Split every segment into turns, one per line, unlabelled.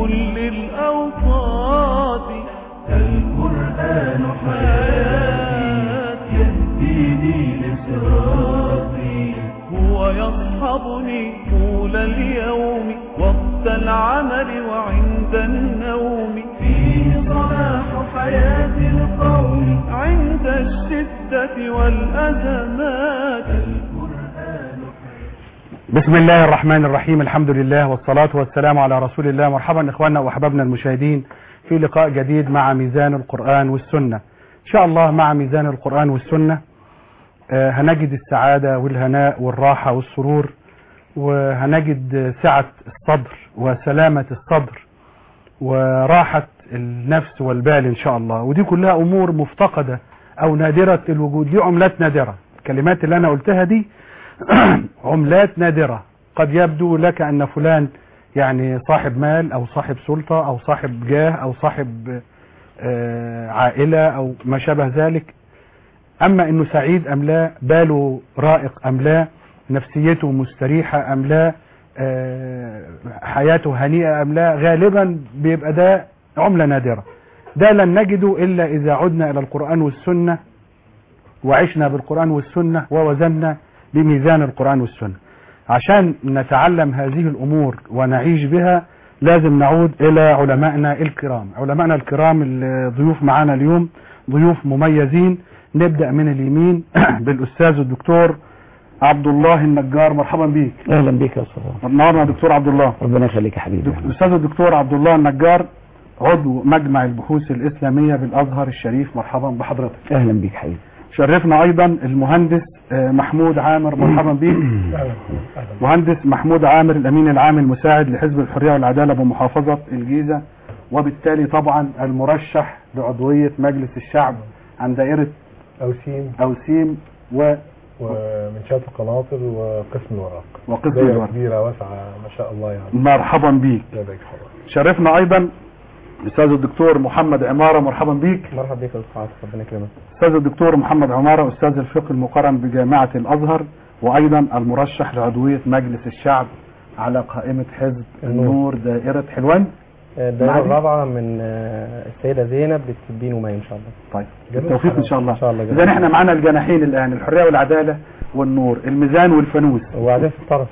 كل الأوقات القرآن حياتي يهديني لصراطي هو يصحبني طول اليوم وقت العمل وعند النوم فيه صلاح حياة القوم عند الشدة والأزمات القرآن
بسم الله الرحمن الرحيم الحمد لله والصلاة والسلام على رسول الله مرحبا إخواننا وأحبابنا المشاهدين في لقاء جديد مع ميزان القرآن والسنة إن شاء الله مع ميزان القرآن والسنة آه، هنجد السعادة والهناء والراحة والسرور وهنجد سعة الصدر وسلامة الصدر وراحة النفس والبال إن شاء الله ودي كلها أمور مفتقدة أو نادرة الوجود دي عملات نادرة الكلمات اللي أنا قلتها دي عملات نادرة قد يبدو لك أن فلان يعني صاحب مال أو صاحب سلطة أو صاحب جاه أو صاحب آه، عائلة أو ما شابه ذلك أما أنه سعيد أم لا باله رائق أم لا نفسيته مستريحة أم لا آه، حياته هنيئة أم لا غالبا بيبقى ده عملة نادرة ده لن نجده إلا إذا عدنا إلى القرآن والسنة وعشنا بالقرآن والسنة ووزنا بميزان القرآن والسنة عشان نتعلم هذه الأمور ونعيش بها لازم نعود إلى علمائنا الكرام علمائنا الكرام الضيوف معنا اليوم ضيوف مميزين نبدأ من اليمين بالأستاذ الدكتور عبد الله النجار مرحبا بيك
اهلا بك يا استاذ
نورنا يا دكتور عبد الله
ربنا يخليك يا حبيبي
دك- الأستاذ الدكتور عبد الله النجار عضو مجمع البحوث الإسلامية بالأزهر الشريف مرحبا بحضرتك
اهلا بك حبيبي
شرفنا ايضا المهندس آه، محمود عامر مرحبا بيك مهندس محمود عامر الامين العام المساعد لحزب الحريه والعداله بمحافظه الجيزه وبالتالي طبعا المرشح لعضويه مجلس الشعب عن دائره
أوسيم
اوسيم و
ومنشات القناطر وقسم الوراق
وقسم
دايرة
الورق
كبيرة واسعة ما شاء الله يعني
مرحبا بيك
لديك حضرتك
شرفنا ايضا الاستاذ الدكتور محمد عماره مرحبا بيك
مرحبا بك يا أستاذ عاطف ربنا يكرمك
استاذ الدكتور محمد عماره استاذ الفقه المقارن بجامعه الازهر وايضا المرشح لعضويه مجلس الشعب على قائمه حزب
النور.
النور دائره حلوان
الدائرة
معدي؟
الرابعة من آه، السيدة زينب بالتبين وماء إن شاء الله
طيب
جميل.
بالتوفيق ان شاء الله
إن شاء الله
اذا احنا معانا الجناحين الان الحريه والعداله والنور الميزان والفانوس
وبعدين في الطرف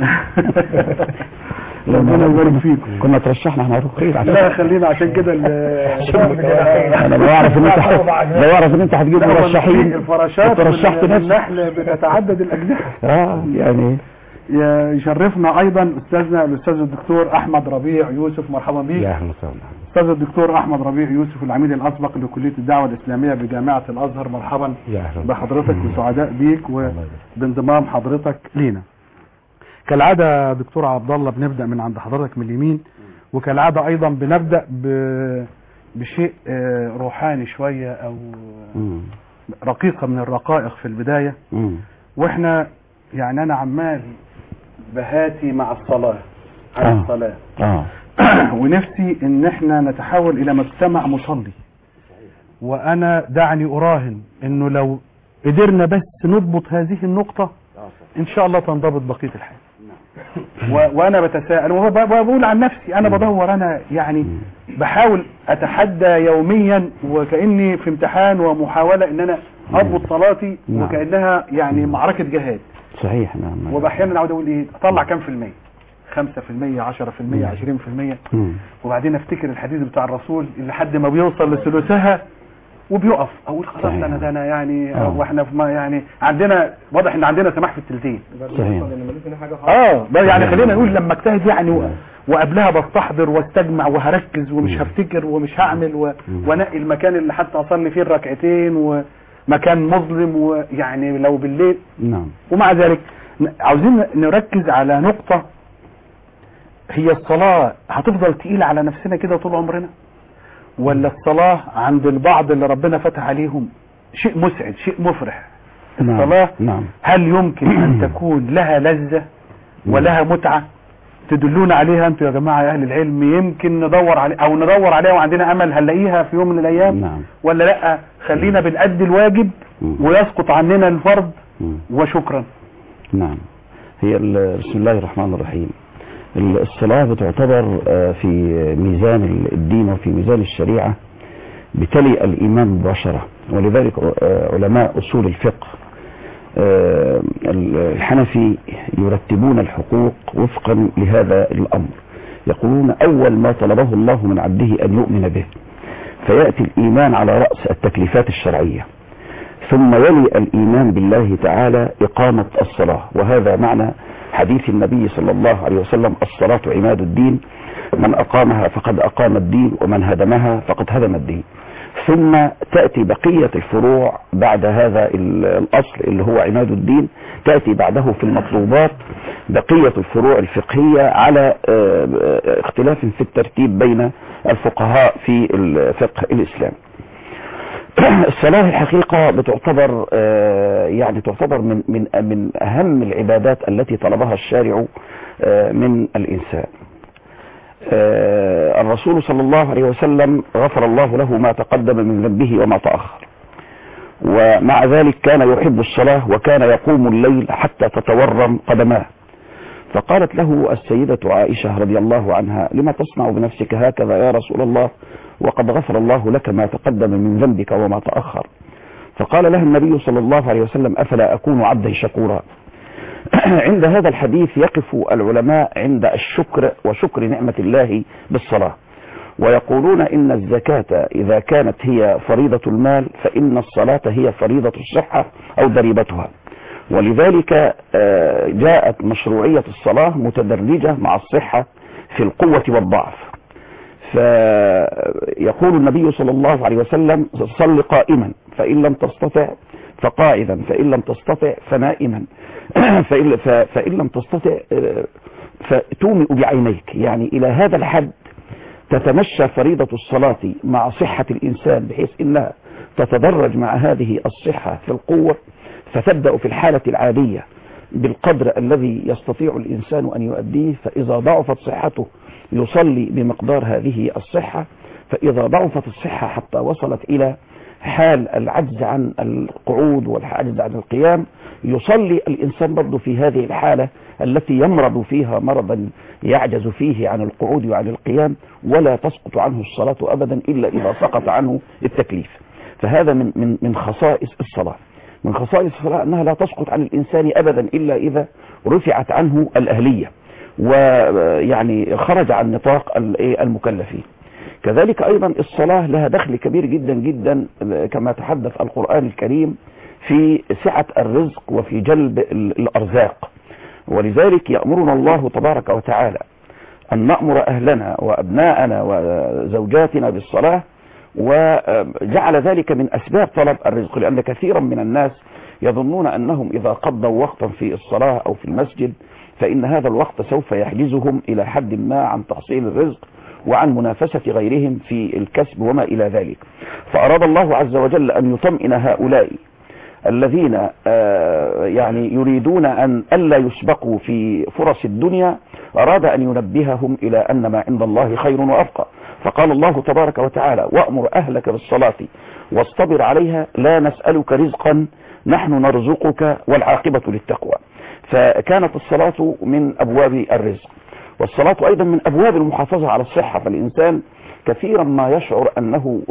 ربنا يبارك فيكم
كنا ترشحنا احنا هنروح خير عشان
لا خلينا عشان كده ال-
انا لو اعرف ان انت لو اعرف ان انت هتجيب مرشحين
الفراشات
كنت رشحت
وال-
نفسك
والنحل بتتعدد الاجنحه
اه يعني
يشرفنا ايضا استاذنا الاستاذ الدكتور احمد ربيع يوسف مرحبا بيك
يا اهلا وسهلا
استاذ الدكتور احمد ربيع يوسف العميد الاسبق لكليه الدعوه الاسلاميه بجامعه الازهر مرحبا
يا اهلا
بحضرتك وسعداء بيك وبانضمام حضرتك لينا كالعاده يا دكتور عبد الله بنبدا من عند حضرتك من اليمين وكالعاده ايضا بنبدا ب... بشيء آه، روحاني شويه او
مم.
رقيقه من الرقائق في البدايه
مم.
واحنا يعني انا عمال بهاتي مع الصلاه على
آه.
الصلاه
اه
ونفسي ان احنا نتحول الى مجتمع مصلي وانا دعني اراهن انه لو قدرنا بس نضبط هذه النقطة ان شاء الله تنضبط بقية الحياة و- وانا بتساءل وب- وبقول عن نفسي انا بدور انا يعني بحاول اتحدى يوميا وكاني في امتحان ومحاولة ان انا اضبط صلاتي
نعم.
وكانها يعني معركة جهاد
صحيح نعم
وباحيانا اقعد اقول ايه اطلع كام في المية 5% 10% 20%
مم.
وبعدين افتكر الحديث بتاع الرسول اللي لحد ما بيوصل لثلثها وبيقف اقول خلاص
صحيح.
انا ده انا يعني
آه.
واحنا في ما يعني عندنا واضح ان عندنا سماح في التلتين
صحيح
اه ده يعني خلينا نقول لما اجتهد يعني و... وقبلها بستحضر واستجمع وهركز ومش هفتكر ومش هعمل و... وانقي المكان اللي حتى اصلي فيه الركعتين ومكان مظلم ويعني لو بالليل
نعم
ومع ذلك ن- عاوزين نركز على نقطة هي الصلاة هتفضل تقيلة على نفسنا كده طول عمرنا ولا الصلاة عند البعض اللي ربنا فتح عليهم شيء مسعد شيء مفرح
نعم.
الصلاة
نعم
هل يمكن أن تكون لها لذة ولها متعة تدلون عليها أنتم يا جماعة يا أهل العلم يمكن ندور عليه أو ندور عليها وعندنا أمل هنلاقيها في يوم من الأيام
نعم
ولا لأ خلينا بنأدي الواجب
مم.
ويسقط عننا الفرض
مم.
وشكرا
نعم هي ال- بسم الله الرحمن الرحيم الصلاة بتعتبر آه، في ميزان الدين وفي ميزان الشريعة بتلي الإيمان مباشرة ولذلك آه، علماء أصول الفقه آه، الحنفي يرتبون الحقوق وفقا لهذا الأمر يقولون أول ما طلبه الله من عبده أن يؤمن به فيأتي الإيمان على رأس التكليفات الشرعية ثم يلي الإيمان بالله تعالى إقامة الصلاة وهذا معنى حديث النبي صلى الله عليه وسلم الصلاة عماد الدين من أقامها فقد أقام الدين ومن هدمها فقد هدم الدين ثم تأتي بقية الفروع بعد هذا ال- الأصل اللي هو عماد الدين تأتي بعده في المطلوبات بقية الفروع الفقهية على آه، آه، اختلاف في الترتيب بين الفقهاء في الفقه الإسلامي الصلاة الحقيقة بتعتبر آه، يعني تعتبر من من من أهم العبادات التي طلبها الشارع آه، من الإنسان آه، الرسول صلى الله عليه وسلم غفر الله له ما تقدم من ذنبه وما تأخر ومع ذلك كان يحب الصلاة وكان يقوم الليل حتى تتورم قدماه فقالت له السيدة عائشة رضي الله عنها لما تصنع بنفسك هكذا يا رسول الله وقد غفر الله لك ما تقدم من ذنبك وما تأخر فقال لها النبي صلى الله عليه وسلم أفلا أكون عبدا شكورا عند هذا الحديث يقف العلماء عند الشكر وشكر نعمة الله بالصلاة ويقولون إن الزكاة إذا كانت هي فريضة المال فإن الصلاة هي فريضة الصحة أو ضريبتها ولذلك آه، جاءت مشروعية الصلاة متدرجة مع الصحة في القوة والضعف فيقول النبي صلى الله عليه وسلم صل قائما فإن لم تستطع فقاعدا فإن لم تستطع فنائما فإن, ف- فإن لم تستطع آه، فتومئ بعينيك يعني إلى هذا الحد تتمشى فريضة الصلاة مع صحة الإنسان بحيث إنها تتدرج مع هذه الصحة في القوة فتبدأ في الحالة العادية بالقدر الذي يستطيع الإنسان أن يؤديه فإذا ضعفت صحته يصلي بمقدار هذه الصحة فإذا ضعفت الصحة حتى وصلت إلى حال العجز عن القعود والعجز عن القيام يصلي الإنسان برضه في هذه الحالة التي يمرض فيها مرضا يعجز فيه عن القعود وعن القيام ولا تسقط عنه الصلاة أبدا إلا إذا سقط عنه التكليف فهذا من من من خصائص الصلاة من خصائص الصلاة أنها لا تسقط عن الإنسان أبدا إلا إذا رفعت عنه الأهلية ويعني خرج عن نطاق المكلفين كذلك أيضا الصلاة لها دخل كبير جدا جدا كما تحدث القرآن الكريم في سعة الرزق وفي جلب الأرزاق ولذلك يأمرنا الله تبارك وتعالى أن نأمر أهلنا وأبناءنا وزوجاتنا بالصلاة وجعل ذلك من أسباب طلب الرزق لأن كثيرا من الناس يظنون أنهم إذا قضوا وقتا في الصلاة أو في المسجد فإن هذا الوقت سوف يحجزهم إلى حد ما عن تحصيل الرزق وعن منافسة غيرهم في الكسب وما إلى ذلك فأراد الله عز وجل أن يطمئن هؤلاء الذين يعني يريدون أن ألا يسبقوا في فرص الدنيا أراد أن ينبههم إلى أن ما عند الله خير وأبقى فقال الله تبارك وتعالى وأمر أهلك بالصلاة واصطبر عليها لا نسألك رزقا نحن نرزقك والعاقبة للتقوى فكانت الصلاة من أبواب الرزق والصلاة أيضا من أبواب المحافظة على الصحة فالإنسان كثيرا ما يشعر أنه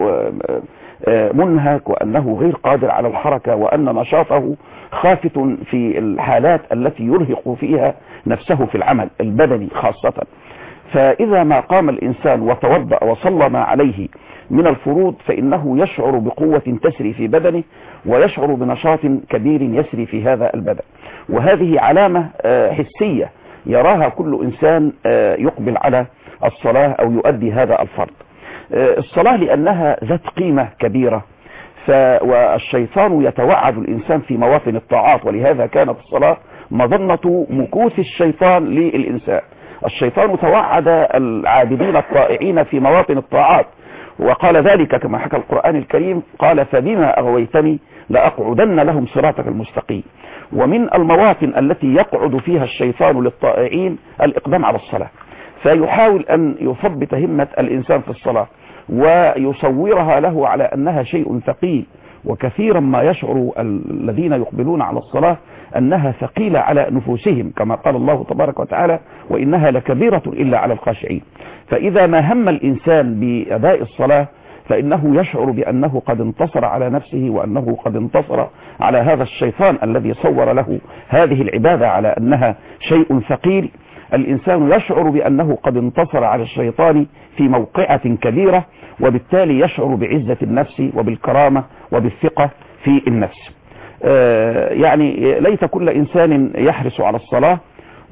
منهك وأنه غير قادر على الحركة وأن نشاطه خافت في الحالات التي يرهق فيها نفسه في العمل البدني خاصة فإذا ما قام الإنسان وتوضأ وصلى ما عليه من الفروض فإنه يشعر بقوة تسري في بدنه ويشعر بنشاط كبير يسري في هذا البدن وهذه علامة حسية يراها كل إنسان يقبل على الصلاة أو يؤدي هذا الفرض الصلاة لأنها ذات قيمة كبيرة ف والشيطان يتوعد الإنسان في مواطن الطاعات ولهذا كانت الصلاة مظنة مكوث الشيطان للإنسان الشيطان توعد العابدين الطائعين في مواطن الطاعات وقال ذلك كما حكى القرآن الكريم قال فبما أغويتني لأقعدن لهم صراطك المستقيم ومن المواطن التي يقعد فيها الشيطان للطائعين الإقدام على الصلاة فيحاول أن يثبت همة الإنسان في الصلاة ويصورها له على أنها شيء ثقيل وكثيرا ما يشعر الذين يقبلون على الصلاة أنها ثقيلة على نفوسهم كما قال الله تبارك وتعالى وإنها لكبيرة إلا على الخاشعين فإذا ما هم الإنسان بأداء الصلاة فإنه يشعر بأنه قد انتصر على نفسه وأنه قد انتصر على هذا الشيطان الذي صور له هذه العبادة على أنها شيء ثقيل الإنسان يشعر بأنه قد انتصر على الشيطان في موقعة كبيرة وبالتالي يشعر بعزة النفس وبالكرامة وبالثقة في النفس آه، يعني ليت كل إنسان يحرص على الصلاة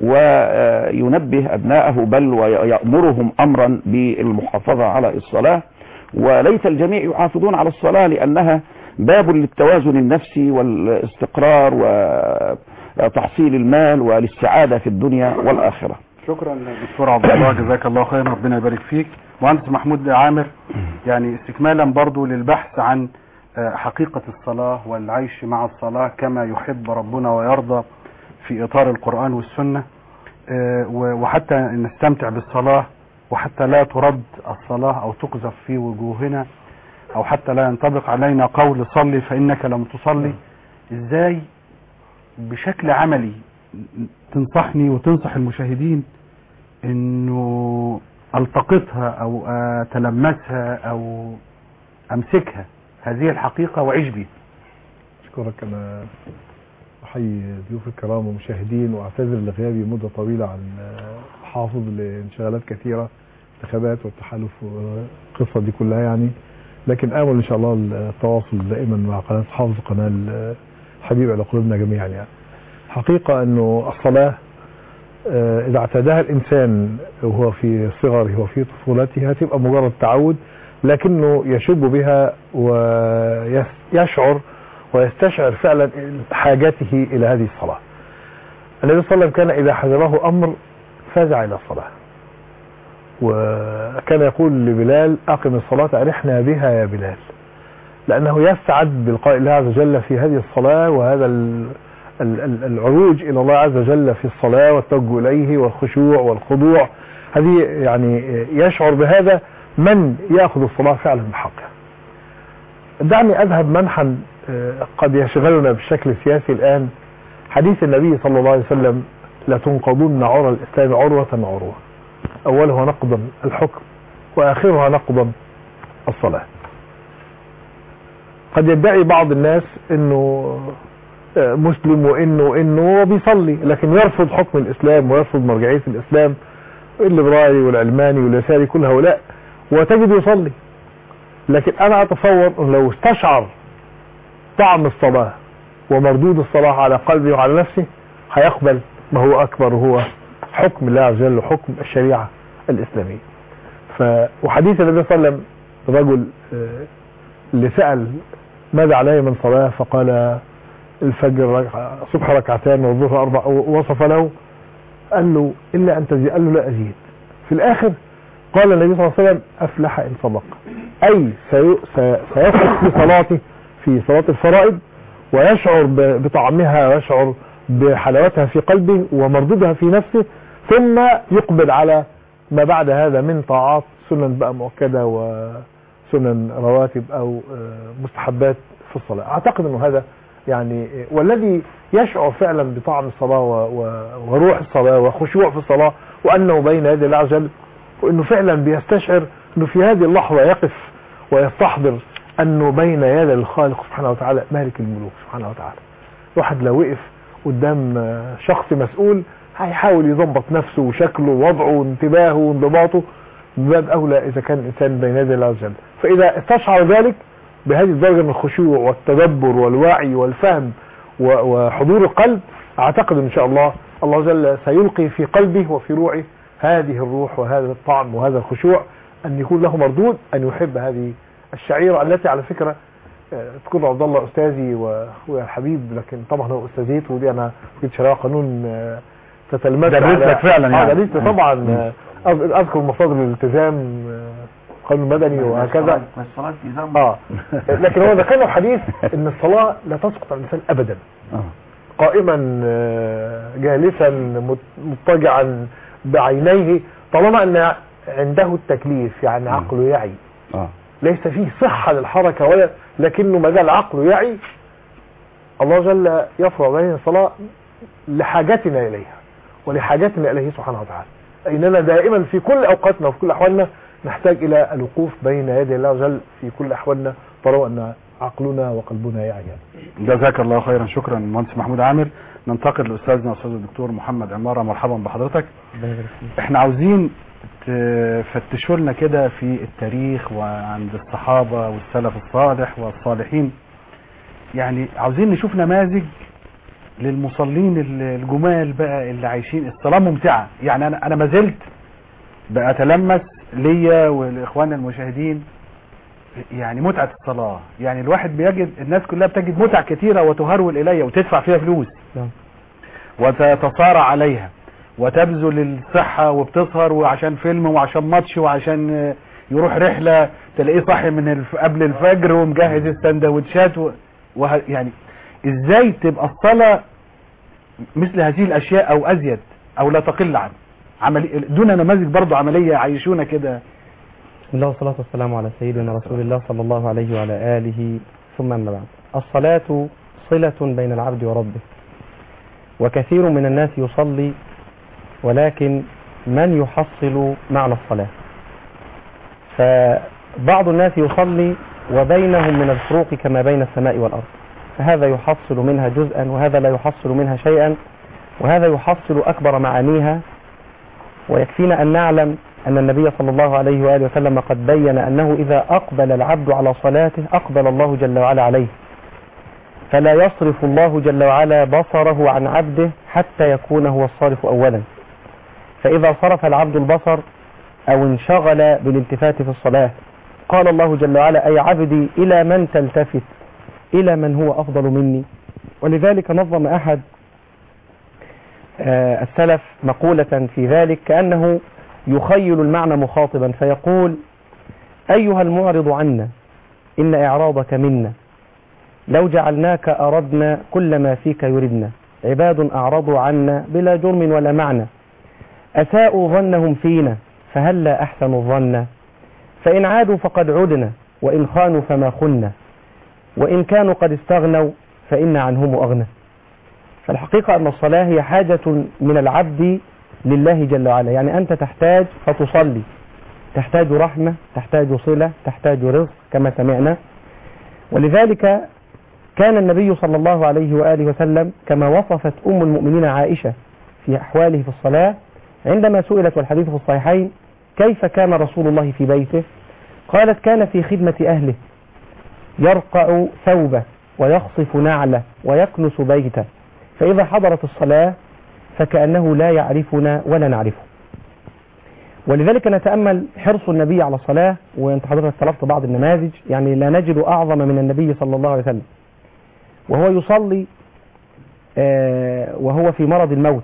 وينبه أبناءه بل ويأمرهم أمرا بالمحافظة على الصلاة وليت الجميع يحافظون على الصلاة لأنها باب للتوازن النفسي والاستقرار وتحصيل المال وللسعادة في الدنيا والآخرة
شكرا دكتور عبد الله جزاك الله خيرا ربنا يبارك فيك مهندس محمود عامر يعني استكمالا برضو للبحث عن آه، حقيقة الصلاة والعيش مع الصلاة كما يحب ربنا ويرضى في إطار القرآن والسنة آه، و- وحتى نستمتع بالصلاة وحتى لا ترد الصلاة أو تقذف في وجوهنا أو حتى لا ينطبق علينا قول صلي فإنك لم تصلي إزاي بشكل عملي تنصحني وتنصح المشاهدين انه التقطها او اتلمسها او امسكها هذه الحقيقة واعيش بيها
أشكرك أنا أحيي ضيوف الكرام ومشاهدين وأعتذر لغيابي مدة طويلة عن حافظ لانشغالات كثيرة انتخابات والتحالف والقصة دي كلها يعني لكن آمل إن شاء الله التواصل دائما مع قناة حافظ قناة الحبيب على قلوبنا جميعا يعني حقيقة أنه الصلاة آه، إذا اعتادها الإنسان وهو في صغره وفي طفولته هتبقى مجرد تعود لكنه يشب بها ويشعر ويستشعر فعلا حاجته إلى هذه الصلاة النبي صلى الله عليه وسلم كان إذا حضره أمر فزع إلى الصلاة وكان يقول لبلال أقم الصلاة أرحنا بها يا بلال لأنه يسعد بلقاء الله عز وجل في هذه الصلاة وهذا ال- ال- ال- العروج إلى الله عز وجل في الصلاة والتوجه إليه والخشوع والخضوع هذه يعني يشعر بهذا من يأخذ الصلاة فعلا بحقها دعني أذهب منحا آه، قد يشغلنا بالشكل السياسي الآن حديث النبي صلى الله عليه وسلم لتنقضن عرى الإسلام عروة عروة أولها نقضا الحكم وآخرها نقضا الصلاة قد يدعي بعض الناس انه آه، مسلم وانه انه وبيصلي لكن يرفض حكم الاسلام ويرفض مرجعيه الاسلام الليبرالي والعلماني واليساري كل هؤلاء وتجد يصلي لكن انا اتصور انه لو استشعر طعم الصلاه ومردود الصلاه على قلبه وعلى نفسه هيقبل ما هو اكبر وهو حكم الله عز وجل وحكم الشريعه الاسلاميه ف وحديث النبي صلى الله عليه وسلم رجل آه، اللي سأل ماذا علي من صلاة فقال الفجر ركع صبح ركعتان والظهر أربع وصف له قال له إلا أن تزيد قال له لا أزيد في الآخر قال النبي صلى الله عليه وسلم أفلح إن صدق أي سي- سي- سيثق في صلاته في صلاة الفرائض ويشعر ب- بطعمها ويشعر بحلاوتها في قلبه ومردودها في نفسه ثم يقبل على ما بعد هذا من طاعات سنن بقى مؤكدة وسنن رواتب أو آه، مستحبات في الصلاة أعتقد أنه هذا يعني آه، والذي يشعر فعلا بطعم الصلاة و- و- وروح الصلاة وخشوع في الصلاة وأنه بين يدي الله عز وجل وأنه فعلا بيستشعر أنه في هذه اللحظة يقف ويستحضر أنه بين يدي الخالق سبحانه وتعالى مالك الملوك سبحانه وتعالى واحد لو وقف قدام آه، شخص مسؤول هيحاول يظبط نفسه وشكله ووضعه وانتباهه وانضباطه من باب اولى اذا كان الانسان بين يدي الله عز وجل فاذا استشعر ذلك بهذه الدرجه من الخشوع والتدبر والوعي والفهم و- وحضور القلب اعتقد ان شاء الله الله عز وجل سيلقي في قلبه وفي روعه هذه الروح وهذا الطعم وهذا الخشوع ان يكون له مردود ان يحب هذه الشعيره التي على فكره آه، تكون عبد الله استاذي واخويا الحبيب لكن طبعا هو استاذيته ودي انا كنت شريعه قانون آه، تتلمس
درست
على-
لك فعلا يعني.
اه درست طبعا آه، أذ- اذكر مصادر الالتزام آه، قانون مدني وهكذا
الصلاة في ذنب
اه لكن هو ذكر له حديث ان الصلاه لا تسقط عن الانسان ابدا
آه.
قائما آه، جالسا مت- مضطجعا بعينيه طالما ان عنده التكليف يعني عقله يعي
آه.
ليس فيه صحة للحركة ولا لكنه ما زال عقله يعي الله جل يفرض علينا الصلاة لحاجتنا إليها ولحاجتنا إليه سبحانه وتعالى إننا دائما في كل أوقاتنا وفي كل أحوالنا نحتاج إلى الوقوف بين يدي الله جل في كل أحوالنا طالما أن عقلنا وقلبنا يعي
جزاك الله خيرا شكرا مهندس محمود عامر ننتقل لاستاذنا استاذ الدكتور محمد عماره مرحبا بحضرتك
ربنا يبارك فيك.
احنا عاوزين تفتشوا لنا كده في التاريخ وعند الصحابه والسلف الصالح والصالحين يعني عاوزين نشوف نماذج للمصلين الجمال بقى اللي عايشين الصلاه ممتعه يعني انا انا ما زلت بأتلمس ليا ولاخواننا المشاهدين يعني متعة الصلاة يعني الواحد بيجد الناس كلها بتجد متع كثيرة وتهرول إليها وتدفع فيها فلوس
نعم.
وتتصارع عليها وتبذل الصحة وبتسهر وعشان فيلم وعشان ماتش وعشان آه، يروح رحلة تلاقيه صاحي من الف... قبل الفجر ومجهز السندوتشات و... وه... يعني ازاي تبقى الصلاة مثل هذه الاشياء او ازيد او لا تقل عنه عملي... دون نماذج برضو عملية يعيشونا كده
بسم الله والصلاة والسلام على سيدنا رسول الله صلى الله عليه وعلى آله ثم أما بعد الصلاة صلة بين العبد وربه وكثير من الناس يصلي ولكن من يحصل معنى الصلاة فبعض الناس يصلي وبينهم من الفروق كما بين السماء والأرض فهذا يحصل منها جزءا وهذا لا يحصل منها شيئا وهذا يحصل أكبر معانيها ويكفينا أن نعلم أن النبي صلى الله عليه وآله وسلم قد بين أنه إذا أقبل العبد على صلاته أقبل الله جل وعلا عليه فلا يصرف الله جل وعلا بصره عن عبده حتى يكون هو الصارف أولا فإذا صرف العبد البصر أو انشغل بالالتفات في الصلاة قال الله جل وعلا أي عبدي إلى من تلتفت إلى من هو أفضل مني ولذلك نظم أحد آه، السلف مقولة في ذلك كأنه يخيل المعنى مخاطبا فيقول أيها المعرض عنا إن إعراضك منا لو جعلناك أردنا كل ما فيك يردنا عباد أعرضوا عنا بلا جرم ولا معنى أساءوا ظنهم فينا فهلا أحسنوا الظن فإن عادوا فقد عدنا وإن خانوا فما خنا وإن كانوا قد استغنوا فإن عنهم أغنى فالحقيقة أن الصلاة هي حاجة من العبد لله جل وعلا يعني أنت تحتاج فتصلي تحتاج رحمة تحتاج صلة تحتاج رزق كما سمعنا ولذلك كان النبي صلى الله عليه وآله وسلم كما وصفت أم المؤمنين عائشة في أحواله في الصلاة عندما سئلت والحديث في الصحيحين كيف كان رسول الله في بيته قالت كان في خدمة أهله يرقع ثوبه ويخصف نعله ويكنس بيته فإذا حضرت الصلاة فكأنه لا يعرفنا ولا نعرفه ولذلك نتأمل حرص النبي على الصلاة وانت حضرتك طلبت بعض النماذج يعني لا نجد أعظم من النبي صلى الله عليه وسلم وهو يصلي آه، وهو في مرض الموت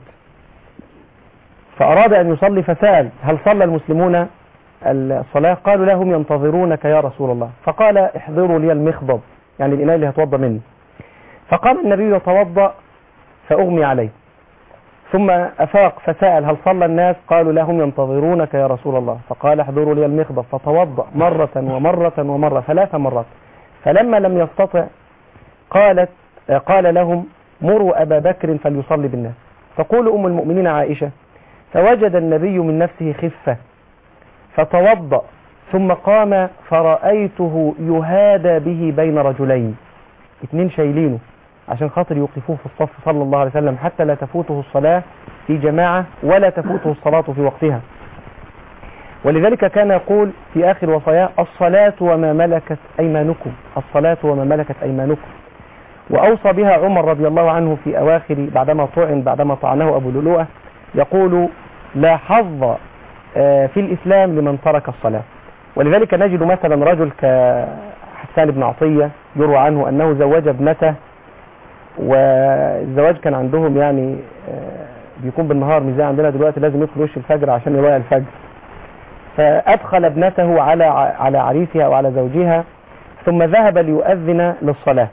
فأراد أن يصلي فسأل هل صلى المسلمون الصلاة قالوا له هم ينتظرونك يا رسول الله فقال احضروا لي المخضب يعني الإناء اللي هتوضى منه فقام النبي يتوضأ فأغمي عليه ثم أفاق فسأل هل صلى الناس قالوا لا هم ينتظرونك يا رسول الله فقال احضروا لي المخضب فتوضأ مرة ومرة ومرة ثلاث مرات فلما لم يستطع قالت قال لهم مروا أبا بكر فليصلي بالناس تقول أم المؤمنين عائشة فوجد النبي من نفسه خفة فتوضأ ثم قام فرأيته يهادى به بين رجلين اتنين شايلينه عشان خاطر يوقفوه في الصف صلى الله عليه وسلم حتى لا تفوته الصلاة في جماعة ولا تفوته الصلاة في وقتها ولذلك كان يقول في آخر وصاياه الصلاة وما ملكت أيمانكم الصلاة وما ملكت أيمانكم وأوصى بها عمر رضي الله عنه في أواخر بعدما طعن بعدما طعنه أبو لؤلؤة يقول لا حظ آه، في الإسلام لمن ترك الصلاة ولذلك نجد مثلا رجل كحسان بن عطية يروى عنه أنه زوج ابنته والزواج كان عندهم يعني آه، بيكون بالنهار مش زي عندنا دلوقتي لازم يدخل وش الفجر عشان يضيع الفجر فأدخل ابنته على على عريسها أو على زوجها ثم ذهب ليؤذن للصلاة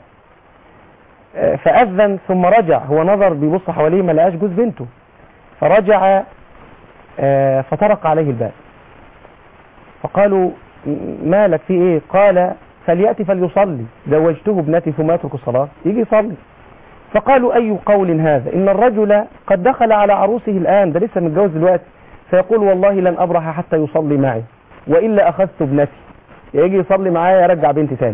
آه، فأذن ثم رجع هو نظر بيبص حواليه ما لقاش جوز بنته فرجع آه، فطرق عليه الباب فقالوا م- مالك في ايه قال فليأتي فليصلي زوجته ابنتي ثم يترك الصلاة يجي يصلي فقالوا أي قول هذا إن الرجل قد دخل على عروسه الآن ده لسه متجوز دلوقتي فيقول والله لن أبرح حتى يصلي معي وإلا أخذت ابنتي يجي يصلي معايا يرجع بنتي تاني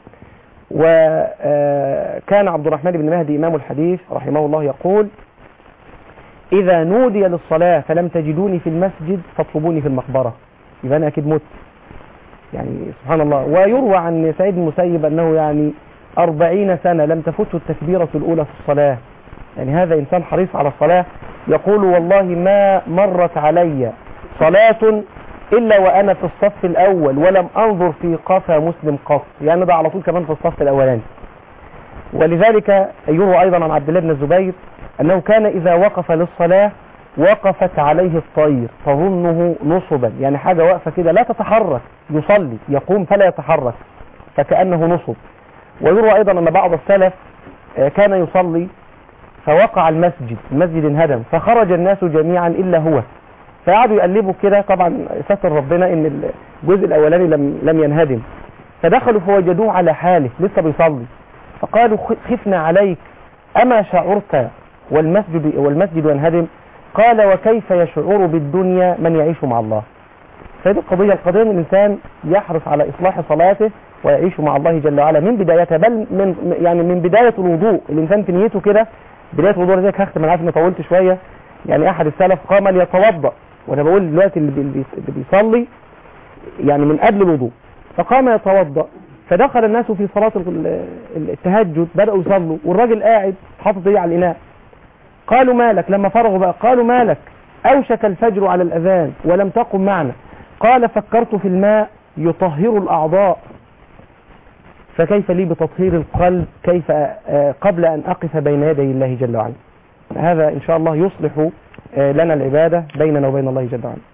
وكان عبد الرحمن بن مهدي إمام الحديث رحمه الله يقول إذا نودي للصلاة فلم تجدوني في المسجد فاطلبوني في المقبرة يبقى أنا أكيد مت يعني سبحان الله ويروى عن سعيد المسيب أنه يعني أربعين سنة لم تفته التكبيرة الأولى في الصلاة يعني هذا إنسان حريص على الصلاة يقول والله ما مرت علي صلاة إلا وأنا في الصف الأول ولم أنظر في قفا مسلم قط يعني ده على طول كمان في الصف الأولاني ولذلك يروى أيضا عن عبد الله بن الزبير أنه كان إذا وقف للصلاة وقفت عليه الطير تظنه نصبا يعني حاجة واقفة كده لا تتحرك يصلي يقوم فلا يتحرك فكأنه نصب ويروى أيضا أن بعض السلف آه، كان يصلي فوقع المسجد المسجد انهدم فخرج الناس جميعا إلا هو فقعدوا يقلبوا كده طبعا ستر ربنا ان الجزء الاولاني لم لم ينهدم فدخلوا فوجدوه على حاله لسه بيصلي فقالوا خ- خفنا عليك اما شعرت والمسجد والمسجد ينهدم قال وكيف يشعر بالدنيا من يعيش مع الله فهذه القضية القضية ان الانسان يحرص على اصلاح صلاته ويعيش مع الله جل وعلا من بدايتها بل من يعني من بداية الوضوء الانسان في نيته كده بداية الوضوء لذلك هختم انا عارف اني طولت شوية يعني احد السلف قام ليتوضا وانا بقول دلوقتي اللي بي- اللي بيصلي يعني من قبل الوضوء فقام يتوضا فدخل الناس في صلاة ال- ال- التهجد بدأوا يصلوا والراجل قاعد حاطط ايديه على الإناء قالوا مالك لما فرغوا بقى قالوا مالك أوشك الفجر على الأذان ولم تقم معنا قال فكرت في الماء يطهر الأعضاء فكيف لي بتطهير القلب كيف آه، قبل أن أقف بين يدي الله جل وعلا هذا إن شاء الله يصلح آه، لنا العبادة بيننا وبين الله جل وعلا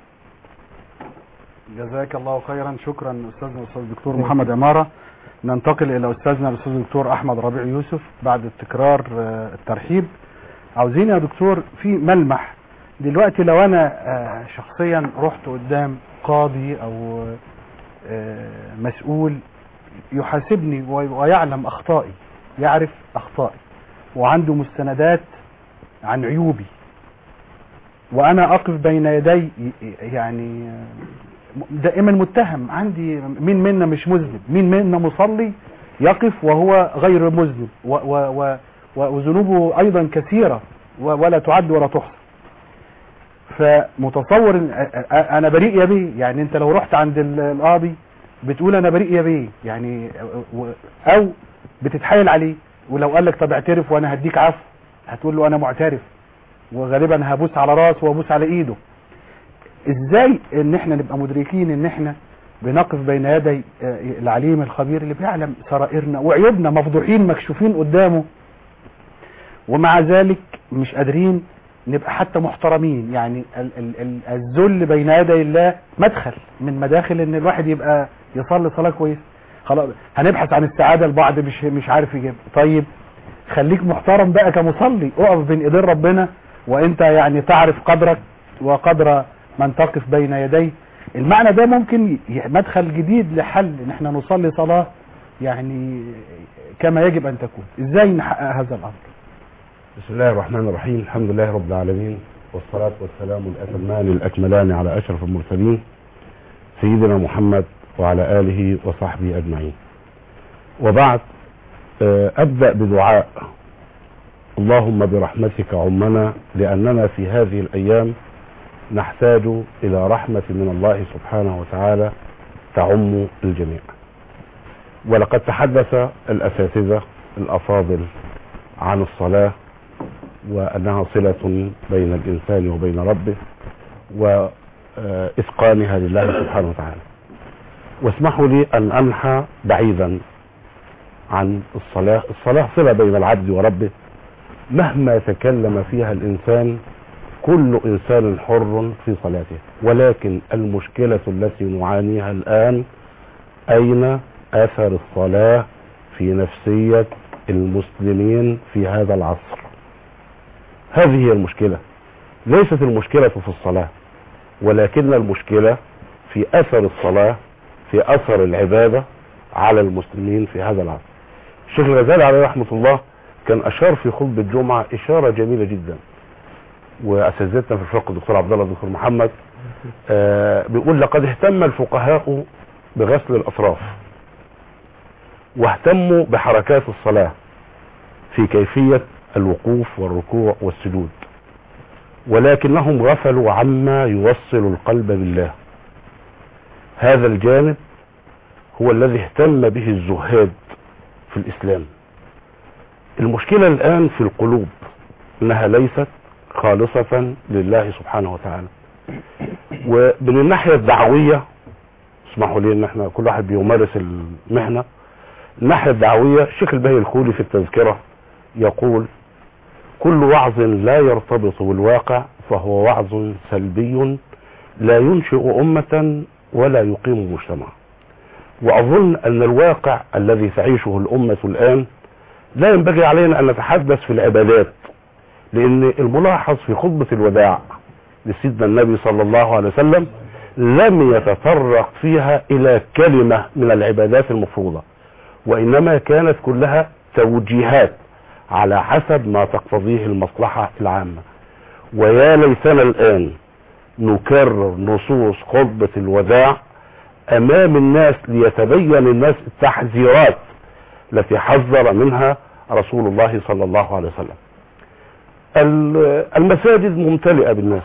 جزاك الله خيرا شكرا استاذنا الاستاذ الدكتور محمد عماره ننتقل الى استاذنا الاستاذ الدكتور احمد ربيع يوسف بعد التكرار آه، الترحيب عاوزين يا دكتور في ملمح دلوقتي لو انا آه، شخصيا رحت قدام قاضي او آه، مسؤول يحاسبني وي- ويعلم اخطائي يعرف اخطائي وعنده مستندات عن عيوبي وانا اقف بين يدي يعني دائما متهم عندي مين منا مش مذنب مين منا مصلي يقف وهو غير مذنب و- و- و- وذنوبه ايضا كثيره و- ولا تعد ولا تحصى فمتصور إن أ- أ- انا بريء يا بيه يعني انت لو رحت عند ال- القاضي بتقول انا بريء يا بيه يعني و- او بتتحايل عليه ولو قال لك طب اعترف وانا هديك عفو هتقول له انا معترف وغالبا هبوس على راسه وابوس على ايده ازاي ان احنا نبقى مدركين ان احنا بنقف بين يدي آه، العليم الخبير اللي بيعلم سرائرنا وعيوبنا مفضوحين مكشوفين قدامه ومع ذلك مش قادرين نبقى حتى محترمين يعني ال- ال- ال- الذل بين يدي الله مدخل من مداخل ان الواحد يبقى يصلي صلاة كويس خلاص هنبحث عن السعادة البعض مش مش عارف يجيب طيب خليك محترم بقى كمصلي اقف بين ايدين ربنا وانت يعني تعرف قدرك وقدر من تقف بين يديه المعنى ده ممكن ي- مدخل جديد لحل ان احنا نصلي صلاة يعني كما يجب ان تكون ازاي نحقق هذا الامر
بسم الله الرحمن الرحيم الحمد لله رب العالمين والصلاة والسلام الأتمان الأكملان على أشرف المرسلين سيدنا محمد وعلى آله وصحبه أجمعين وبعد آه، أبدأ بدعاء اللهم برحمتك عمنا لأننا في هذه الأيام نحتاج إلى رحمة من الله سبحانه وتعالى تعم الجميع ولقد تحدث الأساتذة الأفاضل عن الصلاة وأنها صلة بين الإنسان وبين ربه وإتقانها لله سبحانه وتعالى واسمحوا لي أن أنحى بعيدا عن الصلاة الصلاة صلة بين العبد وربه مهما تكلم فيها الإنسان كل إنسان حر في صلاته ولكن المشكلة التي نعانيها الآن أين أثر الصلاة في نفسية المسلمين في هذا العصر هذه هي المشكلة ليست المشكلة في الصلاة ولكن المشكلة في أثر الصلاة في اثر العبادة على المسلمين في هذا العصر الشيخ الغزالي عليه رحمة الله كان اشار في خطبة الجمعة اشارة جميلة جدا واساتذتنا في الفقه الدكتور عبد الله الدكتور محمد آه بيقول لقد اهتم الفقهاء بغسل الاطراف واهتموا بحركات الصلاة في كيفية الوقوف والركوع والسجود ولكنهم غفلوا عما يوصل القلب بالله هذا الجانب هو الذي اهتم به الزهاد في الإسلام المشكلة الآن في القلوب إنها ليست خالصة لله سبحانه وتعالى ومن الناحية الدعوية اسمحوا لي ان احنا كل واحد بيمارس المهنة الناحية الدعوية الشيخ البهي الخولي في التذكرة يقول كل وعظ لا يرتبط بالواقع فهو وعظ سلبي لا ينشئ أمة ولا يقيم مجتمع وأظن أن الواقع الذي تعيشه الأمة الآن لا ينبغي علينا أن نتحدث في العبادات لأن الملاحظ في خطبة الوداع لسيدنا النبي صلى الله عليه وسلم لم يتطرق فيها إلى كلمة من العبادات المفروضة وإنما كانت كلها توجيهات على حسب ما تقتضيه المصلحة العامة ويا ليتنا الآن نكرر نصوص خطبة الوداع أمام الناس ليتبين الناس التحذيرات التي حذر منها رسول الله صلى الله عليه وسلم المساجد ممتلئة بالناس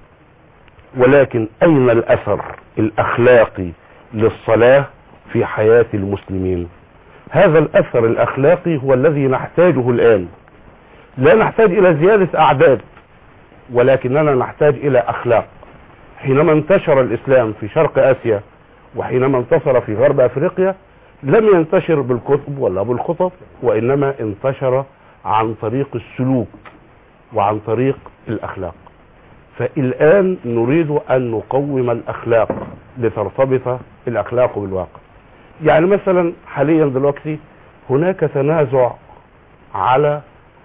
ولكن أين الأثر الأخلاقي للصلاة في حياة المسلمين هذا الأثر الأخلاقي هو الذي نحتاجه الآن لا نحتاج إلى زيادة أعداد ولكننا نحتاج إلى أخلاق حينما انتشر الإسلام في شرق آسيا وحينما انتصر في غرب أفريقيا لم ينتشر بالكتب ولا بالخطب وإنما انتشر عن طريق السلوك وعن طريق الأخلاق فالآن نريد أن نقوم الأخلاق لترتبط الأخلاق بالواقع يعني مثلا حاليا دلوقتي هناك تنازع على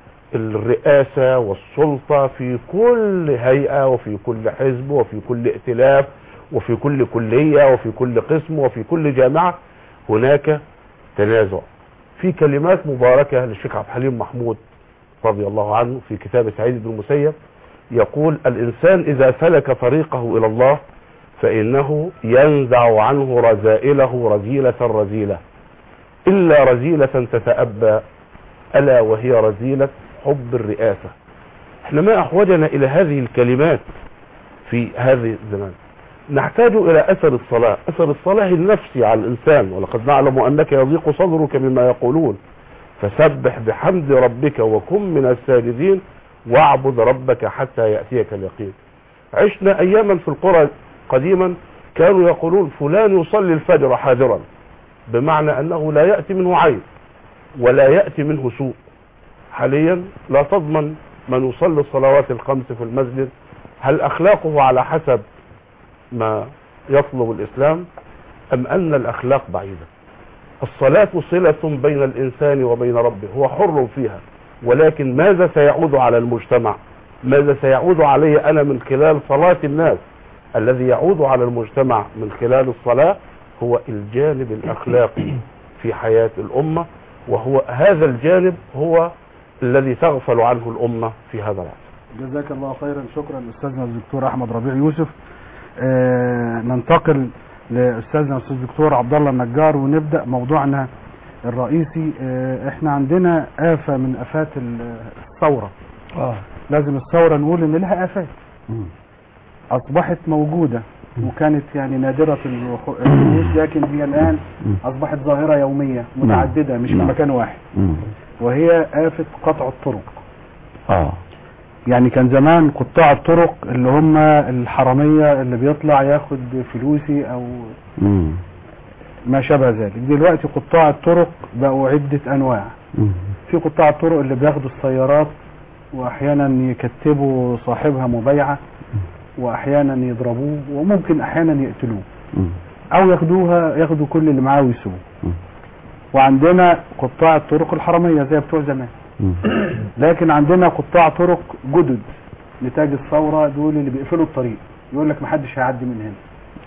الرئاسة والسلطة في كل هيئة وفي كل حزب وفي كل ائتلاف وفي كل كلية وفي كل قسم وفي كل جامعة هناك تنازع في كلمات مباركة للشيخ عبد الحليم محمود رضي الله عنه في كتاب سعيد بن المسيب يقول الإنسان إذا سلك طريقه إلى الله فإنه ينزع عنه رذائله رذيلة رذيلة إلا رذيلة تتأبى ألا وهي رذيلة حب الرئاسة احنا ما أحوجنا إلى هذه الكلمات في هذه الزمان نحتاج إلى أثر الصلاة أثر الصلاة النفسي على الإنسان ولقد نعلم أنك يضيق صدرك مما يقولون فسبح بحمد ربك وكن من الساجدين واعبد ربك حتى يأتيك اليقين عشنا أياما في القرى قديما كانوا يقولون فلان يصلي الفجر حاضرا بمعنى أنه لا يأتي منه عين ولا يأتي منه سوء حاليا لا تضمن من يصلي الصلوات الخمس في المسجد هل أخلاقه على حسب ما يطلب الإسلام أم أن الأخلاق بعيدة الصلاة صلة بين الإنسان وبين ربه هو حر فيها ولكن ماذا سيعود على المجتمع ماذا سيعود علي أنا من خلال صلاة الناس الذي يعود على المجتمع من خلال الصلاة هو الجانب الأخلاقي في حياة الأمة وهو هذا الجانب هو الذي تغفل عنه الأمة في هذا العصر
جزاك الله خيرا شكرا أستاذنا الدكتور أحمد ربيع يوسف آه ننتقل لأستاذنا الأستاذ الدكتور عبد الله النجار ونبدأ موضوعنا الرئيسي آه احنا عندنا آفة من آفات الثورة
آه.
لازم الثورة نقول إن لها آفات أصبحت موجودة وكانت يعني نادرة الوجود لكن هي الآن أصبحت ظاهرة يومية متعددة مش في
نعم.
مكان واحد
مم.
وهي آفة قطع الطرق
اه
يعني كان زمان قطاع الطرق اللي هم الحرامية اللي بيطلع ياخد فلوسي أو
مم.
ما شابه ذلك دلوقتي قطاع الطرق بقوا عدة أنواع
مم.
في قطاع الطرق اللي بياخدوا السيارات واحيانا يكتبوا صاحبها مبايعة واحيانا يضربوه وممكن احيانا يقتلوه
مم.
او ياخدوها ياخدوا كل اللي معاه ويسووه
مم.
وعندنا قطاع الطرق الحرامية زي بتوع زمان
مم.
لكن عندنا قطاع طرق جدد نتاج الثورة دول اللي بيقفلوا الطريق يقول لك محدش هيعدي من هنا
نعم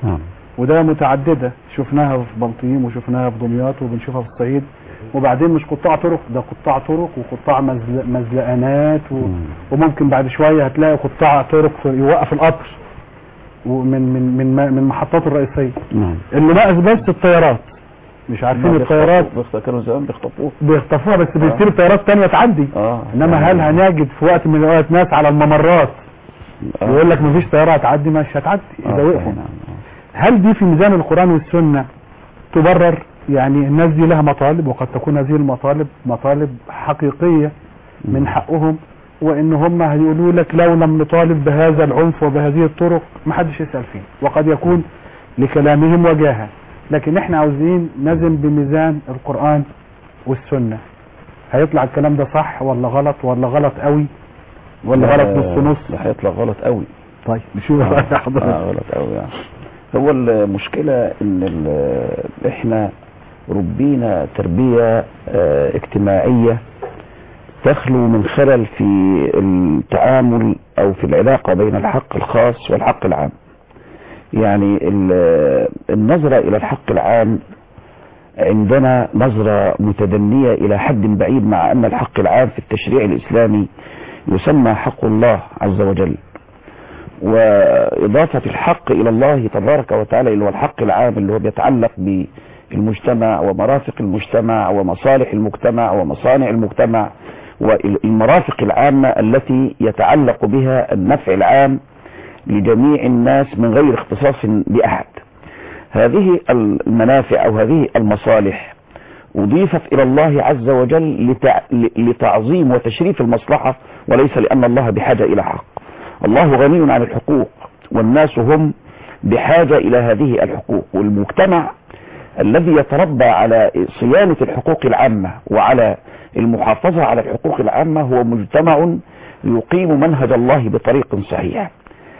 وده متعددة شفناها في بلطيم وشفناها في دمياط وبنشوفها في الصعيد وبعدين مش قطاع طرق ده قطاع طرق وقطاع مزل- مزلقانات و... وممكن بعد شوية هتلاقي قطاع طرق يوقف القطر ومن من من من محطاته الرئيسية
نعم
اللي ناقص بس الطيارات مش عارفين الطيارات
بيختاروا زمان بيخطفوه
بيخطفوها بس بيصير طيارات تانية تعدي
اه
انما هل هنجد في وقت من الاوقات ناس على الممرات
آه.
يقول لك مفيش طياره هتعدي مش هتعدي
آه،
اذا وقفوا
نعم،
هل دي في ميزان القران والسنه تبرر يعني الناس دي لها مطالب وقد تكون هذه المطالب مطالب حقيقيه من حقهم وان هم هيقولوا لك لو لم نطالب بهذا العنف وبهذه الطرق ما حدش يسال فيه وقد يكون لكلامهم وجاهه لكن احنا عاوزين نزن بميزان القران والسنه هيطلع الكلام ده صح ولا غلط ولا غلط قوي ولا
لا،
غلط نص نص
ده هيطلع غلط قوي
طيب نشوف
اه
بقى حضرتك
آه، غلط قوي يعني هو المشكلة ان ال- احنا ربينا تربية آه، اجتماعية تخلو من خلل في التعامل او في العلاقة بين الحق الخاص والحق العام يعني ال- النظرة الى الحق العام عندنا نظرة متدنية الى حد بعيد مع ان الحق العام في التشريع الاسلامي يسمى حق الله عز وجل وإضافة الحق إلى الله تبارك وتعالى اللي هو الحق العام اللي هو بيتعلق بالمجتمع ومرافق المجتمع ومصالح المجتمع ومصانع المجتمع والمرافق العامة التي يتعلق بها النفع العام لجميع الناس من غير اختصاص بأحد هذه المنافع أو هذه المصالح أضيفت إلى الله عز وجل لتع... لتعظيم وتشريف المصلحة وليس لأن الله بحاجة إلى حق الله غني عن الحقوق والناس هم بحاجة إلى هذه الحقوق والمجتمع الذي يتربى على صيانة الحقوق العامة وعلى المحافظة على الحقوق العامة هو مجتمع يقيم منهج الله بطريق صحيح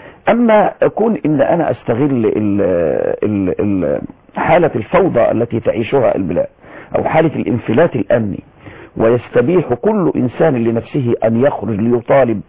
أما أكون إن أنا أستغل ال ال ال حالة الفوضى التي تعيشها البلاد أو حالة الانفلات الأمني ويستبيح كل إنسان لنفسه أن يخرج ليطالب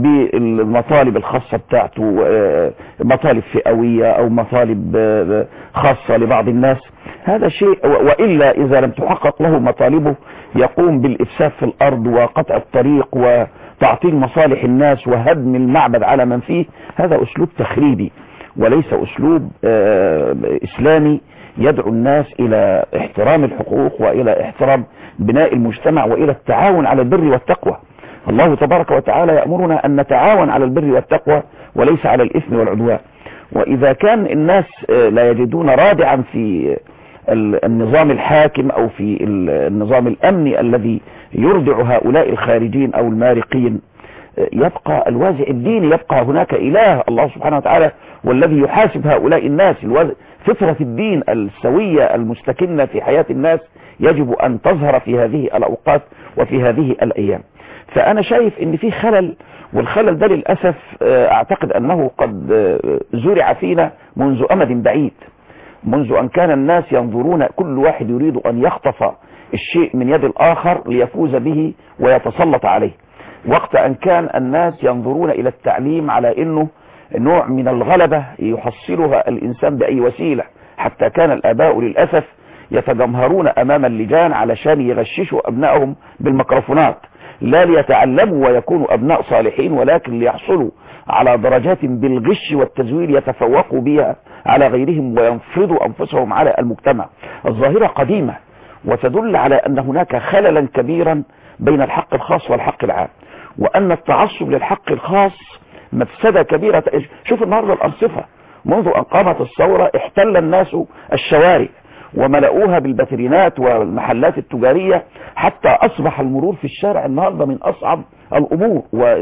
بالمطالب الخاصة بتاعته آه، مطالب فئوية أو مطالب آه، خاصة لبعض الناس هذا شيء و- وإلا إذا لم تحقق له مطالبه يقوم بالإفساد في الأرض وقطع الطريق وتعطيل مصالح الناس وهدم المعبد على من فيه هذا أسلوب تخريبي وليس أسلوب آه، إسلامي يدعو الناس إلى احترام الحقوق وإلى احترام بناء المجتمع وإلى التعاون على البر والتقوى الله تبارك وتعالى يأمرنا أن نتعاون على البر والتقوى وليس على الإثم والعدوان وإذا كان الناس آه، لا يجدون رادعا في ال- النظام الحاكم أو في ال- النظام الأمني الذي يردع هؤلاء الخارجين أو المارقين آه، يبقى الوازع الديني يبقى هناك إله الله سبحانه وتعالى والذي يحاسب هؤلاء الناس الوازع فطرة الدين السوية المستكنة في حياة الناس يجب أن تظهر في هذه الأوقات وفي هذه الأيام فأنا شايف ان في خلل والخلل ده للأسف آه، اعتقد انه قد آه، زرع فينا منذ امد بعيد منذ ان كان الناس ينظرون كل واحد يريد ان يخطف الشيء من يد الاخر ليفوز به ويتسلط عليه وقت ان كان الناس ينظرون الى التعليم على انه نوع من الغلبة يحصلها الانسان باي وسيلة حتى كان الاباء للأسف يتجمهرون امام اللجان علشان يغششوا ابنائهم بالميكروفونات لا ليتعلموا ويكونوا أبناء صالحين ولكن ليحصلوا على درجات بالغش والتزوير يتفوقوا بها على غيرهم وينفرضوا أنفسهم على المجتمع الظاهرة قديمة وتدل على أن هناك خللا كبيرا بين الحق الخاص والحق العام وأن التعصب للحق الخاص مفسدة كبيرة شوف النهاردة الأرصفة منذ أن قامت الثورة احتل الناس الشوارع وملؤوها بالباترينات والمحلات التجارية حتى أصبح المرور في الشارع النهاردة من أصعب الأمور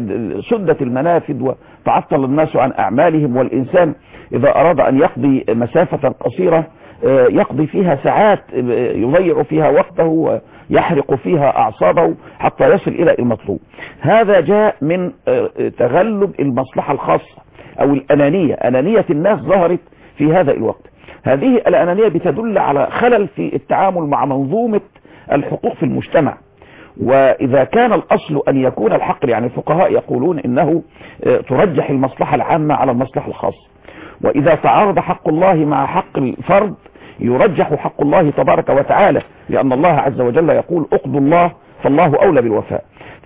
وسدت المنافذ وتعطل الناس عن أعمالهم والإنسان إذا أراد أن يقضي مسافة قصيرة آه، يقضي فيها ساعات آه، يضيع فيها وقته ويحرق فيها أعصابه حتى يصل إلى المطلوب هذا جاء من آه، تغلب المصلحة الخاصة أو الأنانية أنانية الناس ظهرت في هذا الوقت هذه الأنانية بتدل على خلل في التعامل مع منظومة الحقوق في المجتمع وإذا كان الأصل أن يكون الحق يعني الفقهاء يقولون إنه آه، ترجح المصلحة العامة على المصلحة الخاصة وإذا تعارض حق الله مع حق الفرد يرجح حق الله تبارك وتعالى لأن الله عز وجل يقول اقضوا الله فالله أولى بالوفاء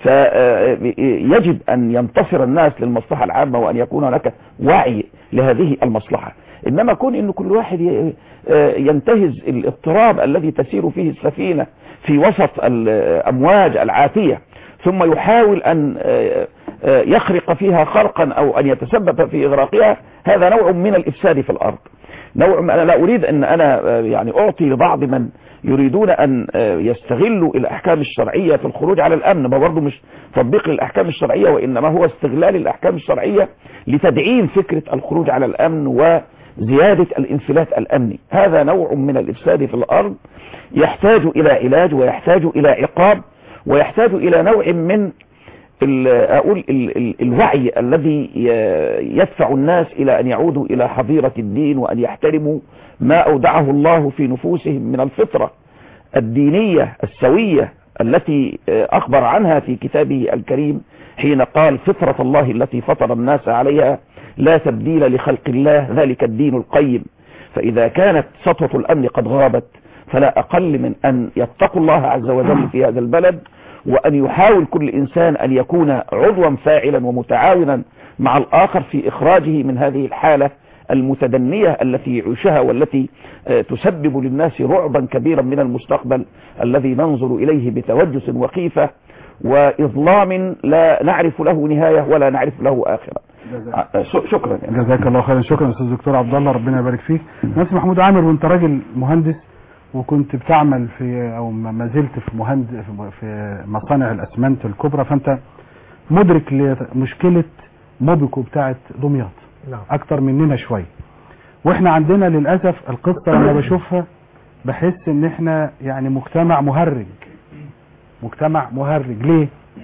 فيجب أن ينتصر الناس للمصلحة العامة وأن يكون هناك وعي لهذه المصلحة إنما كون أن كل واحد ي- ينتهز الاضطراب الذي تسير فيه السفينة في وسط الأمواج العاتية ثم يحاول أن يخرق فيها خرقا أو أن يتسبب في إغراقها هذا نوع من الإفساد في الأرض نوع أنا لا أريد أن أنا يعني أعطي لبعض من يريدون أن يستغلوا الأحكام الشرعية في الخروج على الأمن ما برضه مش تطبيق للأحكام الشرعية وإنما هو استغلال الأحكام الشرعية لتدعيم فكرة الخروج على الأمن وزيادة الانفلات الأمني هذا نوع من الإفساد في الأرض يحتاج إلى علاج ويحتاج إلى عقاب ويحتاج إلى نوع من ال أقول ال ال الوعي الذي يدفع الناس إلى أن يعودوا إلى حظيرة الدين وأن يحترموا ما أودعه الله في نفوسهم من الفطرة الدينية السوية التي أخبر عنها في كتابه الكريم حين قال فطرة الله التي فطر الناس عليها لا تبديل لخلق الله ذلك الدين القيم فإذا كانت سطوة الأمن قد غابت فلا أقل من أن يتقوا الله عز وجل في هذا البلد وأن يحاول كل إنسان أن يكون عضوا فاعلا ومتعاونا مع الآخر في إخراجه من هذه الحالة المتدنية التي يعيشها والتي تسبب للناس رعبا كبيرا من المستقبل الذي ننظر إليه بتوجس وخيفة وإظلام لا نعرف له نهاية ولا نعرف له آخرة شكرا يعني.
جزاك الله خيرا شكرا استاذ دكتور عبد الله ربنا يبارك فيك ناس محمود عامر وانت راجل مهندس وكنت بتعمل في او ما زلت في مهندس في مصانع الاسمنت الكبرى فانت مدرك لمشكله موبيكو بتاعه دمياط
نعم.
اكتر مننا شويه واحنا عندنا للاسف القصه لما بشوفها بحس ان احنا يعني مجتمع مهرج مجتمع مهرج ليه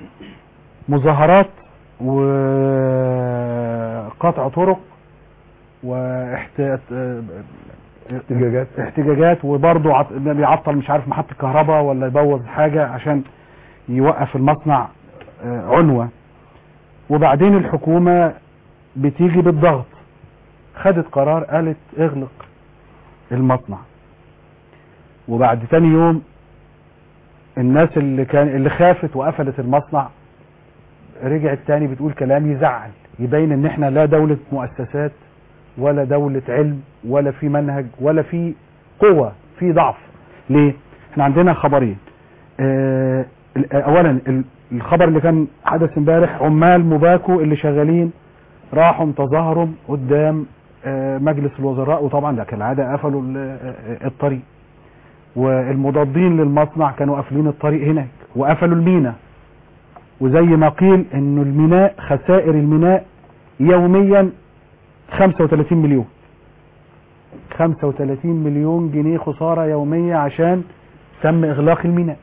مظاهرات وقطع طرق واحتياط
احتجاجات
احتجاجات وبرضه عط... بيعطل مش عارف محطة كهرباء ولا يبوظ حاجة عشان يوقف المصنع اه عنوة وبعدين الحكومة بتيجي بالضغط خدت قرار قالت اغلق المصنع وبعد تاني يوم الناس اللي كان اللي خافت وقفلت المصنع رجعت تاني بتقول كلام يزعل يبين ان احنا لا دولة مؤسسات ولا دولة علم ولا في منهج ولا في قوة في ضعف ليه احنا عندنا خبرين اه اولا الخبر اللي كان حدث امبارح عمال موباكو اللي شغالين راحوا تظاهروا قدام اه مجلس الوزراء وطبعا ده كالعادة قفلوا الطريق والمضادين للمصنع كانوا قافلين الطريق هناك وقفلوا المينا وزي ما قيل انه الميناء خسائر الميناء يوميا 35 مليون 35 مليون جنيه خسارة يومية عشان تم اغلاق الميناء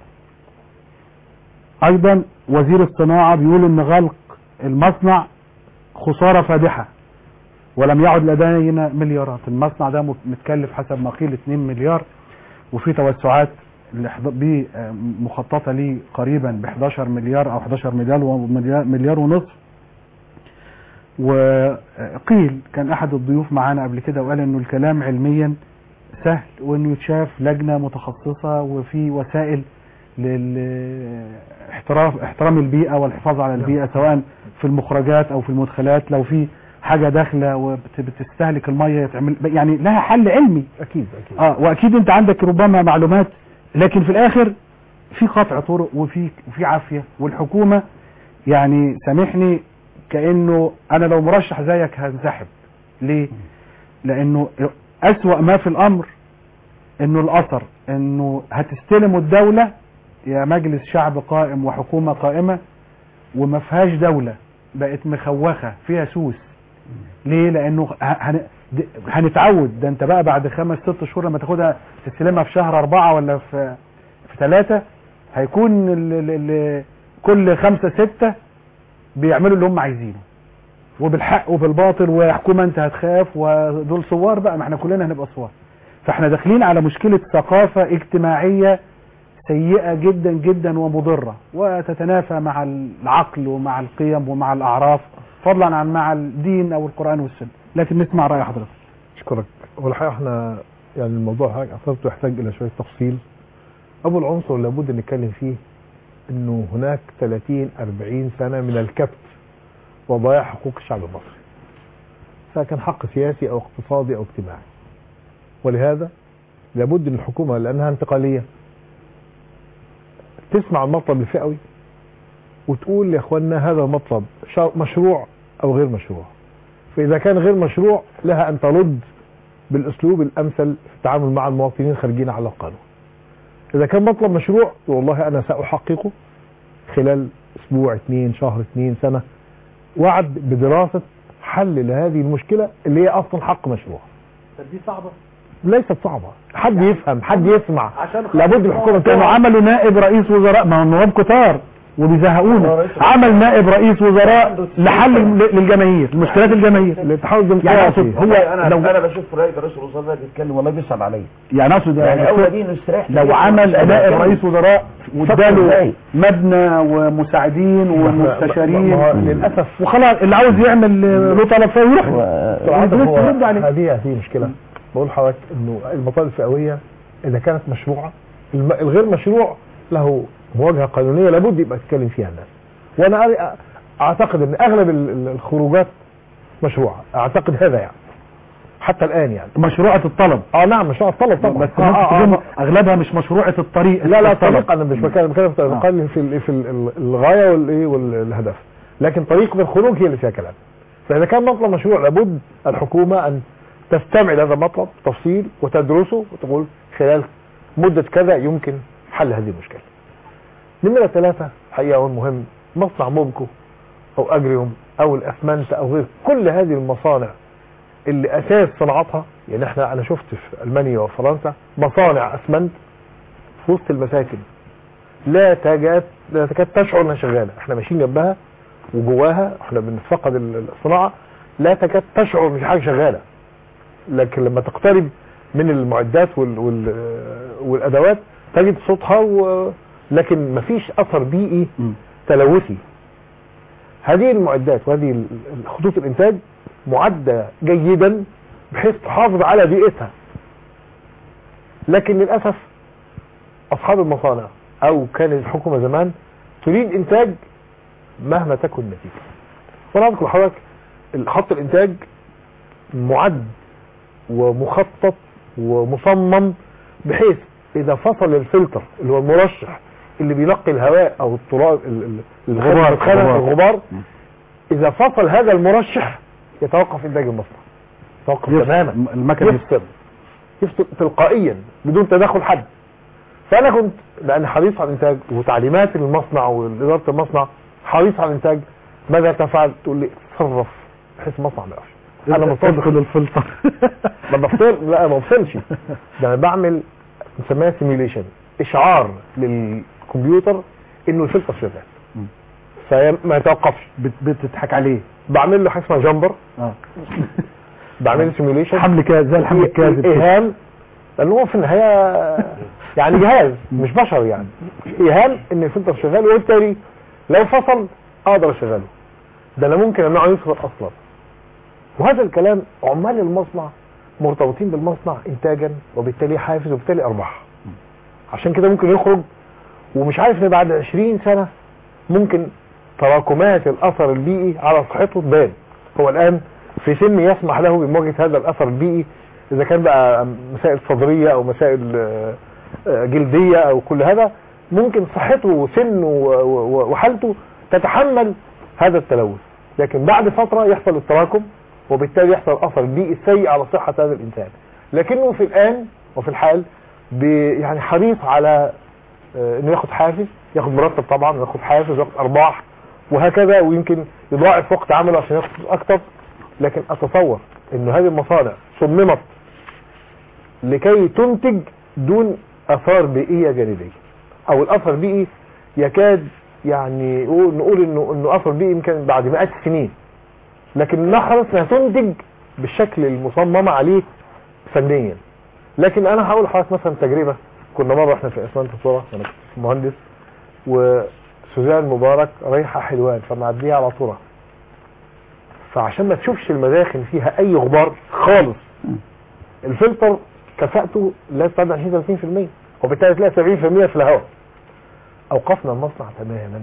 ايضا وزير الصناعة بيقول ان غلق المصنع خسارة فادحة ولم يعد لدينا مليارات المصنع ده متكلف حسب ما قيل 2 مليار وفي توسعات مخططة ليه قريبا ب 11 مليار او 11 مليار ومليار ونصف وقيل كان احد الضيوف معانا قبل كده وقال انه الكلام علميا سهل وانه يتشاف لجنة متخصصة وفي وسائل للاحترام احترام البيئة والحفاظ على البيئة سواء في المخرجات او في المدخلات لو في حاجة داخلة وبتستهلك المية يتعمل يعني لها حل علمي
اكيد اكيد
اه واكيد انت عندك ربما معلومات لكن في الاخر في قطع طرق وفي وفي عافية والحكومة يعني سامحني كأنه انا لو مرشح زيك هنسحب ليه لانه اسوأ ما في الامر انه الاثر انه هتستلموا الدولة يا مجلس شعب قائم وحكومة قائمة وما فيهاش دولة بقت مخوخة فيها سوس ليه لانه هن... هنتعود ده انت بقى بعد خمس ست شهور لما تاخدها تستلمها في شهر اربعة ولا في في ثلاثة هيكون ال... ال... ال... كل خمسة ستة بيعملوا اللي هم عايزينه وبالحق وبالباطل وحكومة انت هتخاف ودول صوار بقى ما احنا كلنا هنبقى صوار فاحنا داخلين على مشكلة ثقافة اجتماعية سيئة جدا جدا ومضرة وتتنافى مع العقل ومع القيم ومع الأعراف فضلا عن مع الدين أو القرآن والسنة لكن نسمع راي حضرتك
اشكرك والحقيقه احنا يعني الموضوع حضرتك اثرته يحتاج الى شويه تفصيل اول عنصر لابد ان نتكلم فيه انه هناك 30 40 سنه من الكبت وضياع حقوق الشعب المصري سواء كان حق سياسي او اقتصادي او اجتماعي ولهذا لابد ان الحكومه لانها انتقاليه تسمع المطلب الفئوي وتقول يا اخوانا هذا مطلب شا- مشروع او غير مشروع فاذا كان غير مشروع لها ان ترد بالاسلوب الامثل في التعامل مع المواطنين الخارجين على القانون اذا كان مطلب مشروع والله انا ساحققه خلال اسبوع اثنين شهر اثنين سنه وعد بدراسه حل لهذه المشكله اللي هي اصلا حق مشروع
دي صعبه
ليست صعبه حد يفهم حد يسمع لابد الحكومه
كانوا
تقع.
عملوا نائب رئيس وزراء ما هو النواب كتار وبيزهقونا عمل نائب رئيس وزراء لحل للجماهير المشكلات الجماهير
الاتحاد
يعني
الديمقراطي
اقصد هو
انا
لو
انا بشوف رئيس رئيس الوزراء ده بيتكلم والله بيصعب عليا
يعني اقصد
يعني
يعني
اول دي نستريح
لو عمل نائب رئيس وزراء واداله مبنى ومساعدين ومستشارين
ما هو للاسف
وخلاص اللي عاوز يعمل له طلب فيه يروح
طبعاً
الناس
هو
ترد عليه
هذه هذه مشكله بقول لحضرتك انه المطالب الفئويه اذا كانت مشروعه الم- الغير مشروع له مواجهه قانونيه لابد يبقى يتكلم فيها الناس وانا أري- اعتقد ان اغلب ال- ال- الخروجات مشروعه اعتقد هذا يعني حتى الان يعني
مشروعة الطلب
اه نعم مشروع الطلب طبعا
بس
آه
ممكن
آه
تكون
آه.
اغلبها مش مشروعة الطريق
لا لا
الطلب.
طريق انا مش بتكلم بتكلم في الأقل في ال- في ال- الغايه والايه والهدف لكن طريقه الخروج هي اللي فيها كلام فاذا كان مطلب مشروع لابد الحكومه ان تستبعد هذا المطلب تفصيل وتدرسه وتقول خلال مده كذا يمكن حل هذه المشكله. نمره ثلاثه حقيقه والمهم مصنع موبكو او اجريوم او الاسمنت او غير كل هذه المصانع اللي اساس صناعتها يعني احنا انا شفت في المانيا وفرنسا مصانع اسمنت في وسط المساكن لا تكاد لا تكاد تشعر انها شغاله احنا ماشيين جنبها وجواها احنا بنتفقد ال- الصناعه لا تكاد تشعر ان في حاجه شغاله لكن لما تقترب من المعدات وال وال والادوات تجد صوتها و... لكن مفيش اثر بيئي
مم.
تلوثي هذه المعدات وهذه ال- ال- خطوط الانتاج معده جيدا بحيث تحافظ على بيئتها لكن للاسف اصحاب المصانع او كانت الحكومه زمان تريد انتاج مهما تكن النتيجه وانا اذكر لحضرتك خط الانتاج معد ومخطط ومصمم بحيث اذا فصل الفلتر اللي هو المرشح اللي بينقي الهواء او التراب ال- ال-
الغبار.
الخارج
الغبار.
الغبار اذا فصل هذا المرشح يتوقف انتاج المصنع يتوقف
يفصل.
تماما
المكن يفصل.
يفصل يفصل تلقائيا بدون تدخل حد فانا كنت لان حريص على الانتاج وتعليمات المصنع واداره المصنع حريص على الانتاج ماذا تفعل تقول لي تصرف بحيث المصنع ما يقفش انا مصدق
ادخل الفلتر
ما بفصل لا ما بفصلش ده انا بعمل بنسميها سيميوليشن اشعار للكمبيوتر انه الفلتر شغال
مم.
فما يتوقفش
بت- بتضحك عليه
بعمل له حاجه اسمها جامبر
اه
بعمل له سيميوليشن
حمل كاذب زي الحمل الكاذب كده.
ايهام لان هو في النهايه يعني جهاز مش بشر يعني ايهام ان الفلتر شغال وبالتالي لو فصل اقدر اشغله ده انا ممكن امنعه يفصل اصلا وهذا الكلام عمال المصنع مرتبطين بالمصنع انتاجا وبالتالي حافز وبالتالي ارباح عشان كده ممكن يخرج ومش عارف ان بعد 20 سنه ممكن تراكمات الاثر البيئي على صحته تبان هو الان في سن يسمح له بمواجهه هذا الاثر البيئي اذا كان بقى مسائل صدريه او مسائل آه، آه، جلديه او كل هذا ممكن صحته وسنه و- و- وحالته تتحمل هذا التلوث لكن بعد فتره يحصل التراكم وبالتالي يحصل اثر بيئي سيء على صحه هذا الانسان لكنه في الان وفي الحال بي- يعني حريص على آه، انه ياخد حافز ياخد مرتب طبعا وياخد حافز وياخد ارباح وهكذا ويمكن يضاعف وقت عمله عشان ياخد فلوس اكتر لكن اتصور انه هذه المصانع صممت لكي تنتج دون اثار بيئيه جانبيه او الاثر البيئي يكاد يعني نقول نقول انه انه اثر بيئي يمكن بعد مئات السنين لكن نحرص انها تنتج بالشكل المصمم عليه فنيا لكن انا هقول لحضرتك مثلا تجربه كنا مره احنا في اسمنت الصوره انا كنت مهندس وسوزان مبارك رايحه حلوان فمعديه على طرة فعشان ما تشوفش المداخن فيها اي غبار خالص الفلتر كفاءته لا تتعدى 20 30% وبالتالي تلاقي 70% في الهواء اوقفنا المصنع تماما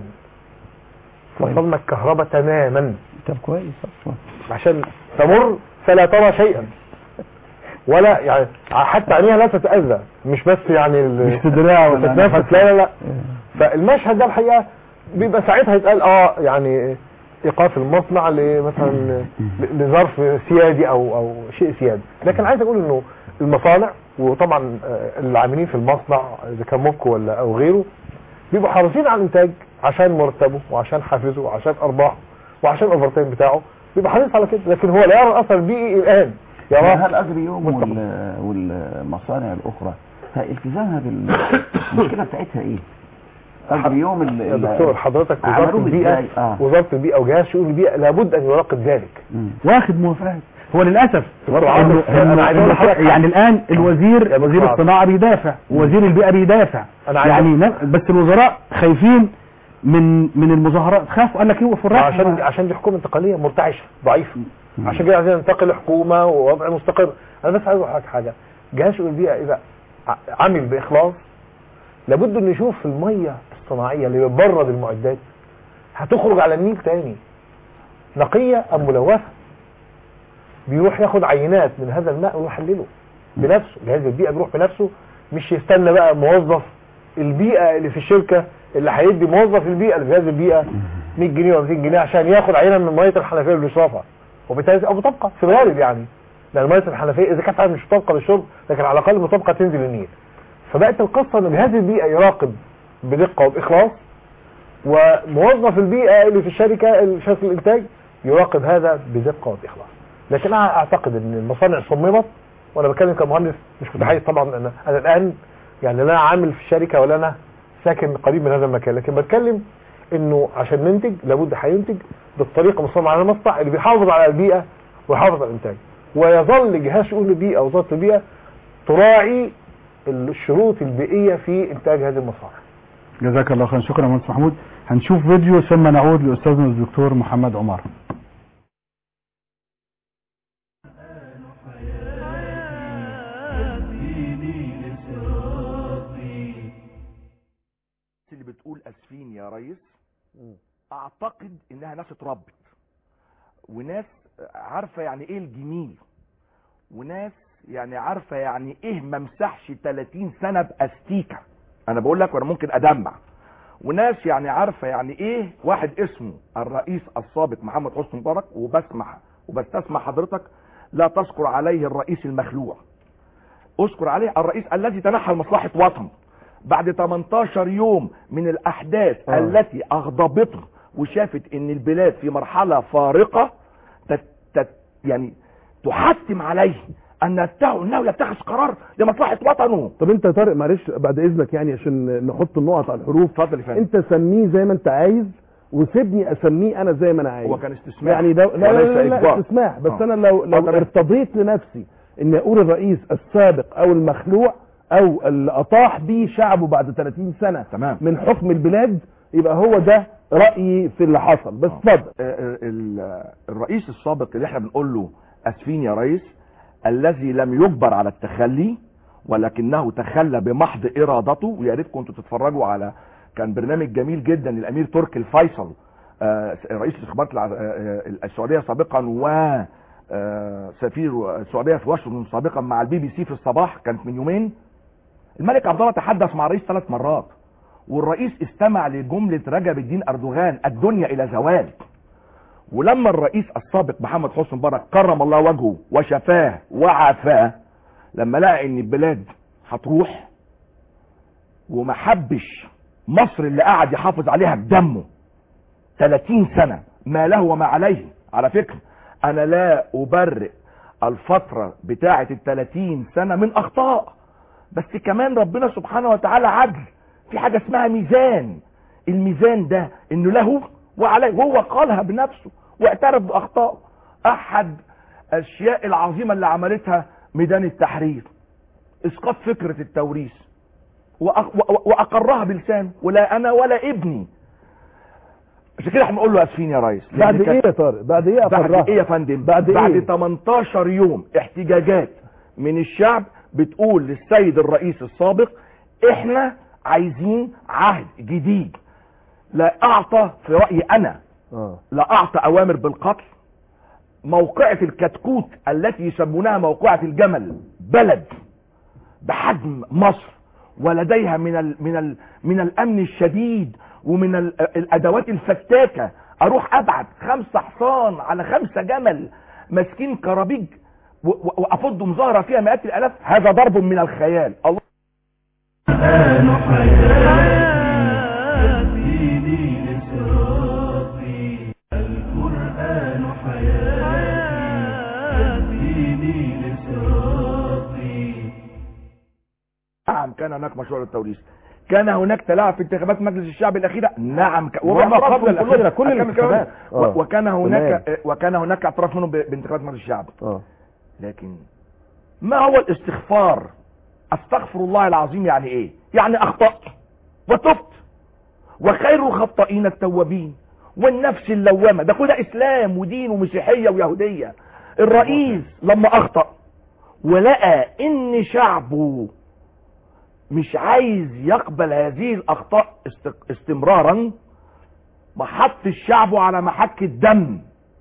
فصلنا الكهرباء تماما
طب كويس أصلاً.
عشان تمر فلا ترى شيئا ولا يعني حتى عينيها لا تتأذى مش بس يعني ال-
مش صدرها ولا
تتنفس لا لا لا فالمشهد ده الحقيقة بيبقى ساعتها يتقال اه يعني ايقاف المصنع لمثلا ل- لظرف سيادي او او شيء سيادي لكن عايز اقول انه المصانع وطبعا آه، العاملين في المصنع اذا كان موكو ولا او غيره بيبقوا حريصين على الانتاج عشان مرتبه وعشان حافزه وعشان ارباحه وعشان الاوفرتايم بتاعه بيبقى حريص على كده لكن هو لا يرى الاثر البيئي الان يراه
هل اجر يوم
مستقبل.
وال- والمصانع الاخرى فالتزامها بالمشكله بتاعتها ايه؟ اجر يوم ال-
يا
ال-
دكتور حضرتك وزاره
عملوه
البيئه
إزاي؟ آه.
وزاره البيئه وجهاز شؤون البيئه لابد ان يراقب ذلك
مم.
واخد موافقات هو للاسف
برضه
إنه-
عاوز- أنا
إنه-
عايز أقول لحضرتك حاجة.
يعني الان الوزير
يا
وزير
دكتور
الصناعه بيدافع ووزير البيئه بيدافع
أنا عايز
يعني ن- بس الوزراء خايفين من من المظاهرات خافوا قال لك يوقفوا الرحله
عشان عشان دي حكومه انتقاليه مرتعشه ضعيفه عشان كده عايزين ننتقل لحكومه ووضع مستقر انا بس عايز اقول لك حاجه جهاز شؤون البيئه اذا ع- عمل باخلاص لابد انه يشوف الميه الصناعيه اللي بتبرد المعدات هتخرج على النيل تاني نقيه ام ملوثه بيروح ياخد عينات من هذا الماء ويحلله بنفسه جهاز البيئه بيروح بنفسه مش يستنى بقى موظف البيئه اللي في الشركه اللي هيدي موظف البيئه اللي في جهاز البيئه 100 جنيه ولا 200 جنيه عشان ياخد عينه من ميه الحنفيه اللي بيشربها وبالتالي او مطابقه في الغالب يعني لان ميه الحنفيه اذا كانت فعلا مش مطابقه للشرب لكن على الاقل مطابقه تنزل النيل فبقت القصه ان جهاز البيئه يراقب بدقه وباخلاص وموظف البيئه اللي في الشركه شركه الانتاج يراقب هذا بدقه وباخلاص لكن انا اعتقد ان المصانع صممت وانا بتكلم كمهندس مش متحيز طبعا انا انا الان يعني لا عامل في الشركه ولا انا ساكن قريب من هذا المكان لكن بتكلم انه عشان ننتج لابد هينتج بالطريقه المصممه على المصنع اللي بيحافظ على البيئه ويحافظ على الانتاج ويظل جهاز شؤون البيئه وزاره البيئه تراعي الشروط البيئيه في انتاج هذه المصانع
جزاك الله خيرا شكرا يا مهندس محمود هنشوف فيديو ثم نعود لاستاذنا الدكتور محمد عمر
اللي بتقول اسفين يا ريس اعتقد انها ناس اتربت وناس عارفه يعني ايه الجميل وناس يعني عارفه يعني ايه ما مسحش 30 سنه باستيكه انا بقول لك وانا ممكن ادمع وناس يعني عارفه يعني ايه واحد اسمه الرئيس السابق محمد حسني مبارك وبسمح وبستسمح حضرتك لا تذكر عليه الرئيس المخلوع اذكر عليه الرئيس الذي تنحى لمصلحه وطن بعد 18 يوم من الاحداث
آه.
التي اغضبته وشافت ان البلاد في مرحله فارقه تت تت يعني تحتم عليه ان يتخذ انه يتخذ قرار لمصلحه وطنه
طب انت يا طارق معلش بعد اذنك يعني عشان نحط النقط على الحروف
اتفضل يا فندم
انت سميه زي ما انت عايز وسيبني اسميه انا زي ما انا عايز
هو كان استسماح
يعني ده لا لا,
وليس
لا, لا
إجبار.
استسماح بس
آه.
انا لو لو
اتفضل.
ارتضيت لنفسي اني اقول الرئيس السابق او المخلوع او اللي اطاح به شعبه بعد 30 سنه
تمام.
من حكم البلاد يبقى هو ده رايي في اللي حصل بس اتفضل
آه، آه، ال- الرئيس السابق اللي احنا بنقول له اسفين يا ريس الذي لم يجبر على التخلي ولكنه تخلى بمحض ارادته ويا ريت كنتوا تتفرجوا على كان برنامج جميل جدا للامير تركي الفيصل آه، رئيس الاستخبارات الع- آه، آه، السعوديه سابقا و آه، سفير السعوديه في واشنطن سابقا مع البي بي سي في الصباح كانت من يومين الملك عبد الله تحدث مع الرئيس ثلاث مرات والرئيس استمع لجمله رجب الدين اردوغان الدنيا الى زوال ولما الرئيس السابق محمد حسني مبارك كرم الله وجهه وشفاه وعافاه لما لقى ان البلاد هتروح وما حبش مصر اللي قعد يحافظ عليها بدمه 30 سنة ما له وما عليه على فكرة انا لا ابرئ الفترة بتاعة ال 30 سنة من اخطاء بس كمان ربنا سبحانه وتعالى عدل في حاجة اسمها ميزان الميزان ده انه له وعليه وهو قالها بنفسه واعترف باخطائه احد الاشياء العظيمة اللي عملتها ميدان التحرير اسقاط فكرة التوريث وأق- وأ- واقرها بلسانه ولا انا ولا ابني عشان كده احنا بنقول له اسفين يا ريس
بعد
لأن
ايه
كان-
يا طارق بعد ايه
بعد
اقرها
ايه يا فندم
بعد
بعد
إيه؟
18 يوم احتجاجات من الشعب بتقول للسيد الرئيس السابق احنا عايزين عهد جديد لا اعطى في رايي انا
اه
لا اعطى اوامر بالقتل موقعة الكتكوت التي يسمونها موقعة الجمل بلد بحجم مصر ولديها من ال من ال من الامن الشديد ومن ال الادوات الفتاكه اروح ابعت خمسه حصان على خمسه جمل ماسكين كرابيج و- و- وافض مظاهره فيها مئات الالاف هذا ضرب من الخيال الله
القرآن حياتي دين صراطي القرآن حياتي دين صراطي
نعم كان هناك مشروع للتوريث كان هناك تلاعب في انتخابات مجلس الشعب الاخيره نعم ك...
وما
وباعترافهم
قبل الأخيرة،
كلهم.
كل
أكمل
الانتخابات.
كلامي.
آه.
و... وكان هناك
تمام.
وكان هناك اعتراف منهم ب... بانتخابات مجلس الشعب
اه
لكن ما هو الاستغفار استغفر الله العظيم يعني ايه يعني اخطأت وتبت وخير الخطائين التوابين والنفس اللوامة ده كده اسلام ودين ومسيحية ويهودية الرئيس لما اخطأ ولقى ان شعبه مش عايز يقبل هذه الاخطاء است- استمرارا ما حط الشعب على محك الدم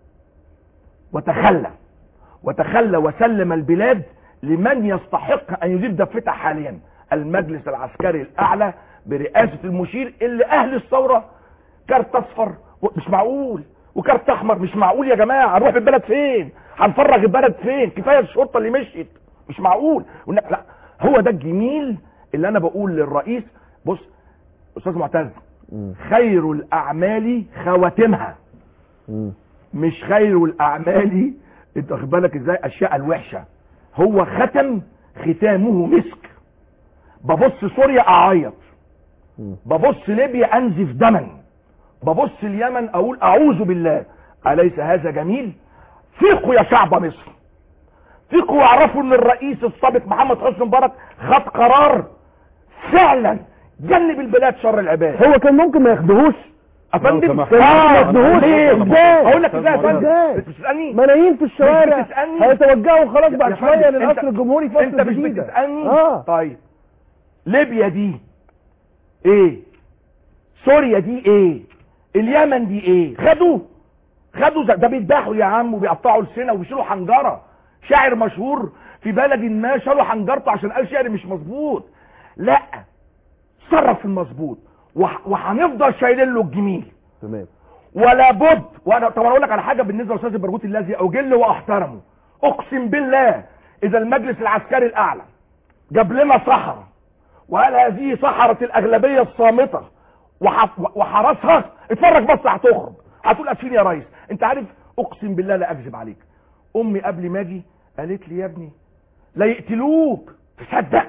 وتخلى وتخلى وسلم البلاد لمن يستحق ان يدير دفتها حاليا المجلس العسكري الاعلى برئاسة المشير اللي اهل الثورة كارت اصفر و- مش معقول وكارت احمر مش معقول يا جماعة هنروح البلد فين هنفرغ البلد فين كفاية الشرطة اللي مشيت مش معقول ون- لا هو ده الجميل اللي انا بقول للرئيس بص استاذ معتز
مم.
خير الاعمال خواتمها
مم.
مش خير الاعمال انت واخد بالك ازاي اشياء الوحشه هو ختم ختامه مسك ببص سوريا اعيط
مم.
ببص ليبيا انزف دما ببص اليمن اقول اعوذ بالله اليس هذا جميل فيقوا يا شعب مصر فيقوا واعرفوا ان الرئيس السابق محمد حسني مبارك خد قرار فعلا جنب البلاد شر العباد
هو كان ممكن ما ياخدهوش
افندم
سمحت.
اه
ما ياخدوهوش.
ليه
ازاي؟
اقول لك ازاي يا فندم
ازاي؟
انت بتسالني
ملايين في الشوارع
مش بتسألني؟
هيتوجهوا خلاص
يا
بعد
فندم،
شويه
انت-
للقصر الجمهوري في
انت
مصر
مش
الجديده
بتسالني
اه
طيب ليبيا دي ايه سوريا دي ايه اليمن دي ايه خدوه خدوا زي- ده بيذبحوا يا عم وبيقطعوا لسنه وبيشيلوا حنجره شاعر مشهور في بلد ما شالوا حنجرته عشان قال شعر مش مظبوط لا صرف في المظبوط وح- وهنفضل شايلين له الجميل
تمام
ولا بد وانا طب انا اقول لك على حاجه بالنسبه للاستاذ البرغوثي الذي اجل واحترمه اقسم بالله اذا المجلس العسكري الاعلى جاب لنا صحراء وقال هذه صحراء الاغلبيه الصامته وح- وحرسها اتفرج بس هتخرج هتقول اسفين يا ريس انت عارف اقسم بالله لا اكذب عليك امي قبل ما اجي قالت لي يا ابني لا يقتلوك تصدق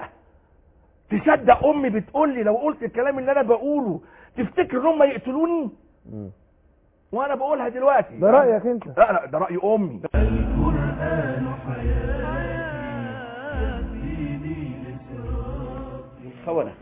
تصدق امي بتقول لي لو قلت الكلام اللي انا بقوله تفتكر ان هم يقتلوني
مم.
وانا بقولها دلوقتي
ده رايك انت
لا لا ده راي امي
القرآن حياتي دين صراطي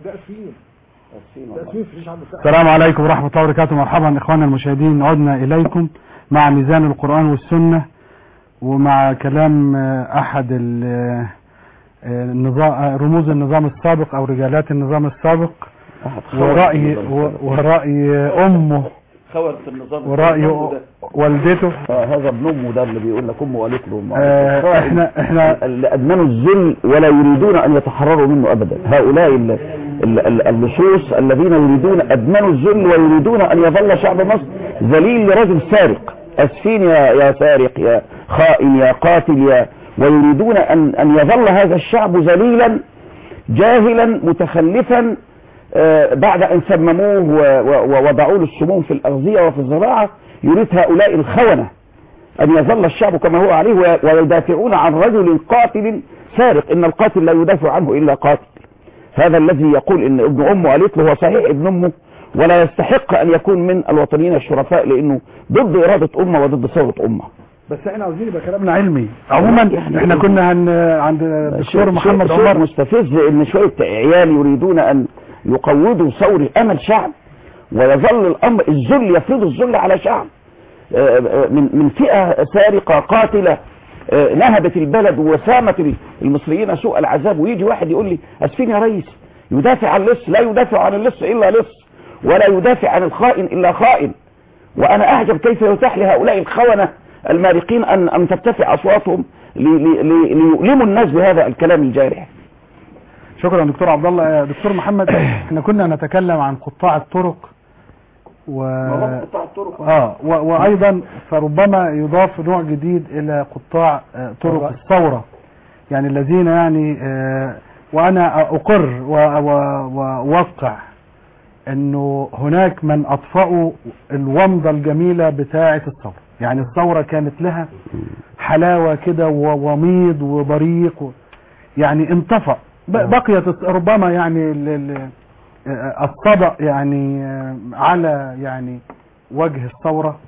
السلام عليكم ورحمة الله وبركاته مرحبا اخواننا المشاهدين عدنا اليكم مع ميزان القرآن والسنة ومع كلام آه، احد ال- آه، النظام آه، رموز النظام السابق او رجالات النظام السابق ورأي و- ورأي امه
خورت النظام
ورأي والدته
آه هذا ابن امه ده اللي بيقول لك امه قالت له
آه، احنا احنا
اللي ادمنوا الذل ولا يريدون ان يتحرروا منه ابدا هؤلاء ال- ال- ال- اللصوص الذين يريدون ادمنوا الذل ويريدون ان يظل شعب مصر ذليل لرجل سارق اسفين يا يا سارق يا خائن يا قاتل يا ويريدون ان ان يظل هذا الشعب ذليلا جاهلا متخلفا آه، بعد ان سمموه و- و- ووضعوا له السموم في الاغذيه وفي الزراعه يريد هؤلاء الخونه أن يظل الشعب كما هو عليه وي- ويدافعون عن رجل قاتل سارق إن القاتل لا يدافع عنه إلا قاتل هذا الذي يقول إن ابن أمه قالت له هو صحيح ابن أمه ولا يستحق أن يكون من الوطنيين الشرفاء لأنه ضد إرادة أمة وضد ثورة أمة
بس احنا عاوزين يبقى كلامنا علمي عموما احنا كنا هن عند الدكتور محمد
شيء
عمر
مستفز ان شويه عيال يريدون ان يقودوا ثور امل شعب ويظل الامر الذل يفرض الذل على شعب آه، آه، من من فئه سارقه قاتله آه، نهبت البلد وسامت المصريين سوء العذاب ويجي واحد يقول لي اسفين يا ريس يدافع عن اللص لا يدافع عن اللص الا لص ولا يدافع عن الخائن الا خائن وانا اعجب كيف يتاح لهؤلاء الخونه المارقين ان ان ترتفع اصواتهم لي- لي- لي- ليؤلموا الناس بهذا الكلام الجارح
شكرا دكتور عبد الله آه، دكتور محمد احنا كنا نتكلم عن قطاع الطرق و اه و... وايضا فربما يضاف نوع جديد الى قطاع آه، طرق الثوره يعني الذين يعني آه، وانا اقر و- و- واوقع انه هناك من اطفأوا الومضة الجميلة بتاعة الثورة يعني الثورة كانت لها حلاوة كده ووميض وبريق و... يعني انطفأ ب- بقيت الس- ربما يعني ال- ال- آه، الصدأ يعني آه، على يعني وجه الثورة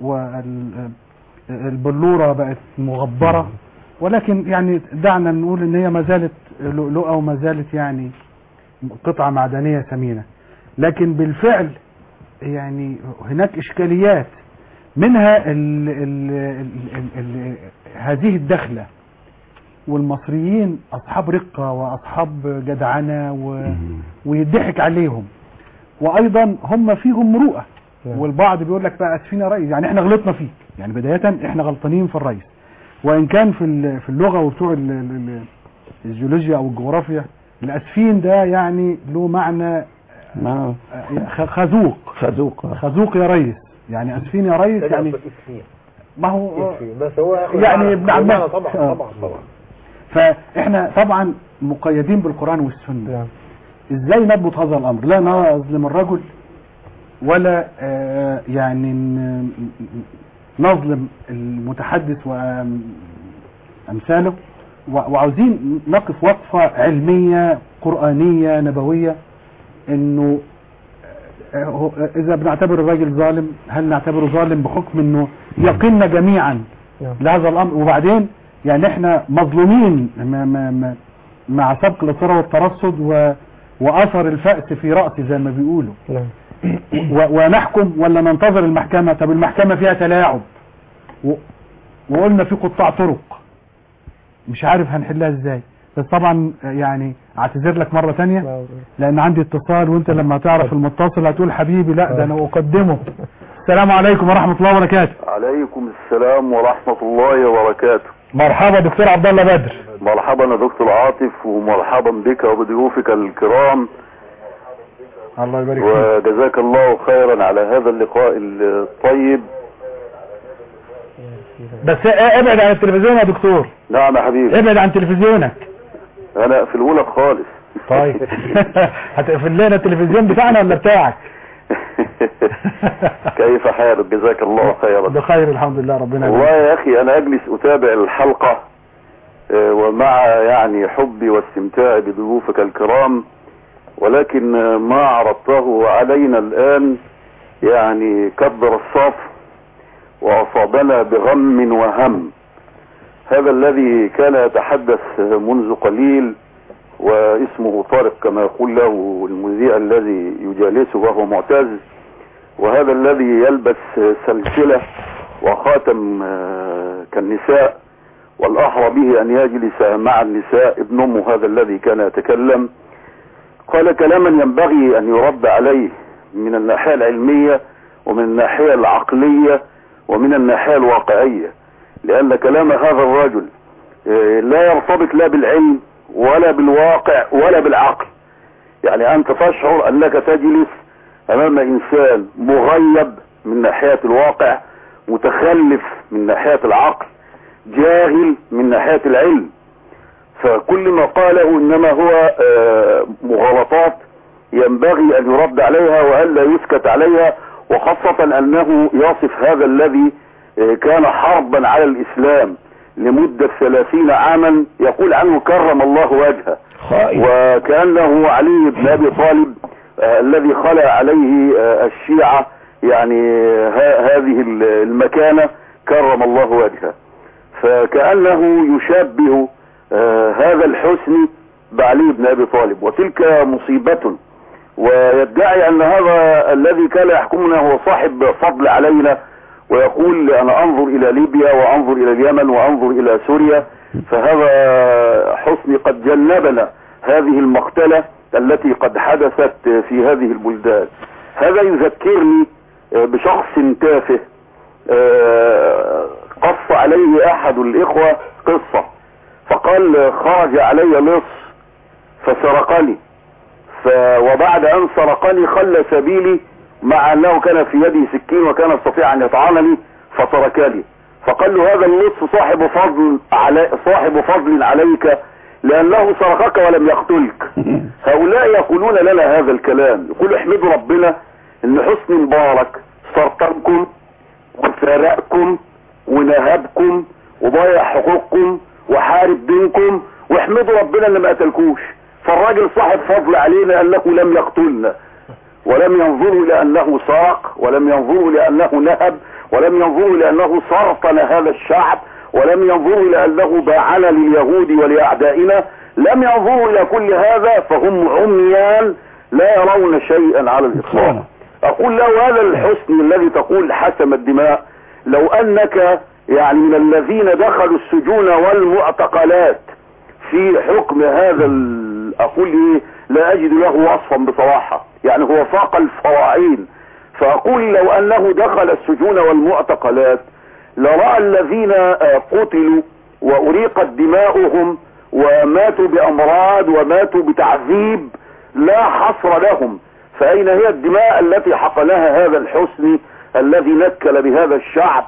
والبلورة بقت مغبرة ولكن يعني دعنا نقول ان هي ما زالت لؤلؤة وما زالت يعني قطعة معدنية ثمينة لكن بالفعل يعني هناك اشكاليات منها ال ال ال ال ال هذه الدخلة والمصريين اصحاب رقة واصحاب جدعنة و ويضحك عليهم وايضا هم فيهم مروءة والبعض بيقول لك بقى اسفين يا ريس يعني احنا غلطنا فيك يعني بداية احنا غلطانين في الرئيس وان كان في ال- في اللغة وبتوع ال- ال- ال- الجيولوجيا او الجغرافيا الاسفين ده يعني له معنى
ما
خ- خازوق
خازوق
خازوق يا ريس يعني اسفين يا ريس يعني ما هو
بس هو ياخد
يعني
معنى-
ابن عماد.
معنى طبعا
آه.
طبعا طبعا
فاحنا طبعا مقيدين بالقرآن والسنة
نعم.
ازاي نضبط هذا الامر لا نظلم الرجل ولا آه، يعني ن- نظلم المتحدث وامثاله و- وعاوزين نقف وقفة علمية قرآنية نبوية انه آه، هو- اذا بنعتبر الراجل ظالم هل نعتبره ظالم بحكم انه يقينا جميعا
نعم.
لهذا الامر وبعدين يعني احنا مظلومين ما ما ما مع سبق الاثاره والترصد و واثر الفأس في رأسي زي ما بيقولوا
نعم
و- ونحكم ولا ننتظر المحكمة طب المحكمة فيها تلاعب و... وقلنا في قطاع طرق مش عارف هنحلها ازاي بس طبعا يعني اعتذر لك مرة تانية لان عندي اتصال وانت لما تعرف المتصل هتقول حبيبي لا ده انا اقدمه السلام عليكم ورحمة الله وبركاته
عليكم السلام ورحمة الله وبركاته
مرحبا دكتور عبد الله بدر
مرحبا يا دكتور عاطف ومرحبا بك وبضيوفك الكرام
الله يبارك فيك
وجزاك الله خيرا على هذا اللقاء الطيب
بس ابعد عن التلفزيون يا دكتور
نعم يا حبيبي
ابعد عن تلفزيونك
انا في الاولى خالص
طيب هتقفل لنا التلفزيون بتاعنا ولا بتاعك
كيف حالك جزاك الله خيرا
بخير الحمد لله ربنا
والله
يبارك.
يا اخي انا اجلس اتابع الحلقة آه، ومع يعني حبي واستمتاعي بضيوفك الكرام ولكن آه، ما عرضته علينا الان يعني كبر الصف واصابنا بغم وهم هذا الذي كان يتحدث منذ قليل واسمه طارق كما يقول له المذيع الذي يجالسه وهو معتز وهذا الذي يلبس سلسلة وخاتم آه، كالنساء والأحرى به أن يجلس مع النساء ابن أمه هذا الذي كان يتكلم قال كلاما ينبغي أن يرد عليه من الناحية العلمية ومن الناحية العقلية ومن الناحية الواقعية لأن كلام هذا الرجل آه، لا يرتبط لا بالعلم ولا بالواقع ولا بالعقل يعني أنت تشعر أنك تجلس أمام إنسان مغيب من ناحية الواقع متخلف من ناحية العقل جاهل من ناحية العلم فكل ما قاله إنما هو آه، مغالطات ينبغي أن يرد عليها وألا يسكت عليها وخاصة أنه يصف هذا الذي آه، كان حربا على الإسلام لمدة ثلاثين عاما يقول عنه كرم الله وجهه
خائن
وكأنه علي بن أبي طالب آه، الذي خلى عليه آه، الشيعة يعني ها- هذه ال- المكانة كرم الله وجهه فكأنه يشبه آه، هذا الحسن بعلي بن أبي طالب وتلك مصيبة ويدعي ان هذا الذي كان يحكمنا هو صاحب فضل علينا ويقول انا انظر الى ليبيا وانظر الى اليمن وانظر الى سوريا فهذا حسني قد جنبنا هذه المقتلة التي قد حدثت في هذه البلدان هذا يذكرني بشخص تافه قص عليه احد الاخوة قصة فقال خرج علي لص فسرقني ف وبعد ان سرقني خلى سبيلي مع انه كان في يده سكين وكان يستطيع ان يطعنني فتركني فقال له هذا اللص صاحب فضل علي صاحب فضل عليك لانه سرقك ولم يقتلك هؤلاء يقولون لنا هذا الكلام يقول احمدوا ربنا ان حسني مبارك سرطنكم وسرقكم ونهبكم وضيع حقوقكم وحارب دينكم واحمدوا ربنا ان ما قتلكوش فالراجل صاحب فضل علينا انه لم يقتلنا ولم ينظروا الى انه سرق ولم ينظروا الى انه نهب ولم ينظروا الى انه سرطن هذا الشعب ولم ينظروا الى انه باعنا لليهود ولاعدائنا لم ينظروا الى كل هذا فهم عميان لا يرون شيئا على الاطلاق اقول له هذا الحسن الذي تقول حسم الدماء لو انك يعني من الذين دخلوا السجون والمعتقلات في حكم هذا اقول ايه لا اجد له وصفا بصراحة يعني هو فاق الفراعين فاقول لو انه دخل السجون والمعتقلات لرأى الذين قتلوا واريقت دماؤهم وماتوا بامراض وماتوا بتعذيب لا حصر لهم فاين هي الدماء التي حقنها هذا الحسن الذي نكل بهذا الشعب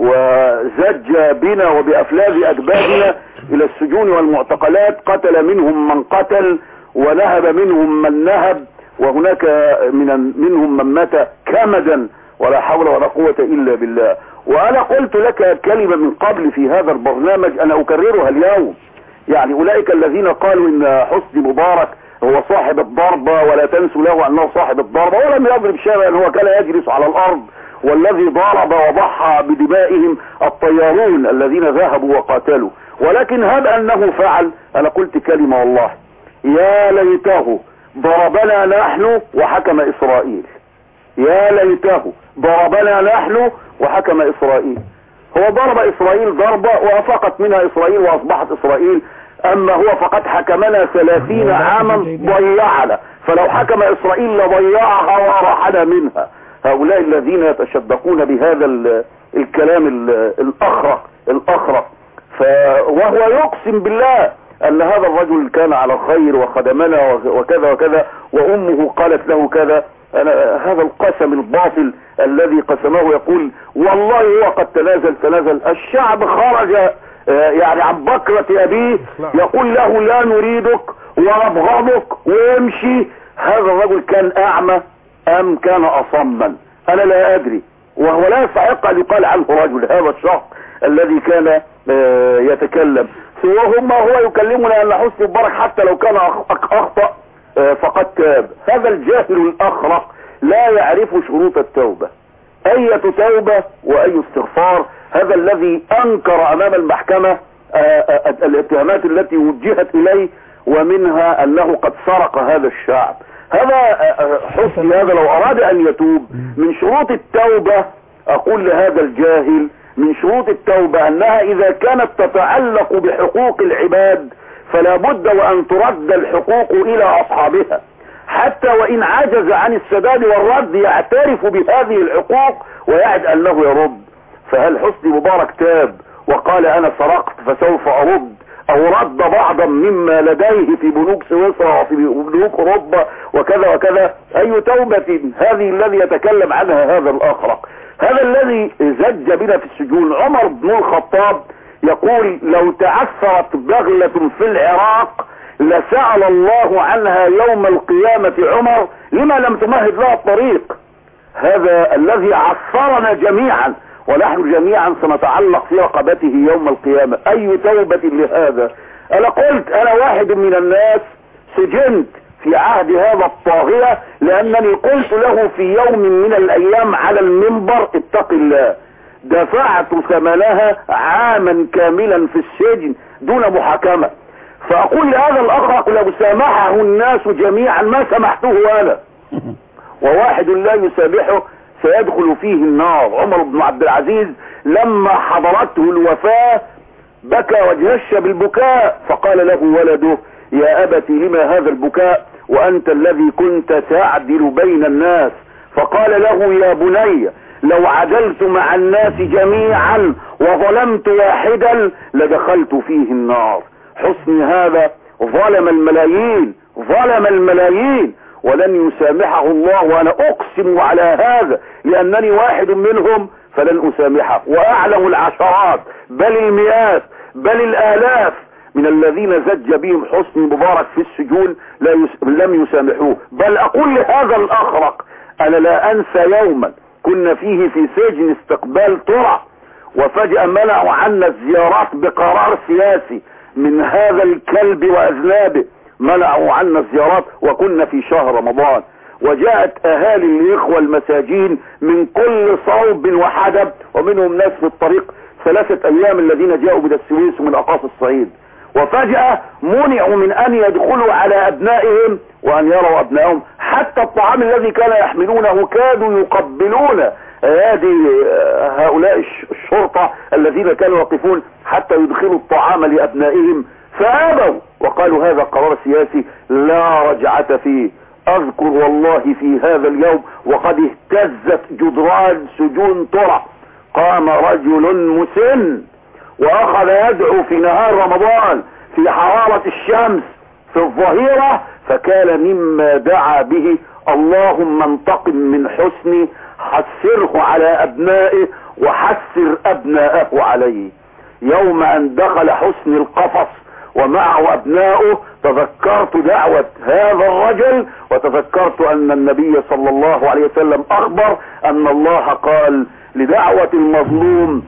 وزج بنا وبافلاذ اجبادنا الى السجون والمعتقلات قتل منهم من قتل ونهب منهم من نهب وهناك من منهم من مات كمدا ولا حول ولا قوة الا بالله وانا قلت لك كلمة من قبل في هذا البرنامج انا اكررها اليوم يعني اولئك الذين قالوا ان حسني مبارك هو صاحب الضربة ولا تنسوا له انه صاحب الضربة ولم يضرب شيئا هو كان يجلس على الارض والذي ضرب وضحى بدمائهم الطيارون الذين ذهبوا وقاتلوا ولكن هب انه فعل انا قلت كلمة والله يا ليته ضربنا نحن وحكم اسرائيل يا ليته ضربنا نحن وحكم اسرائيل هو ضرب اسرائيل ضربة وافقت منها اسرائيل واصبحت اسرائيل اما هو فقد حكمنا ثلاثين عاما ضيعنا فلو حكم اسرائيل لضيعها وراحنا منها هؤلاء الذين يتشدقون بهذا الكلام الاخرق الاخرق وهو يقسم بالله ان هذا الرجل كان على خير وخدمنا وكذا وكذا وامه قالت له كذا أنا هذا القسم الباطل الذي قسمه يقول والله هو قد تنازل تنازل الشعب خرج يعني عن بكرة ابيه يقول له لا نريدك ونبغضك ويمشي هذا الرجل كان اعمى ام كان اصما انا لا ادري وهو لا يستحق ان يقال عنه رجل هذا الشخص الذي كان يتكلم وهم هو يكلمنا ان حسني مبارك حتى لو كان اخطأ فقد تاب هذا الجاهل الاخرق لا يعرف شروط التوبة اية توبة واي استغفار هذا الذي انكر امام المحكمة الاتهامات التي وجهت اليه ومنها انه قد سرق هذا الشعب هذا حسني هذا لو اراد ان يتوب من شروط التوبة اقول لهذا الجاهل من شروط التوبة انها اذا كانت تتعلق بحقوق العباد فلا بد وان ترد الحقوق الى اصحابها حتى وان عجز عن السداد والرد يعترف بهذه الحقوق ويعد انه يرد فهل حسني مبارك تاب وقال انا سرقت فسوف ارد او رد بعضا مما لديه في بنوك سويسرا وفي بنوك اوروبا وكذا وكذا اي توبة هذه الذي يتكلم عنها هذا الاخرق هذا الذي زج بنا في السجون عمر بن الخطاب يقول لو تعثرت بغلة في العراق لسأل الله عنها يوم القيامة عمر لما لم تمهد لها الطريق هذا الذي عثرنا جميعا ونحن جميعا سنتعلق في رقبته يوم القيامة اي توبة لهذا انا قلت انا واحد من الناس سجنت في عهد هذا الطاغية لانني قلت له في يوم من الايام على المنبر اتق الله دفعت ثمنها عاما كاملا في السجن دون محاكمة فاقول لهذا الاخرق لو سامحه الناس جميعا ما سمحته انا وواحد لا يسامحه سيدخل فيه النار عمر بن عبد العزيز لما حضرته الوفاة بكى وجهش بالبكاء فقال له ولده يا أبت لما هذا البكاء وأنت الذي كنت تعدل بين الناس فقال له يا بني لو عدلت مع الناس جميعا وظلمت واحدا لدخلت فيه النار حسن هذا ظلم الملايين ظلم الملايين ولن يسامحه الله وانا اقسم على هذا لانني واحد منهم فلن اسامحه واعلم العشرات بل المئات بل الالاف من الذين زج بهم حسني مبارك في السجون لا يس... لم يسامحوه بل اقول لهذا الاخرق انا لا انسى يوما كنا فيه في سجن استقبال ترى وفجأة منعوا عنا الزيارات بقرار سياسي من هذا الكلب واذنابه منعوا عنا الزيارات وكنا في شهر رمضان وجاءت اهالي الاخوة المساجين من كل صوب وحدب ومنهم ناس في الطريق ثلاثة ايام الذين جاءوا من السويس ومن اقاصي الصعيد وفجأة منعوا من ان يدخلوا على ابنائهم وان يروا ابنائهم حتى الطعام الذي كان يحملونه كادوا يقبلون ايادي هؤلاء الشرطة الذين كانوا يقفون حتى يدخلوا الطعام لابنائهم فابوا وقالوا هذا قرار سياسي لا رجعة فيه اذكر والله في هذا اليوم وقد اهتزت جدران سجون ترى قام رجل مسن واخذ يدعو في نهار رمضان في حرارة الشمس في الظهيرة فكان مما دعا به اللهم انتقم من حسني حسره على ابنائه وحسر ابناءه عليه يوم ان دخل حسن القفص ومعه ابناؤه تذكرت دعوة هذا الرجل وتذكرت ان النبي صلى الله عليه وسلم اخبر ان الله قال لدعوة المظلوم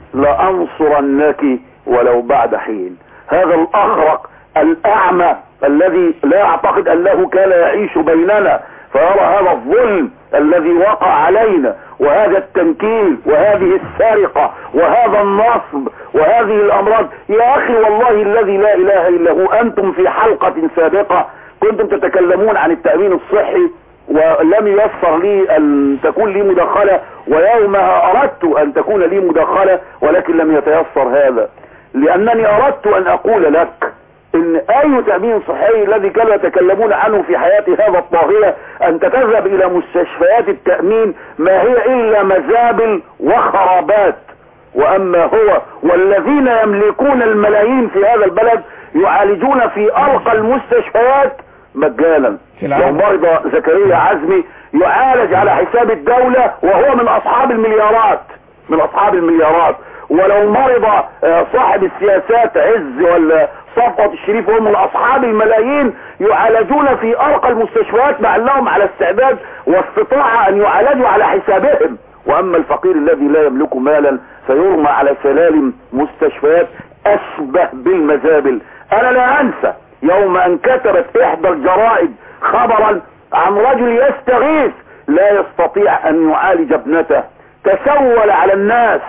لانصرنك ولو بعد حين هذا الاخرق الاعمى الذي لا اعتقد انه كان يعيش بيننا فيرى هذا الظلم الذي وقع علينا وهذا التنكيل وهذه السرقة وهذا النصب وهذه الامراض يا اخي والله الذي لا اله الا هو انتم في حلقة سابقة كنتم تتكلمون عن التأمين الصحي ولم ييسر لي ان تكون لي مداخلة ويومها اردت ان تكون لي مداخلة ولكن لم يتيسر هذا لانني اردت ان اقول لك ان اي تأمين صحي الذي كانوا يتكلمون عنه في حياة هذا الطاغية انت تذهب الى مستشفيات التأمين ما هي الا مزابل وخرابات واما هو والذين يملكون الملايين في هذا البلد يعالجون في ارقى المستشفيات مجانا لو مرضى زكريا عزمي يعالج على حساب الدولة وهو من اصحاب المليارات من اصحاب المليارات ولو مرض صاحب السياسات عز ولا صفوة الشريف وهم من اصحاب الملايين يعالجون في ارقى المستشفيات مع انهم على استعداد واستطاعة ان يعالجوا على حسابهم واما الفقير الذي لا يملك مالا فيرمى على سلالم مستشفيات اشبه بالمزابل انا لا انسى يوم ان كتبت احدى الجرائد خبرا عن رجل يستغيث لا يستطيع ان يعالج ابنته تسول على الناس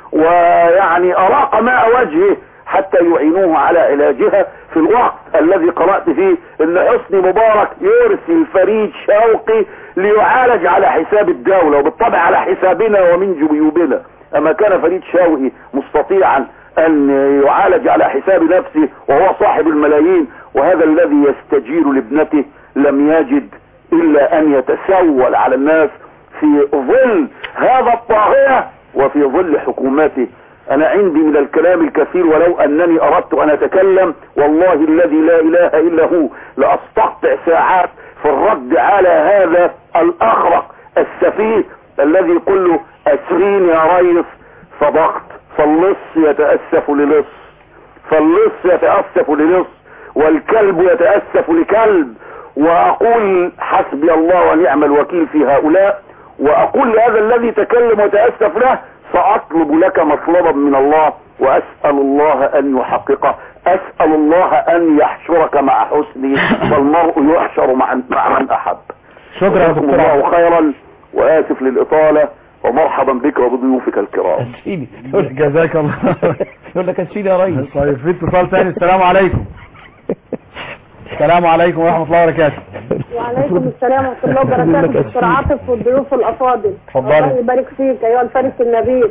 ويعني اراق ماء وجهه حتى يعينوه على علاجها في الوقت الذي قرأت فيه ان حسني مبارك يرسل فريد شوقي ليعالج على حساب الدولة وبالطبع على حسابنا ومن جيوبنا اما كان فريد شوقي مستطيعا ان يعالج على حساب نفسه وهو صاحب الملايين وهذا الذي يستجير لابنته لم يجد الا ان يتسول على الناس في ظل هذا الطاغية وفي ظل حكوماته انا عندي من الكلام الكثير ولو انني اردت ان اتكلم والله الذي لا اله الا هو لاستقطع ساعات في الرد على هذا الاخرق السفيه الذي يقول له اسرين يا ريس صدقت فاللص يتأسف للص فاللص يتأسف للص والكلب يتأسف لكلب واقول حسبي الله ونعم الوكيل في هؤلاء واقول لهذا الذي تكلم وتأسف له سأطلب لك مطلبا من الله وأسأل الله أن يحققه أسأل الله أن يحشرك مع حسني فالمرء يحشر مع مع من أحب
شكرا يا
جزاكم
دكتور عبد.
الله خيرا وآسف للإطالة ومرحبا بك وبضيوفك الكرام
اشفيني
جزاك الله
يقول لك اشفيني يا ريس
طيب في اتصال ثاني السلام عليكم السلام عليكم ورحمة الله وبركاته
وعليكم السلام ورحمة الله وبركاته دكتور عاطف والضيوف الأفاضل
اتفضلي.
الله يبارك فيك أيها الفارس النبيل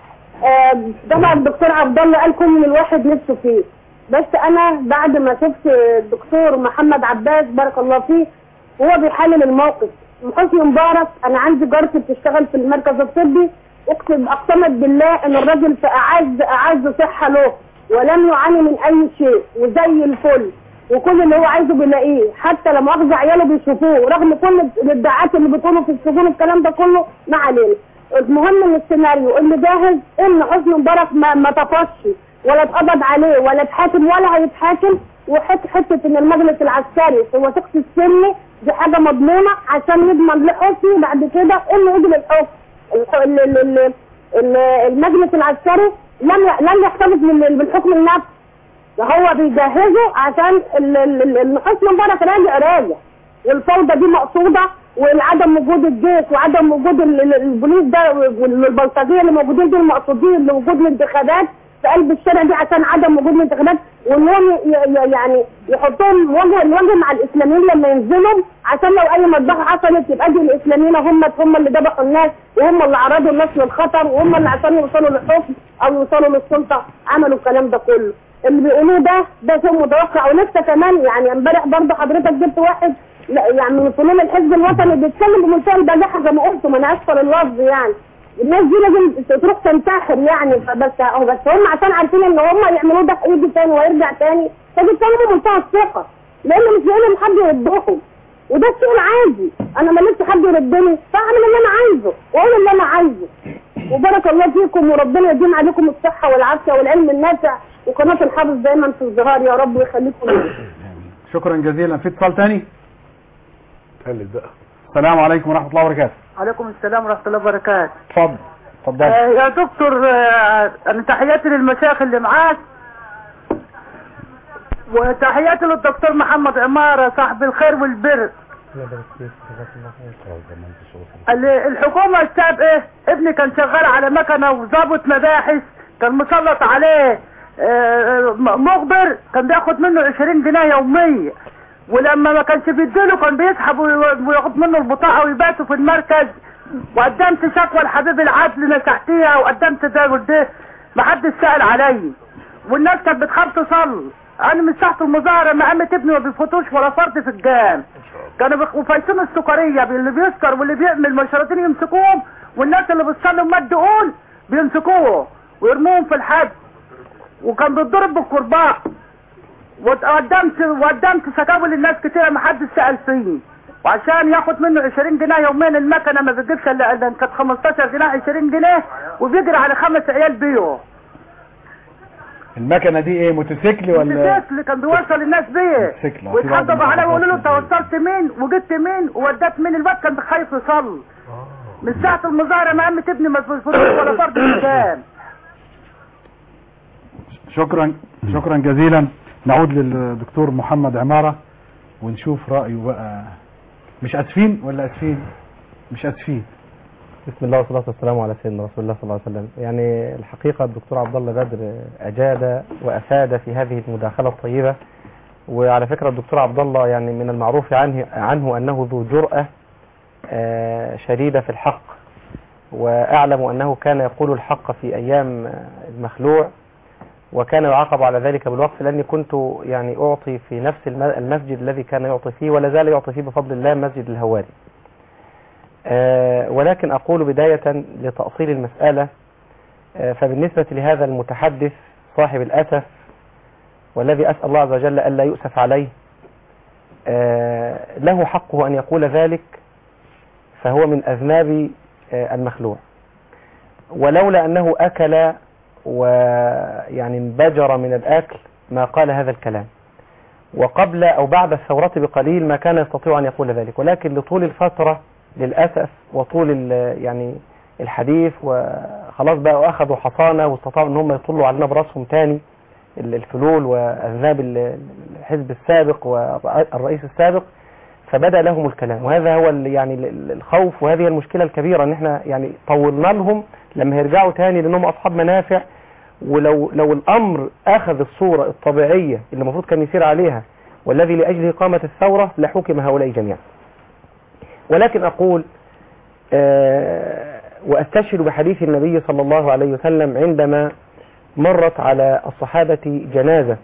آه، طبعا الدكتور عبد الله قال كل اللي الواحد نفسه فيه بس أنا بعد ما شفت الدكتور محمد عباس بارك الله فيه وهو بيحلل الموقف حسني مبارك أنا عندي جارتي بتشتغل في المركز الطبي اقسم اقسمت بالله ان الراجل في اعز اعز صحه له ولم يعاني من اي شيء وزي الفل وكل اللي هو عايزه بيلاقيه حتى لما اخذ عياله بيشوفوه رغم كل الادعاءات اللي بتقوله في السجون الكلام ده كله ما علينا المهم ان السيناريو اللي جاهز ان حسني مبارك ما, ما طفش ولا اتقبض عليه ولا اتحاكم ولا هيتحاكم وحته حته ان المجلس العسكري في وثيقه السن دي حاجه مضمونه عشان يضمن لحسني بعد كده انه يجي للحكم الح- ال- ال- ال- ال- المجلس العسكري لم ي- لم يحتفظ من بالحكم النفسي ده هو بيجهزه عشان ال- ال- ال- ان حسني مبارك راجع راجع والفوضى دي مقصوده وعدم وجود الجيش وعدم وجود ال- ال- البوليس ده والبلطجيه اللي موجودين دول مقصودين لوجود الانتخابات في قلب الشارع دي عشان عدم وجود الانتخابات وانهم ي- ي- يعني يحطوهم وجه لوجه مع الاسلاميين لما ينزلوا عشان لو اي مذبحه حصلت يبقى دي الاسلاميين هم هم اللي ذبحوا الناس وهم اللي عرضوا الناس للخطر وهم اللي عشان يوصلوا للحكم او يوصلوا للسلطه عملوا الكلام ده كله اللي بيقولوه ده ده شيء متوقع ولسه كمان يعني امبارح برضه حضرتك جبت واحد لا يعني من فنون الحزب الوطني بيتكلم بمنتهى البجاحه زي ما قلت ما انا اسفه لللفظ يعني الناس دي لازم تروح تنتحر يعني بس هو بس هم عشان عارفين ان هم يعملوه ده هيجي تاني ويرجع تاني فبيتكلموا بمنتهى الثقه لان مش لاقيين حد يردهم وده الشيء العادي انا ما لسه حد يردني فاعمل اللي انا عايزه واقول اللي انا عايزه وبارك الله فيكم وربنا يديم عليكم الصحه والعافيه والعلم النافع وقناه الحافظ دايما في الزهار يا رب ويخليكم لنا.
شكرا جزيلا في اتصال تاني
ثالث بقى
السلام عليكم ورحمة الله وبركاته
عليكم السلام ورحمة الله وبركاته
اتفضل اتفضل
آه يا دكتور آه أنا تحياتي للمشايخ اللي معاك وتحياتي للدكتور محمد عمارة صاحب الخير والبر ال- الحكومة السابقة ابني كان شغال على مكنة وظابط مباحث كان مسلط عليه آه، م- مخبر كان بياخد منه 20 جنيه يوميا ولما ما كانش بيديله كان بيسحب وي- وياخد منه البطاقة ويباتوا في المركز وقدمت شكوى لحبيب العدل نسحتيها وقدمت ده وده محدش سأل عليا والناس كانت بتخاف تصلي انا من ساعة المظاهرة ما قامت ابني ما بيفوتوش ولا فرد في الجام كانوا بيخ- وفايتين السكرية اللي بيسكر واللي بيعمل مشرطين يمسكوهم والناس اللي بتصلي وما دقون بيمسكوه ويرموهم في الحد وكان بيتضرب بالكرباع وقدمت وقدمت شكاوي للناس كتيرة ما حدش سأل فيني وعشان ياخد منه 20 جنيه يوميا المكنه ما بتجيبش الا إلا كانت 15 جنيه 20 جنيه وبيجري على خمس عيال بيه
المكنة دي ايه موتوسيكل ولا
الموتوسيكل كان بيوصل الناس بيه
موتوسيكل.
ويتحدوا عليه ويقولوا له انت وصلت مين وجبت مين ووديت مين الواد كان خايف يصلي من ساعة المظاهرة ما قامت ابني ما بيفوتوش ولا فرد في الجام
شكرا شكرا جزيلا نعود للدكتور محمد عمارة ونشوف رأيه بقى مش اسفين ولا اسفين مش اسفين
بسم الله والصلاة والسلام على سيدنا رسول الله صلى الله عليه وسلم يعني الحقيقة الدكتور عبد الله بدر أجاد وأفاد في هذه المداخلة الطيبة وعلى فكرة الدكتور عبد الله يعني من المعروف عنه, عنه أنه ذو جرأة آه، شديدة في الحق وأعلم أنه كان يقول الحق في أيام آه، المخلوع وكان يعاقب على ذلك بالوقف لأني كنت يعني أعطي في نفس الم- المسجد الذي كان يعطي فيه ولا زال يعطي فيه بفضل الله مسجد الهواري آه، ولكن أقول بداية لتأصيل المسألة آه، فبالنسبة لهذا المتحدث صاحب الأسف والذي أسأل الله عز وجل ألا يؤسف عليه آه، له حقه أن يقول ذلك فهو من أذناب آه، المخلوع ولولا أنه أكل ويعني انبجر من الأكل ما قال هذا الكلام وقبل أو بعد الثورة بقليل ما كان يستطيع أن يقول ذلك ولكن لطول الفترة للأسف وطول ال- يعني الحديث وخلاص بقى أخذوا حصانة واستطاعوا أن هم يطلوا علينا براسهم تاني ال- الفلول وأذناب ال- الحزب السابق والرئيس السابق فبدأ لهم الكلام وهذا هو ال- يعني ال- ال- الخوف وهذه المشكلة الكبيرة ان احنا يعني طولنا لهم لما يرجعوا تاني لانهم اصحاب منافع ولو لو الامر اخذ الصورة الطبيعية اللي المفروض كان يسير عليها والذي لأجله قامت الثورة لحكم هؤلاء جميعا ولكن أقول آه، وأستشهد بحديث النبي صلى الله عليه وسلم عندما مرت على الصحابة جنازة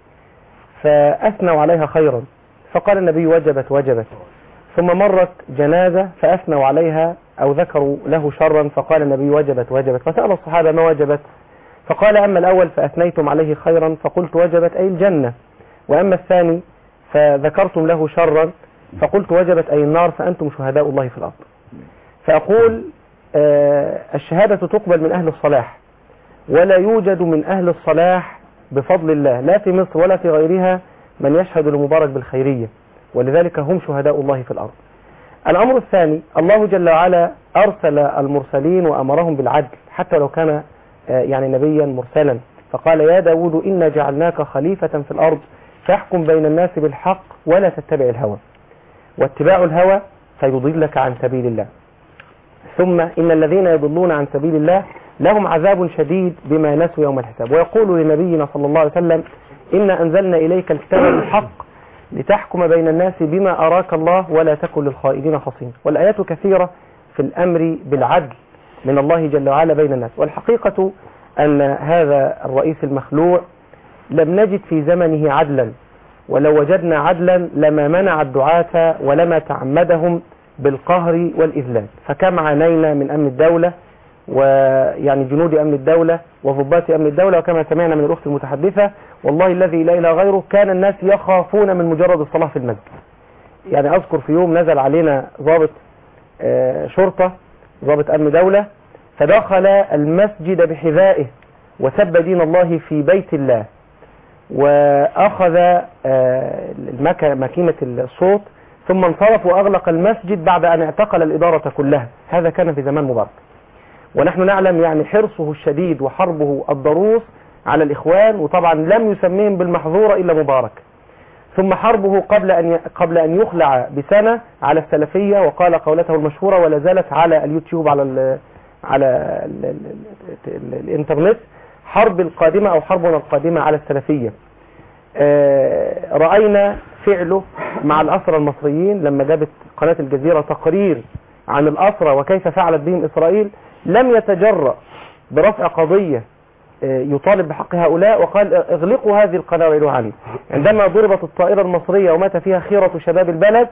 فأثنوا عليها خيرا فقال النبي وجبت وجبت ثم مرت جنازة فأثنوا عليها أو ذكروا له شرا فقال النبي وجبت وجبت فسأل الصحابة ما وجبت فقال أما الأول فأثنيتم عليه خيرا فقلت وجبت أي الجنة وأما الثاني فذكرتم له شرا فقلت وجبت أي النار فأنتم شهداء الله في الأرض فأقول آه، الشهادة تقبل من أهل الصلاح ولا يوجد من أهل الصلاح بفضل الله لا في مصر ولا في غيرها من يشهد لمبارك بالخيرية ولذلك هم شهداء الله في الأرض الأمر الثاني الله جل وعلا أرسل المرسلين وأمرهم بالعدل حتى لو كان آه، يعني نبيا مرسلا فقال يا داود إنا جعلناك خليفة في الأرض فاحكم بين الناس بالحق ولا تتبع الهوى واتباع الهوى فيضلك عن سبيل الله ثم إن الذين يضلون عن سبيل الله لهم عذاب شديد بما نسوا يوم الحساب ويقول لنبينا صلى الله عليه وسلم إنا أنزلنا إليك الكتاب بالحق لتحكم بين الناس بما أراك الله ولا تكن للخائنين خصيما والآيات كثيرة في الأمر بالعدل من الله جل وعلا بين الناس والحقيقة أن هذا الرئيس المخلوع لم نجد في زمنه عدلا ولو وجدنا عدلا لما منع الدعاة ولما تعمدهم بالقهر والإذلال فكم عانينا من أمن الدولة ويعني جنود أمن الدولة وضباط أمن الدولة وكما سمعنا من الأخت المتحدثة والله الذي لا إله غيره كان الناس يخافون من مجرد الصلاة في المسجد يعني أذكر في يوم نزل علينا ضابط آه، شرطة ضابط أمن دولة فدخل المسجد بحذائه وسب دين الله في بيت الله وأخذ آه، المك- ماكينة الصوت ثم انصرف وأغلق المسجد بعد أن اعتقل الإدارة كلها هذا كان في زمان مبارك ونحن نعلم يعني حرصه الشديد وحربه الضروس على الإخوان وطبعا لم يسميهم بالمحظورة إلا مبارك ثم حربه قبل أن ي- قبل أن يخلع بسنة على السلفية وقال قولته المشهورة ولا زالت على اليوتيوب على ال على ال ال ال الإنترنت حرب القادمة أو حربنا القادمة على السلفية آه، رأينا فعله مع الأسرى المصريين لما جابت قناة الجزيرة تقرير عن الأسرى وكيف فعلت بهم إسرائيل لم يتجرأ برفع قضية آه، يطالب بحق هؤلاء وقال اغلقوا هذه القناة وعلوا عني عندما ضربت الطائرة المصرية ومات فيها خيرة شباب البلد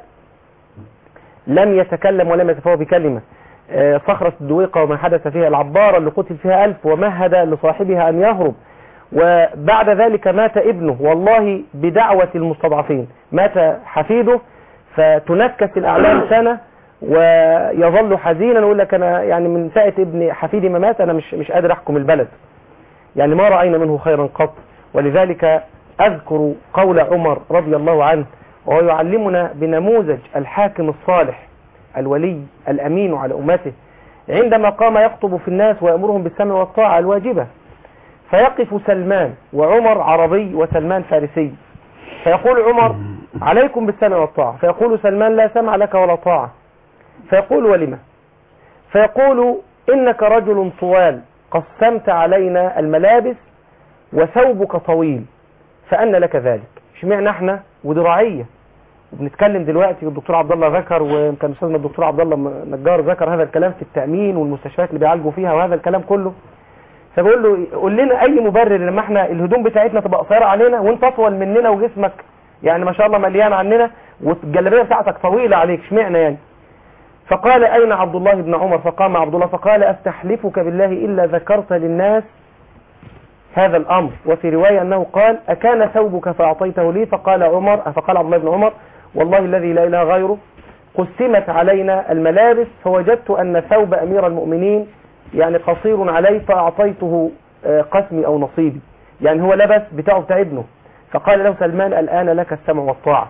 لم يتكلم ولم يتفاوى بكلمة آه، صخرة الدويقة وما حدث فيها العبارة اللي قتل فيها ألف ومهد لصاحبها أن يهرب وبعد ذلك مات ابنه والله بدعوة المستضعفين مات حفيده فتنكس الأعلام سنة ويظل حزينا ويقول لك أنا يعني من ساعة ابن حفيدي ما مات أنا مش مش قادر أحكم البلد يعني ما رأينا منه خيرا قط ولذلك أذكر قول عمر رضي الله عنه وهو يعلمنا بنموذج الحاكم الصالح الولي الأمين على أمته عندما قام يخطب في الناس ويأمرهم بالسمع والطاعة الواجبة فيقف سلمان وعمر عربي وسلمان فارسي فيقول عمر عليكم بالسمع والطاعة فيقول سلمان لا سمع لك ولا طاعة فيقول ولما فيقول إنك رجل طوال قسمت علينا الملابس وثوبك طويل فأن لك ذلك اشمعنا احنا وذراعية وبنتكلم دلوقتي والدكتور عبد الله ذكر وكان استاذنا الدكتور عبد الله نجار ذكر هذا الكلام في التأمين والمستشفيات اللي بيعالجوا فيها وهذا الكلام كله فبقول له قول لنا اي مبرر لما احنا الهدوم بتاعتنا تبقى قصيره علينا وانت اطول مننا وجسمك يعني ما شاء الله مليان عننا والجلابيه بتاعتك طويله عليك اشمعنى يعني فقال اين عبد الله بن عمر فقام عبد الله فقال استحلفك بالله الا ذكرت للناس هذا الامر وفي روايه انه قال اكان ثوبك فاعطيته لي فقال عمر فقال عبد الله بن عمر والله الذي لا اله غيره قسمت علينا الملابس فوجدت ان ثوب امير المؤمنين يعني قصير عليه فأعطيته آه، قسمي أو نصيبي يعني هو لبس بتاعه بتاع ابنه فقال له سلمان الآن لك السمع والطاعة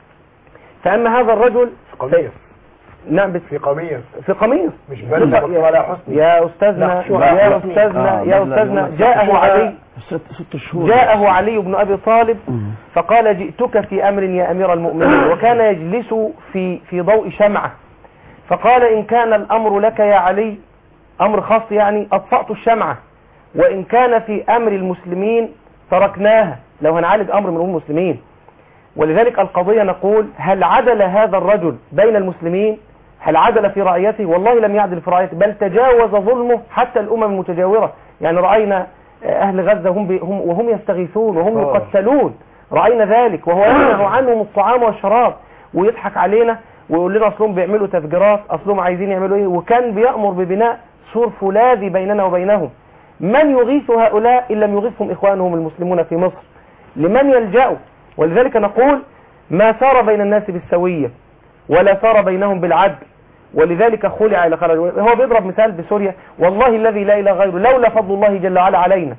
فأما هذا الرجل
قميص
نعم بس
في قميص
في قميص
مش بلد ولا حسن
يا أستاذنا يا أستاذنا يا أستاذنا جاءه علي
ست, ست شهور
جاءه علي بن أبي طالب فقال جئتك في أمر يا أمير المؤمنين وكان يجلس في في ضوء شمعة فقال إن كان الأمر لك يا علي أمر خاص يعني أطفأت الشمعة وإن كان في أمر المسلمين تركناها لو هنعالج أمر من أمور المسلمين ولذلك القضية نقول هل عدل هذا الرجل بين المسلمين هل عدل في رعيته والله لم يعدل في رعيته بل تجاوز ظلمه حتى الأمم المتجاورة يعني رأينا أهل غزة هم, بي هم وهم يستغيثون وهم
آه.
يقتلون رأينا ذلك وهو يمنع عنهم الطعام والشراب ويضحك علينا ويقول لنا أصلهم بيعملوا تفجيرات أصلهم عايزين يعملوا إيه وكان بيأمر ببناء سور فولاذي بيننا وبينهم من يغيث هؤلاء إن لم يغيثهم إخوانهم المسلمون في مصر لمن يلجأوا ولذلك نقول ما سار بين الناس بالسوية ولا سار بينهم بالعدل ولذلك خلع إلى خرج هو بيضرب مثال بسوريا والله الذي لا إله غيره لولا فضل الله جل وعلا علينا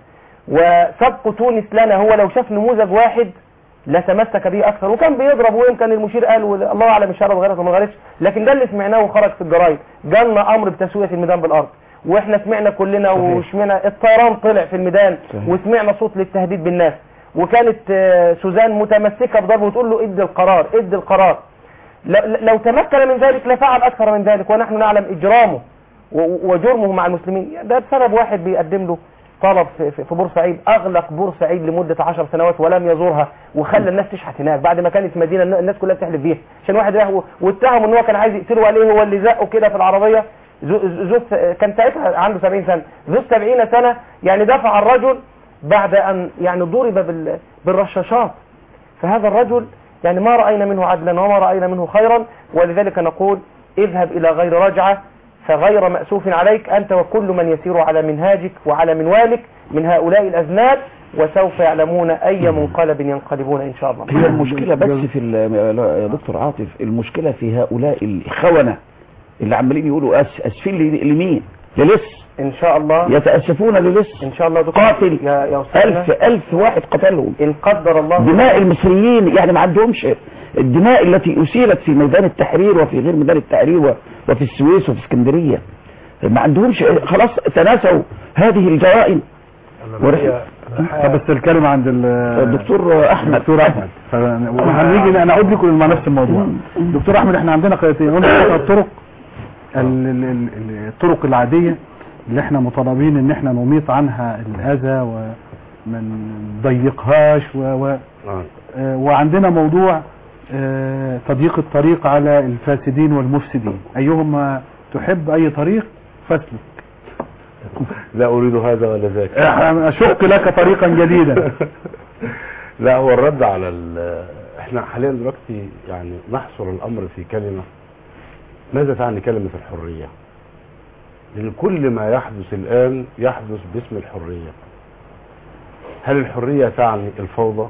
وسبق تونس لنا هو لو شاف نموذج واحد لتمسك به أكثر وكان بيضرب ويمكن المشير قال الله أعلم الشرب غيرت وما غيرتش لكن ده اللي سمعناه وخرج في الجرايد جالنا أمر بتسوية الميدان بالأرض واحنا سمعنا كلنا وسمعنا الطيران طلع في الميدان وسمعنا صوت للتهديد بالناس وكانت آه، سوزان متمسكة بضربه وتقول له ادي القرار ادي القرار ل- لو تمكن من ذلك لفعل أكثر من ذلك ونحن نعلم إجرامه و- وجرمه مع المسلمين ده بسبب واحد بيقدم له طلب في, في في بورسعيد أغلق بورسعيد لمدة عشر سنوات ولم يزورها وخلى الناس تشحت هناك بعد ما كانت مدينة الناس كلها بتحلف بيها عشان واحد راح و- واتهم ان هو كان عايز يقتله عليه هو اللي زقه كده في العربية زو- زوج كان ساعتها عنده 70 سنة ذو 70 سنة يعني دفع الرجل بعد أن يعني ضرب بال- بالرشاشات فهذا الرجل يعني ما رأينا منه عدلا وما رأينا منه خيرا ولذلك نقول اذهب إلى غير رجعة فغير مأسوف عليك أنت وكل من يسير على منهاجك وعلى منوالك من هؤلاء الأذناب وسوف يعلمون أي منقلب ينقلبون إن شاء الله
هي المشكلة بس في ال- يا دكتور عاطف المشكلة في هؤلاء الخونة اللي عمالين يقولوا أس أسفين ل- لمين للص
إن شاء الله
يتأسفون للص
إن شاء الله دكتور
قاتل
يا يا أستاذنا
ألف ألف واحد قتلهم
إن قدر الله
دماء المصريين يعني ما عندهمش الدماء التي أسيلت في ميدان التحرير وفي غير ميدان التحرير و- وفي السويس وفي اسكندرية ما عندهمش خلاص تناسوا هذه الجرائم ورح-
طب بس الكلمة عند ال-
الدكتور أحمد
دكتور احمد ف- وهنيجي نعود لكم لما نفس الموضوع دكتور احمد احنا عندنا قضيتين قلنا قطع الطرق ال- ال- ال- الطرق العادية اللي احنا مطالبين ان احنا نميط عنها الاذى وما نضيقهاش و... و...
آه.
آه، وعندنا موضوع آه، تضييق الطريق على الفاسدين والمفسدين ايهما تحب اي طريق فاسلك
لا أريد هذا ولا ذاك
آه، اشق لك طريقا جديدا
لا هو الرد على ال- احنا حاليا دلوقتي يعني نحصر الامر في كلمة ماذا تعني كلمة الحرية لان كل ما يحدث الان يحدث باسم الحرية هل الحرية تعني الفوضى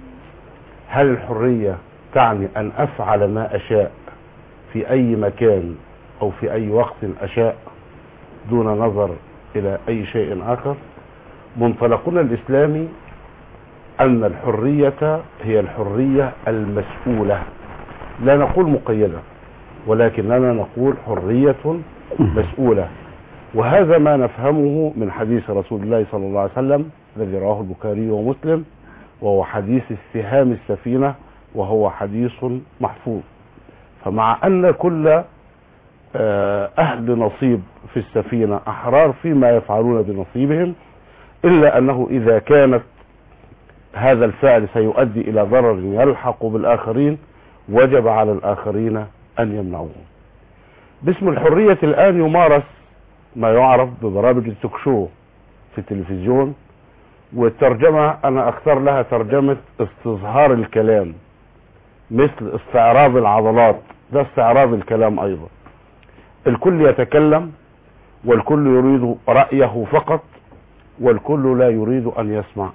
هل الحرية تعني ان افعل ما اشاء في اي مكان او في اي وقت اشاء دون نظر الى اي شيء اخر منطلقنا الاسلامي أن الحرية هي الحرية المسؤولة لا نقول مقيدة ولكننا نقول حرية مسؤولة وهذا ما نفهمه من حديث رسول الله صلى الله عليه وسلم الذي رواه البخاري ومسلم وهو حديث استهام السفينة وهو حديث محفوظ فمع أن كل آه، أهل نصيب في السفينة أحرار فيما يفعلون بنصيبهم إلا أنه إذا كانت هذا الفعل سيؤدي إلى ضرر يلحق بالآخرين وجب على الآخرين أن يمنعوه باسم الحرية الآن يمارس ما يعرف ببرامج التوكشو في التلفزيون والترجمة أنا أختار لها ترجمة استصهار الكلام مثل استعراض العضلات ده استعراض الكلام أيضا الكل يتكلم والكل يريد رأيه فقط والكل لا يريد أن يسمع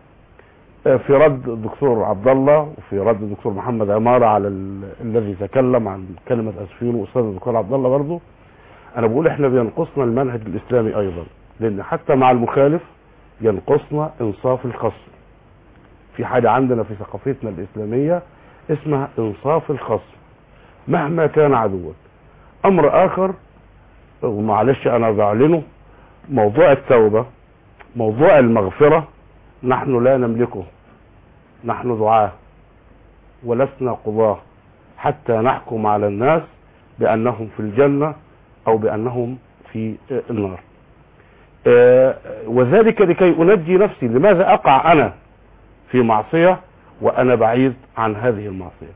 في رد الدكتور عبد الله وفي رد الدكتور محمد عمارة على ال... الذي تكلم عن كلمة أسفين وأستاذ الدكتور عبد الله برضه أنا بقول إحنا بينقصنا المنهج الإسلامي أيضا لأن حتى مع المخالف ينقصنا إنصاف الخصم في حاجة عندنا في ثقافتنا الإسلامية اسمها إنصاف الخصم مهما كان عدوا أمر آخر ومعلش أنا بعلنه موضوع التوبة موضوع المغفرة نحن لا نملكه نحن دعاة ولسنا قضاة حتى نحكم على الناس بأنهم في الجنة أو بأنهم في النار آه، وذلك لكي أنجي نفسي لماذا أقع أنا في معصية وانا بعيد عن هذه المعصيه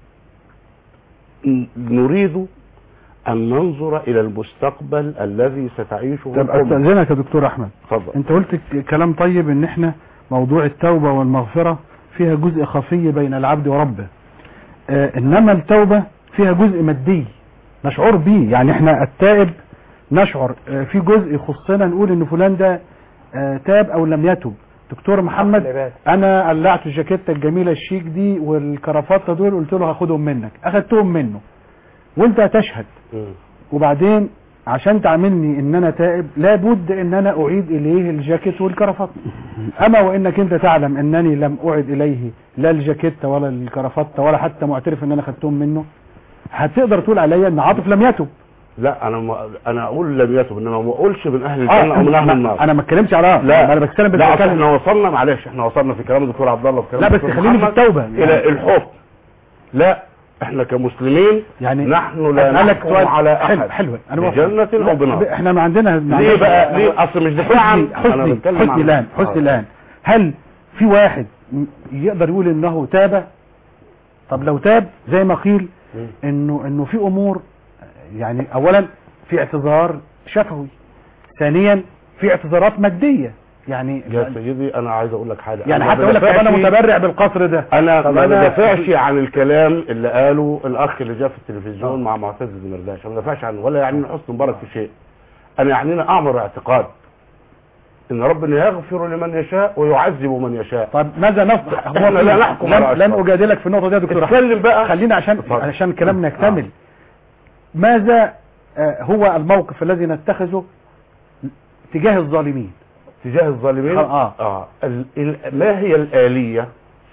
ن- نريد ان ننظر الى المستقبل الذي ستعيشه
طب
الأمة.
استاذنك يا دكتور احمد
اتفضل
انت قلت ك- كلام طيب ان احنا موضوع التوبة والمغفرة فيها جزء خفي بين العبد وربه آه انما التوبة فيها جزء مادي مشعور بيه يعني احنا التائب نشعر آه في جزء يخصنا نقول ان فلان ده آه تاب او لم يتب دكتور محمد انا قلعت الجاكيته الجميله الشيك دي والكرافته دول قلت له هاخدهم منك اخدتهم منه وانت هتشهد
مم.
وبعدين عشان تعاملني ان انا تائب لابد ان انا اعيد اليه الجاكيت والكرافته اما وانك انت تعلم انني لم اعد اليه لا الجاكيت ولا الكرافته ولا حتى معترف ان انا خدتهم منه هتقدر تقول عليا ان عاطف لم يتب
لا انا ما انا اقول لم يتب انما ما اقولش من اهل الجنه او من اهل
ما-
النار
انا ما اتكلمش على
لا
انا بتكلم بس
لا أصل
بتكلم
احنا وصلنا معلش احنا وصلنا في كلام الدكتور عبد الله وفي كلام
لا بس
الدكتور
خليني في
محمد
التوبه
الى الحكم لا احنا كمسلمين
يعني
نحن لا
أسألك
نحكم
سؤال
على
حلو
احد
حلو انا موافق.
بجنة او بنار
احنا ما عندنا ما
ليه
عندناش-
بقى ليه اصل مش دفاعا
حسني
انا
حسني,
بتكلم
حسني
عن-
الان حسني
آه.
الان هل في واحد م- يقدر يقول انه تاب طب لو تاب زي ما قيل
مم.
انه انه في امور يعني اولا في اعتذار شفوي ثانيا في اعتذارات ماديه يعني
يا سيدي انا عايز اقول لك حاجه
يعني
أنا
حتى اقول لك طب انا
بدافعش-
متبرع بالقصر ده
انا
طب
ما
أنا-
بدافعش عن الكلام اللي قاله الاخ اللي جاء في التلفزيون مع معتز الدمرداش ما بدافعش عنه ولا يعني حسن مبارك في شيء انا يعنينا اعمر اعتقاد ان ربنا يغفر لمن يشاء ويعذب من يشاء
طب ماذا نصنع
إحنا لا نحكم
لن,
على
لن
أشخاص.
اجادلك في النقطه دي يا دكتور أحمد.
اتكلم بقى
خلينا عشان
اتفضل.
عشان كلامنا يكتمل ماذا آه، هو الموقف الذي نتخذه تجاه الظالمين
تجاه الظالمين
آه.
آه. ال... ال... ما هي الآلية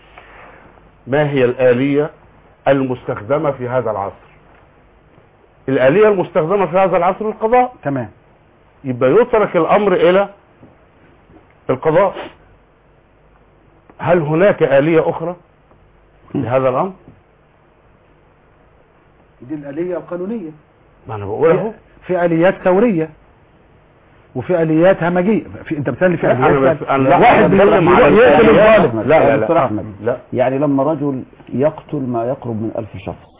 ما هي الآلية المستخدمة في هذا العصر الآلية المستخدمة في هذا العصر القضاء
تمام
يبقى يترك الأمر إلى القضاء هل هناك آلية أخرى لهذا الأمر
دي الآلية القانونية
ما أنا بقول أهو
في آليات ثورية وفي آليات همجية في انت بتسألني في
أنا
آليات
بس- أنا لا،
واحد
أنا بتكلم
بيروح
على
يقتل
الآليات.
الظالم
لا لا
دكتور
لا
احمد
لا
يعني لما رجل يقتل ما يقرب من ألف شخص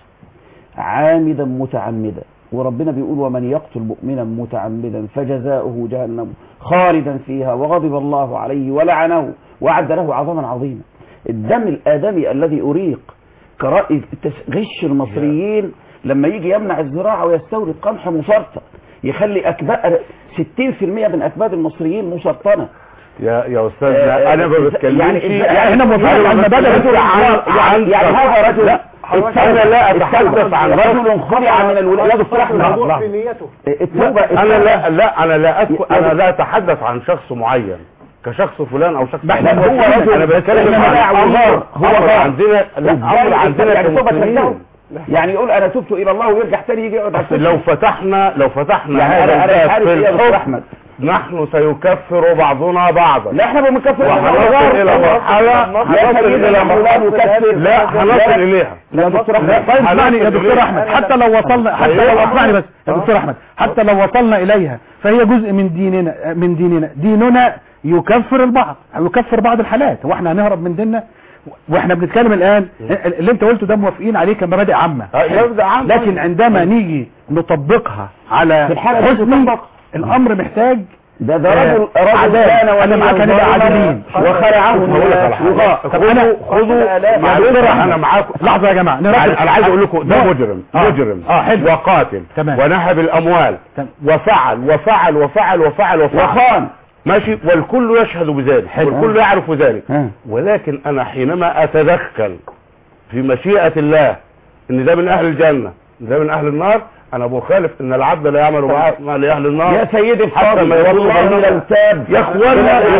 عامدا متعمدا وربنا بيقول ومن يقتل مؤمنا متعمدا فجزاؤه جهنم خالدا فيها وغضب الله عليه ولعنه وأعد له عظاما عظيما الدم الآدمي الذي أريق كرأي تس- غش المصريين لما يجي يمنع الزراعة ويستورد قمح مسرطن يخلي أكباد 60% من أكباد المصريين مسرطنة
يا يا أستاذنا أنا ما بتكلمش
يعني يعني
إحنا موافقين على
أنا
المبادئ
بتكلم عن
يعني, يعني هذا رجل
لا أنا لا أتحدث عن
رجل خلع من الولايات الصلاح
لحظة.
في نيته
التوبة
انا لا لا انا لا أذكر انا لا اتحدث عن شخص معين كشخص فلان او شخص
ما احنا
معين.
هو رجل-
انا بتكلم
إحنا
عن
لا
امر
عذار. هو
امر
غار.
عندنا لا امر عندنا
يعني التوبة ترجعه
كمسلمين
يعني يقول انا تبت الى الله ويرجع تاني يجي يقعد على
أصل
الكرسي.
لو فتحنا لو فتحنا
يعني
هذا
انا انا
الباب
عارف
في
ايه يا دكتور
الحكم
احمد
نحن سيكفر بعضنا بعضا
لا احنا بنكفر
وهنصل الى مرحله هنصل الى مرحله لا هنصل اليها
لا دكتور احمد
طيب اسمعني يا
هنصل
دكتور
إليها.
احمد حتى لو وصلنا حتى لو
أيوة.
اسمعني بس يا
آه.
دكتور احمد حتى لو وصلنا اليها فهي جزء من ديننا من ديننا ديننا يكفر البعض أو يكفر بعض الحالات هو احنا هنهرب من ديننا واحنا بنتكلم الان اللي انت قلته ده موافقين عليه كمبادئ عامه
آه، مبدأ عام.
لكن عندما نيجي نطبقها على
في الحالة دي
حسني
تطبق.
الامر محتاج
ده ده
آه،
رجل رجل
عدالة.
كان
أنا معاك
وليا
هنبقى
ظالما
عادلين.
وخلعه
هقول لك على حاجة.
الناس
طب انا
خذوا
يا
معلش
دكتور أحمد.
انا معاكم
لحظه يا جماعه
انا
نركز.
أنا عايز اقول لكم ده
لا.
مجرم
آه.
مجرم
اه حلو
وقاتل
تمام.
ونهب الاموال
تمام.
وفعل وفعل وفعل وفعل وفعل
وخان
ماشي والكل يشهد بذلك
حلو.
والكل يعرف ذلك
ها.
ولكن انا حينما اتدخل في مشيئة الله ان ده من اهل الجنة ده من اهل النار انا بخالف ان العبد لا يعمل مع مع لاهل النار
يا سيدي
حتى
الفاضل
ما يكون
والله
بينهم-
لو تاب
يا اخوانا يا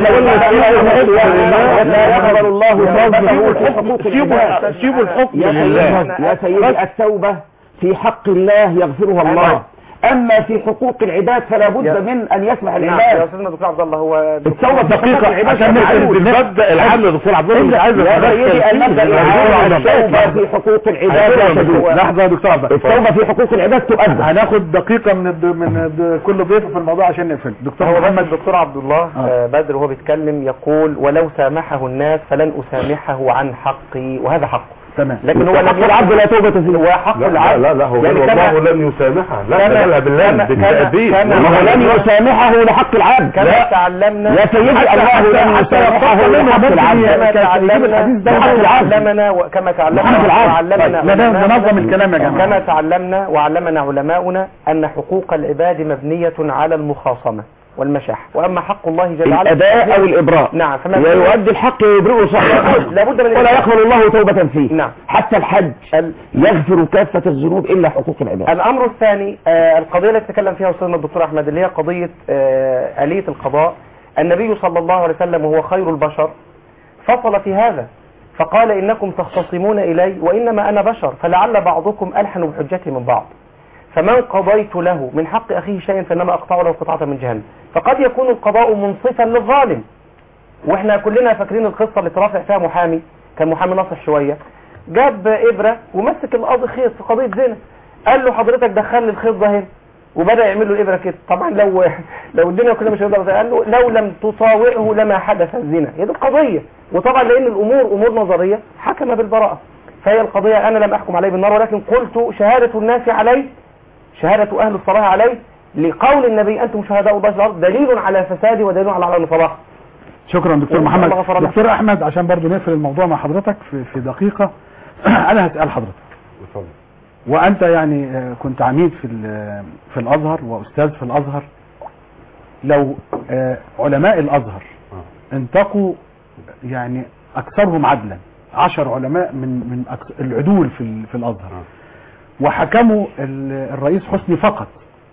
اخوانا
لا يقبل الله توبته في حقوق
سيبوا
العباد
سيبوا الحكم
يا
لله
سيدي يا سيدي التوبة في حق الله يغفرها الله اما في حقوق العباد فلا بد
يا-
من ان يسمح
نعم يا
العباد
استاذنا دكتور عبد الله هو
التوبه في حقوق العباد
عشان
كما
نقفل
يقول.
المبدا العام يا دكتور عبد الله مش عايز
يا
أتدخل
سيدي
فيه.
المبدا
أنا
العام
عايز
التوبه
أتدخل.
في حقوق العباد لا
أيوة،
تجوز
لحظه يا دكتور عبد
التوبه في حقوق العباد تؤدى
هناخد دقيقه من الد... من الد... كل ضيف في الموضوع عشان نقفل دكتور
هو بس
محمد
الدكتور عبد الله آه. بدر وهو بيتكلم يقول ولو سامحه الناس فلن اسامحه عن حقي وهذا حقه
تمام
لكن هو
حق
لم
العبد لا توبه فيه
هو حق
لا لا
العبد
لا, لا هو
يعني
يعني
كما-
الله لن يسامحها لا
كما-
لا بالله
كما-
بالتأديب
كما-
ما هو لن يسامحه لحق العبد
كما
لا.
تعلمنا
يا سيدي الله لن يسامحه لحق العبد
كما
الحديث ده
تعلمنا
حق العبد.
تعلمنا وكما تعلمنا
حق العبد.
وعلمنا
طيب، ندام-
علماؤنا-
ننظم الكلام يا جماعة.
كما تعلمنا وعلمنا علماؤنا أن حقوق العباد مبنية على المخاصمة والمشاح وأما حق الله جل وعلا
الاداء او الابراء
نعم فما
ويؤدي الحق ويبرئه صاحبه
لابد من
ولا يقبل الله توبة فيه
نعم
حتى الحج
ال-
يغفر كافة الذنوب إلا حقوق العباد
الأمر الثاني آه، القضية التي تكلم فيها أستاذنا الدكتور أحمد اللي هي قضية آه، آلية القضاء النبي صلى الله عليه وسلم وهو خير البشر فصل في هذا فقال إنكم تختصمون إلي وإنما أنا بشر فلعل بعضكم ألحن بحجتي من بعض فمن قضيت له من حق أخيه شيئا فإنما أقطع له قطعة من جهنم فقد يكون القضاء منصفا للظالم واحنا كلنا فاكرين القصة اللي ترافع فيها محامي كان محامي ناصح شوية جاب إبرة ومسك القاضي خيط في قضية زنا قال له حضرتك دخل لي الخيط ده هنا وبدأ يعمل له الإبرة كده طبعا لو لو الدنيا كلها مش هيقدر قال له لو لم تطاوعه لما حدث الزنا هي دي القضية وطبعا لأن الأمور أمور نظرية حكم بالبراءة فهي القضية أنا لم أحكم عليه بالنار ولكن قلت شهادة الناس عليه شهادة أهل الصلاة عليه لقول النبي أنتم شهداء الله في الأرض دليل على فسادي ودليل على عدم صلاح
شكرا دكتور
الله
محمد
غفر له.
دكتور احمد عشان برضو نقفل الموضوع مع حضرتك في, في دقيقة انا هسأل حضرتك
اتفضل.
وانت يعني آه، كنت عميد في ال- في الازهر واستاذ في الازهر لو آه، علماء الازهر
آه.
انتقوا يعني اكثرهم عدلا عشر علماء من من أكثر العدول في ال- في الازهر
آه.
وحكموا ال- الرئيس حسني فقط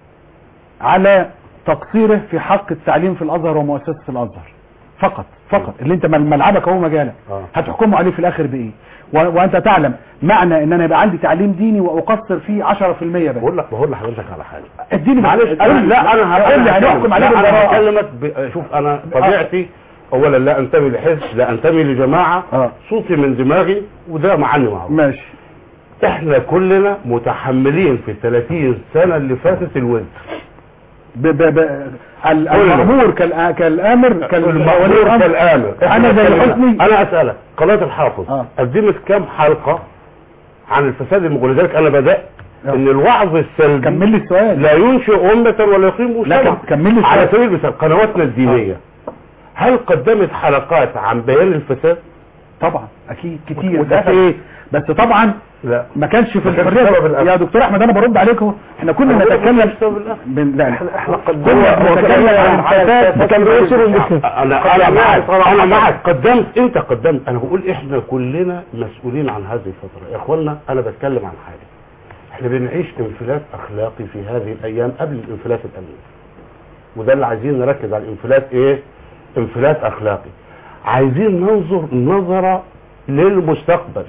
على تقصيره في حق التعليم في الازهر ومؤسسه الازهر فقط فقط اللي انت مل- ملعبك هو مجالك
آه.
هتحكموا عليه في الاخر بايه و- وانت تعلم معنى ان انا يبقى عندي تعليم ديني واقصر فيه 10% بس
بقول لك بقول لحضرتك على حاجه
اديني
معلش انا لا انا
قول لي هنحكم عليه
لا انا
بالبراءه
هكلمك ب- شوف انا طبيعتي اولا لا انتمي لحزب لا انتمي لجماعه
اه
صوتي من دماغي وده معني معروف
ماشي
احنا كلنا متحملين في 30 سنه اللي فاتت الوزن
ب ب ب ال- المأمور كالآ- كالامر كالولي
المأمور
الامر
كالامر
انا زي
إحنا
حسني
انا اسالك قناه الحافظ
آه.
قدمت كام حلقه عن الفساد المغري لذلك انا بدات
آه.
ان الوعظ السلبي
كمل لي السؤال
لا ينشئ أمة ولا يقيم
لا
مجتمع
كمل لي
على
السؤال
سبيل المثال قنواتنا الدينية هل قدمت حلقات عن بيان الفساد؟
طبعا اكيد كتير بس
واتقفل.
ايه بس طبعا
لا
ما كانش في
ما كانش
الحريه
سبب الأمر.
يا دكتور احمد انا برد عليك اهو احنا كنا
أنا بقول لك
نتكلم
مش سبب الأمر.
بن... لا لا.
احنا
هو-
كنا
هو
نتكلم
كان-
عن الفساد
كان بيشير
انا انا معك انا معك قدمت انت قدمت انا بقول احنا كلنا مسؤولين عن هذه الفترة يا اخوانا انا بتكلم عن حاجة احنا بنعيش انفلات اخلاقي في هذه الايام قبل الانفلات الامني وده اللي عايزين نركز على الانفلات ايه انفلات اخلاقي عايزين ننظر نظرة للمستقبل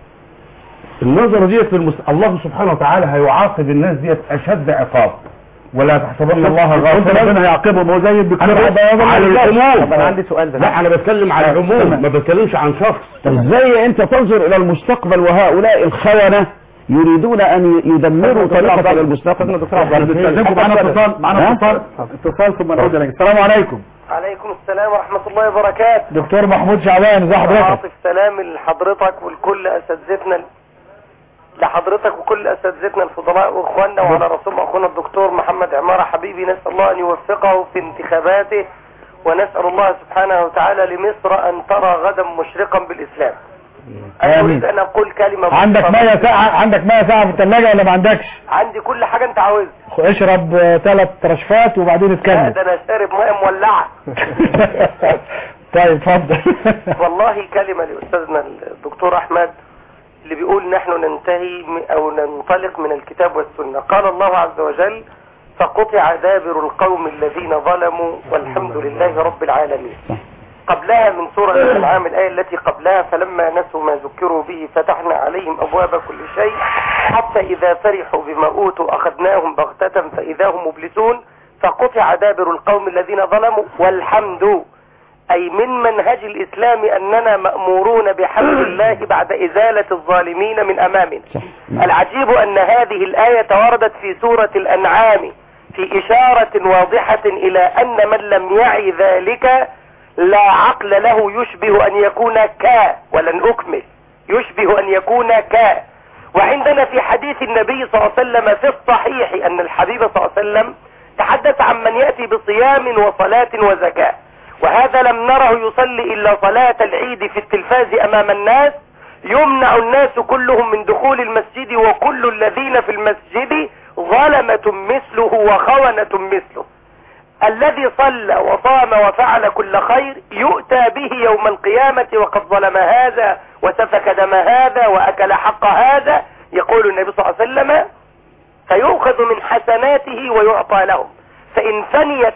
النظرة ديت للمست... الله سبحانه وتعالى هيعاقب الناس ديت اشد عقاب ولا تحسبن الله
قلت
غافلا
ربنا هيعاقبهم هو زي الدكتور
انا بقول على العموم
طب انا عندي سؤال بس
لا انا بتكلم على العموم ما بتكلمش عن شخص
ازاي انت تنظر الى المستقبل وهؤلاء الخونة يريدون ان يدمروا طريقك الى المستقبل
دكتور عبد الله
استاذنكم معانا اتصال معانا
ها؟
اتصال اتصال ثم نعود اليك السلام عليكم
عليكم السلام ورحمة الله وبركاته
دكتور محمود شعبان ازي حضرتك
عاطف سلام لحضرتك ولكل أساتذتنا لحضرتك وكل أساتذتنا الفضلاء وإخواننا وعلى رسول أخونا الدكتور محمد عمارة حبيبي نسأل الله أن يوفقه في انتخاباته ونسأل الله سبحانه وتعالى لمصر أن ترى غدا مشرقا بالإسلام أنا
آمين.
أريد أن أقول كلمة
عندك
بسيطة.
ميه ساعه عندك ميه ساعه في الثلاجه ولا ما عندكش
عندي كل حاجة أنت عاوزها
اشرب ثلاث رشفات وبعدين
لا
اتكلم
ده أنا شارب مية مولعة
طيب اتفضل
والله كلمة لأستاذنا الدكتور أحمد اللي بيقول نحن ننتهي م- أو ننطلق من الكتاب والسنة قال الله عز وجل فقطع دابر القوم الذين ظلموا والحمد لله رب العالمين قبلها من سورة الأنعام الآية التي قبلها فلما نسوا ما ذكروا به فتحنا عليهم أبواب كل شيء حتى إذا فرحوا بما أوتوا أخذناهم بغتة فإذا هم مبلسون فقطع دابر القوم الذين ظلموا والحمد أي من منهج الإسلام أننا مأمورون بحمد الله بعد إزالة الظالمين من أمامنا العجيب أن هذه الآية وردت في سورة الأنعام في إشارة واضحة إلى أن من لم يعي ذلك لا عقل له يشبه أن يكون كا ولن أكمل يشبه أن يكون كا وعندنا في حديث النبي صلى الله عليه وسلم في الصحيح أن الحبيب صلى الله عليه وسلم تحدث عن من يأتي بصيام وصلاة وزكاة وهذا لم نره يصلي إلا صلاة العيد في التلفاز أمام الناس يمنع الناس كلهم من دخول المسجد وكل الذين في المسجد ظلمة مثله وخونة مثله الذي صلى وصام وفعل كل خير يؤتى به يوم القيامة وقد ظلم هذا وسفك دم هذا وأكل حق هذا يقول النبي صلى الله عليه وسلم فيؤخذ من حسناته ويعطى لهم فإن فنيت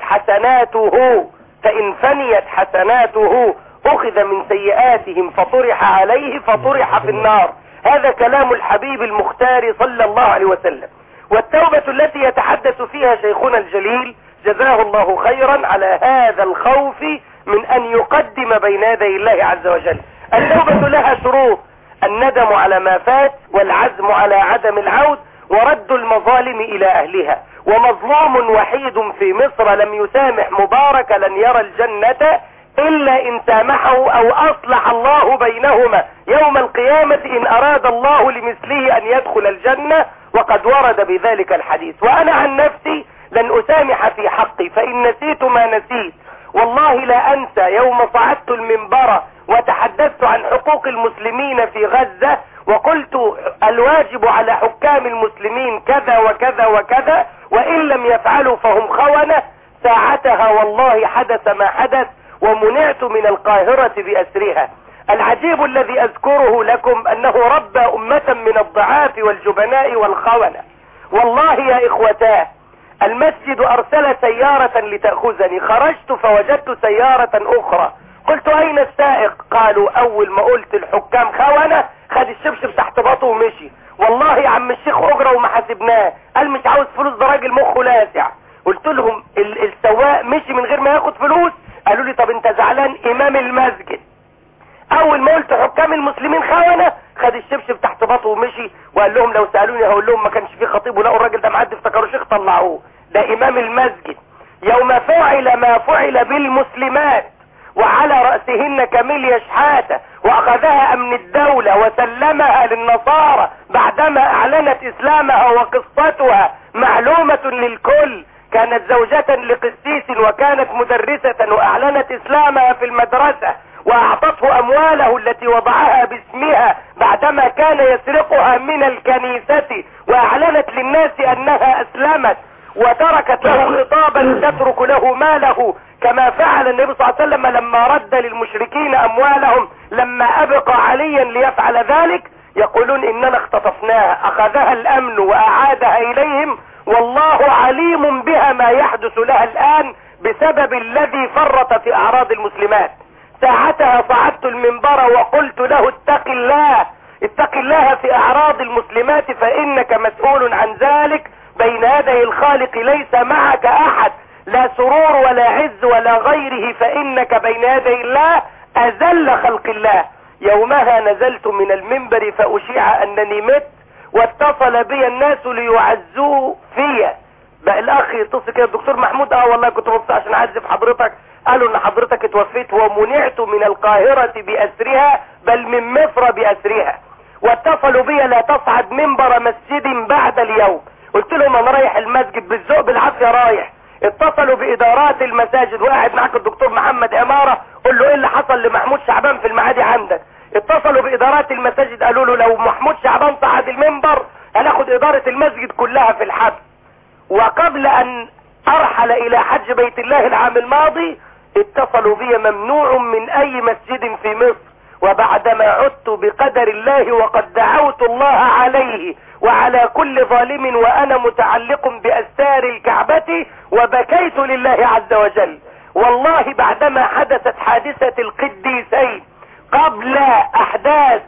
حسناته فإن فنيت حسناته أخذ من سيئاتهم فطرح عليه فطرح في النار هذا كلام الحبيب المختار صلى الله عليه وسلم والتوبة التي يتحدث فيها شيخنا الجليل جزاه الله خيرا على هذا الخوف من أن يقدم بين يدي الله عز وجل التوبة لها شروط الندم على ما فات والعزم على عدم العود ورد المظالم إلى أهلها ومظلوم وحيد في مصر لم يسامح مبارك لن يرى الجنة إلا إن سامحه أو أصلح الله بينهما يوم القيامة إن أراد الله لمثله أن يدخل الجنة وقد ورد بذلك الحديث وأنا عن نفسي لن أسامح في حقي فإن نسيت ما نسيت والله لا أنسى يوم صعدت المنبر وتحدثت عن حقوق المسلمين في غزة وقلت الواجب على حكام المسلمين كذا وكذا وكذا وإن لم يفعلوا فهم خونة ساعتها والله حدث ما حدث ومنعت من القاهرة بأسرها العجيب الذي أذكره لكم أنه ربى أمة من الضعاف والجبناء والخونة والله يا إخوتاه المسجد أرسل سيارة لتأخذني خرجت فوجدت سيارة أخرى قلت أين السائق قالوا أول ما قلت الحكام خونة خد الشبشب تحت باطه ومشي والله يا عم الشيخ أجرة وما حاسبناه قال مش عاوز فلوس ده راجل مخه لاسع قلت لهم ال- السواق مشي من غير ما ياخد فلوس قالوا لي طب انت زعلان امام المسجد اول ما قلت حكام المسلمين خونة خد الشبشب تحت باطه ومشي وقال لهم لو سألوني هقول لهم ما كانش في خطيب ولقوا الراجل ده معدي افتكروا شيخ طلعوه ده امام المسجد يوم فعل ما فعل بالمسلمات وعلى رأسهن كاميليا شحاتة واخذها امن الدولة وسلمها للنصارى بعدما اعلنت اسلامها وقصتها معلومة للكل كانت زوجة لقسيس وكانت مدرسة واعلنت اسلامها في المدرسة واعطته امواله التي وضعها باسمها بعدما كان يسرقها من الكنيسة واعلنت للناس انها اسلمت وتركت له خطابا تترك له ماله كما فعل النبي صلى الله عليه وسلم لما رد للمشركين اموالهم لما ابقى عليا ليفعل ذلك يقولون اننا اختطفناها اخذها الامن واعادها اليهم والله عليم بها ما يحدث لها الان بسبب الذي فرط في اعراض المسلمات ساعتها صعدت المنبر وقلت له اتق الله اتق الله في اعراض المسلمات فانك مسؤول عن ذلك بين يدي الخالق ليس معك احد لا سرور ولا عز ولا غيره فانك بين يدي الله اذل خلق الله يومها نزلت من المنبر فاشيع انني مت واتصل بي الناس ليعزوا فيا بقى الاخ يتصل كده الدكتور محمود اه والله كنت مبسوط عشان اعزف حضرتك قالوا ان حضرتك اتوفيت ومنعت من القاهرة باسرها بل من مصر باسرها واتصلوا بي لا تصعد منبر مسجد بعد اليوم قلت لهم انا رايح المسجد بالذوق بالعافية رايح اتصلوا بادارات المساجد وقاعد معاك الدكتور محمد امارة قل له ايه اللي حصل لمحمود شعبان في المعادي عندك اتصلوا بادارات المساجد قالوا له لو محمود شعبان صعد المنبر هناخد ادارة المسجد كلها في الحبس وقبل ان ارحل الى حج بيت الله العام الماضي اتصلوا بي ممنوع من اي مسجد في مصر وبعدما عدت بقدر الله وقد دعوت الله عليه وعلى كل ظالم وانا متعلق باستار الكعبة وبكيت لله عز وجل والله بعدما حدثت حادثة القديسين قبل احداث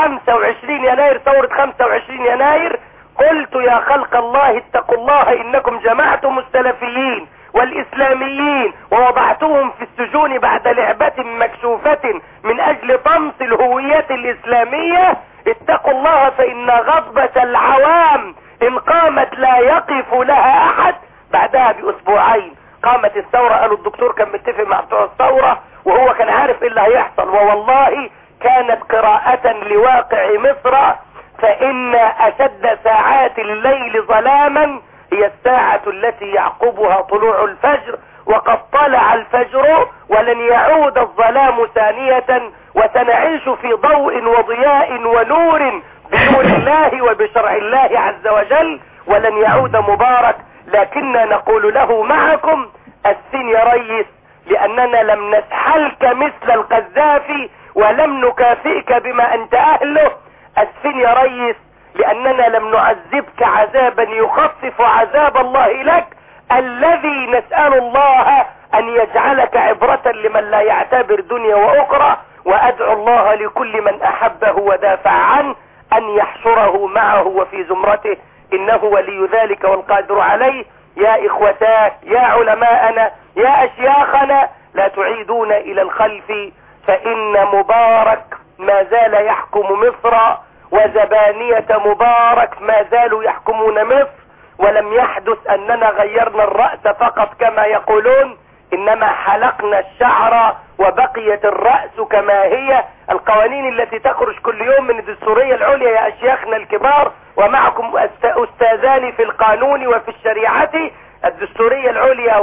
25 يناير ثورة 25 يناير قلت يا خلق الله اتقوا الله انكم جمعتم السلفيين والاسلاميين ووضعتهم في السجون بعد لعبة مكشوفة من اجل طمس الهوية الاسلامية اتقوا الله فان غضبة العوام ان قامت لا يقف لها احد بعدها باسبوعين قامت الثورة قالوا الدكتور كان متفق مع بتوع الثورة وهو كان عارف ايه اللي هيحصل ووالله كانت قراءة لواقع مصر فإن أشد ساعات الليل ظلاما هي الساعة التي يعقبها طلوع الفجر وقد طلع الفجر ولن يعود الظلام ثانية وسنعيش في ضوء وضياء ونور بنور الله وبشرع الله عز وجل ولن يعود مبارك لكننا نقول له معكم السن يا ريس لأننا لم نسحلك مثل القذافي ولم نكافئك بما أنت أهله السن يا ريس لأننا لم نعذبك عذابا يخفف عذاب الله لك الذي نسأل الله أن يجعلك عبرة لمن لا يعتبر دنيا وأخرى وأدعو الله لكل من أحبه ودافع عنه أن يحشره معه وفي زمرته إنه ولي ذلك والقادر عليه يا إخوتاه يا علماءنا يا أشياخنا لا تعيدون إلى الخلف فإن مبارك ما زال يحكم مصر وزبانية مبارك ما زالوا يحكمون مصر ولم يحدث أننا غيرنا الرأس فقط كما يقولون إنما حلقنا الشعر وبقيت الرأس كما هي القوانين التي تخرج كل يوم من الدستورية العليا يا أشياخنا الكبار ومعكم أستاذان في القانون وفي الشريعة الدستورية العليا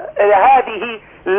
وهذه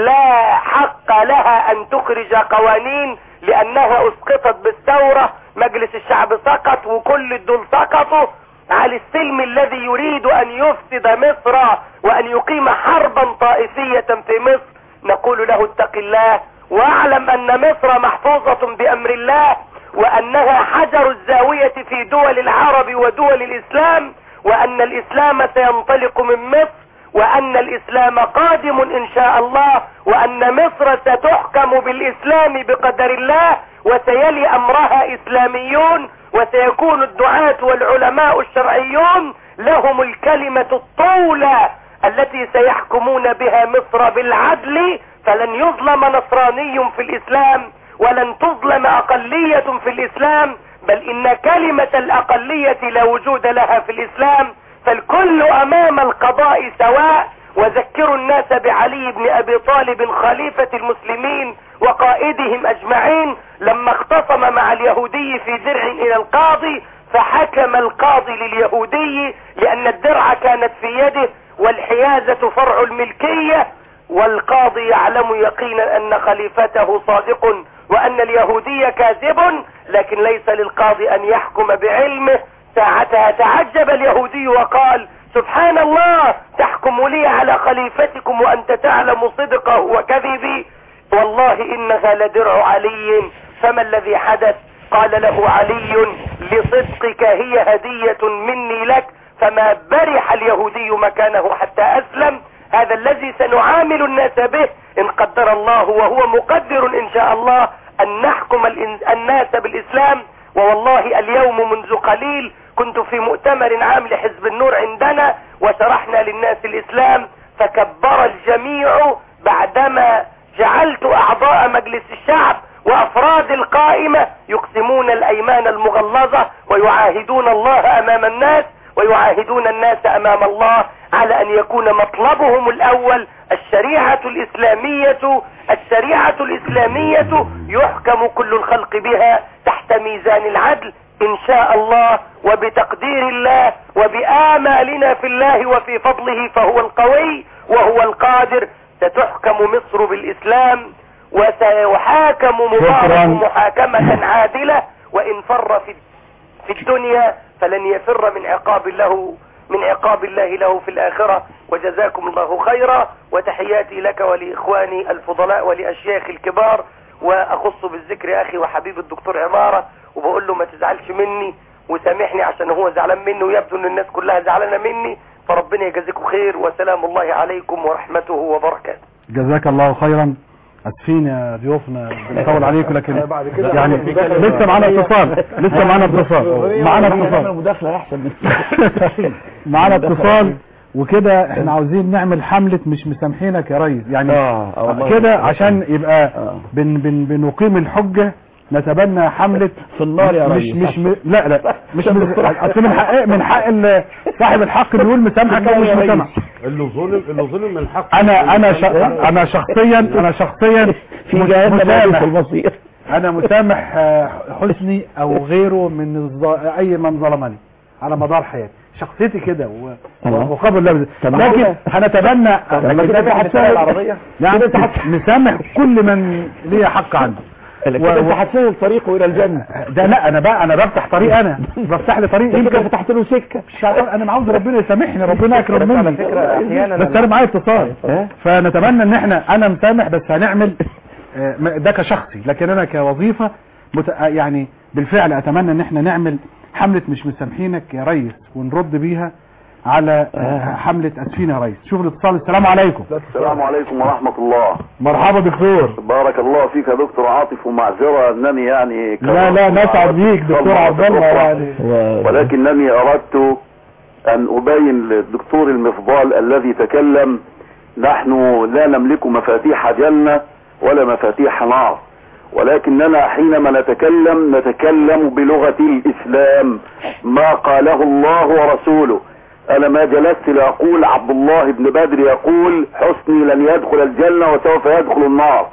لا حق لها أن تخرج قوانين لأنها أسقطت بالثورة مجلس الشعب سقط وكل الدول سقطوا على السلم الذي يريد أن يفسد مصر وأن يقيم حربا طائفية في مصر نقول له اتق الله واعلم أن مصر محفوظة بأمر الله وأنها حجر الزاوية في دول العرب ودول الإسلام وأن الإسلام سينطلق من مصر وأن الإسلام قادم إن شاء الله وأن مصر ستحكم بالإسلام بقدر الله وسيلي أمرها إسلاميون وسيكون الدعاة والعلماء الشرعيون لهم الكلمة الطولة التي سيحكمون بها مصر بالعدل فلن يظلم نصراني في الإسلام ولن تظلم أقلية في الإسلام بل إن كلمة الأقلية لا وجود لها في الإسلام فالكل أمام القضاء سواء وذكروا الناس بعلي بن أبي طالب خليفة المسلمين وقائدهم أجمعين لما اختصم مع اليهودي في درع إلى القاضي فحكم القاضي لليهودي لأن الدرع كانت في يده والحيازة فرع الملكية والقاضي يعلم يقينا أن خليفته صادق وأن اليهودي كاذب لكن ليس للقاضي أن يحكم بعلمه ساعتها تعجب اليهودي وقال سبحان الله تحكم لي على خليفتكم وأنت تعلم صدقه وكذبي والله إنها لدرع علي فما الذي حدث قال له علي لصدقك هي هدية مني لك فما برح اليهودي مكانه حتى أسلم هذا الذي سنعامل الناس به إن قدر الله وهو مقدر إن شاء الله أن نحكم الناس بالإسلام ووالله اليوم منذ قليل كنت في مؤتمر عام لحزب النور عندنا وشرحنا للناس الإسلام فكبر الجميع بعدما جعلت أعضاء مجلس الشعب وأفراد القائمة يقسمون الأيمان المغلظة ويعاهدون الله أمام الناس ويعاهدون الناس أمام الله على أن يكون مطلبهم الأول الشريعة الإسلامية الشريعة الإسلامية يحكم كل الخلق بها تحت ميزان العدل إن شاء الله وبتقدير الله وبآمالنا في الله وفي فضله فهو القوي وهو القادر ستحكم مصر بالإسلام وسيحاكم مبارك محاكمة عادلة وإن فر في في الدنيا فلن يفر من عقاب له من عقاب الله له في الآخرة وجزاكم الله خيرا وتحياتي لك ولإخواني الفضلاء ولأشياخ الكبار وأخص بالذكر أخي وحبيب الدكتور عمارة وبقول له ما تزعلش مني وسامحني عشان هو زعلان مني ويبدو ان الناس كلها زعلانة مني فربنا يجازيكم خير وسلام الله عليكم ورحمته وبركاته
جزاك الله خيرا اسفين يا ضيوفنا بنطول عليكم لكن
بعد كده
يعني
المداخلة
لسه معانا اتصال لسه معانا اتصال معانا اتصال
مداخله احسن من
معانا اتصال وكده احنا عاوزين نعمل حملة مش مسامحينك يا ريس يعني
آه، آه، والله.
كده عشان يبقى
آه.
بن بن بنقيم الحجة نتبنى حملة
في النار يا
مش
ريس
مش م... لا لا مش من اصل من حق من حق ال- صاحب الحق انه يقول مسامحك او مش مسامح
اللي ظلم اللي ظلم من حق
انا انا ش... انا شخصيا انا شخصيا
في
مس-
جهنم في
مسامح
المصير
انا مسامح آه، حسني او غيره من الظ... اي من ظلمني على مدار حياتي شخصيتي كده و...
تمام.
وقابل الله
طب
لكن
معقولة؟
هنتبنى
لما كده في حادثه العربيه
يعني نسامح كل من ليه حق عنده
كده انت هتسهل طريقه الى الجنه
ده لا انا بقى انا بفتح طريق انا بفتح لي طريق
يمكن
يمكن
فتحت له سكه
مش عارف انا عاوز ربنا يسامحني ربنا اكرم
على
مني
فكرة أحيانا
بس انا معايا اتصال
ها؟
فنتمنى ان احنا انا مسامح بس هنعمل آه، م- ده كشخصي لكن انا كوظيفة مت... آه، يعني بالفعل اتمنى ان احنا نعمل حملة مش مسامحينك يا ريس ونرد بيها على آه، حملة اسفين يا ريس شوف الاتصال السلام عليكم
السلام عليكم ورحمة الله
مرحبا دكتور
بارك الله فيك يا دكتور عاطف ومعذرة انني يعني
لا لا نسعد بيك دكتور عبد الله يعني
ولكنني اردت ان ابين للدكتور المفضال الذي تكلم نحن لا نملك مفاتيح جنة ولا مفاتيح نار ولكننا حينما نتكلم نتكلم بلغة الاسلام ما قاله الله ورسوله انا ما جلست لاقول عبد الله بن بدر يقول حسني لن يدخل الجنة وسوف يدخل النار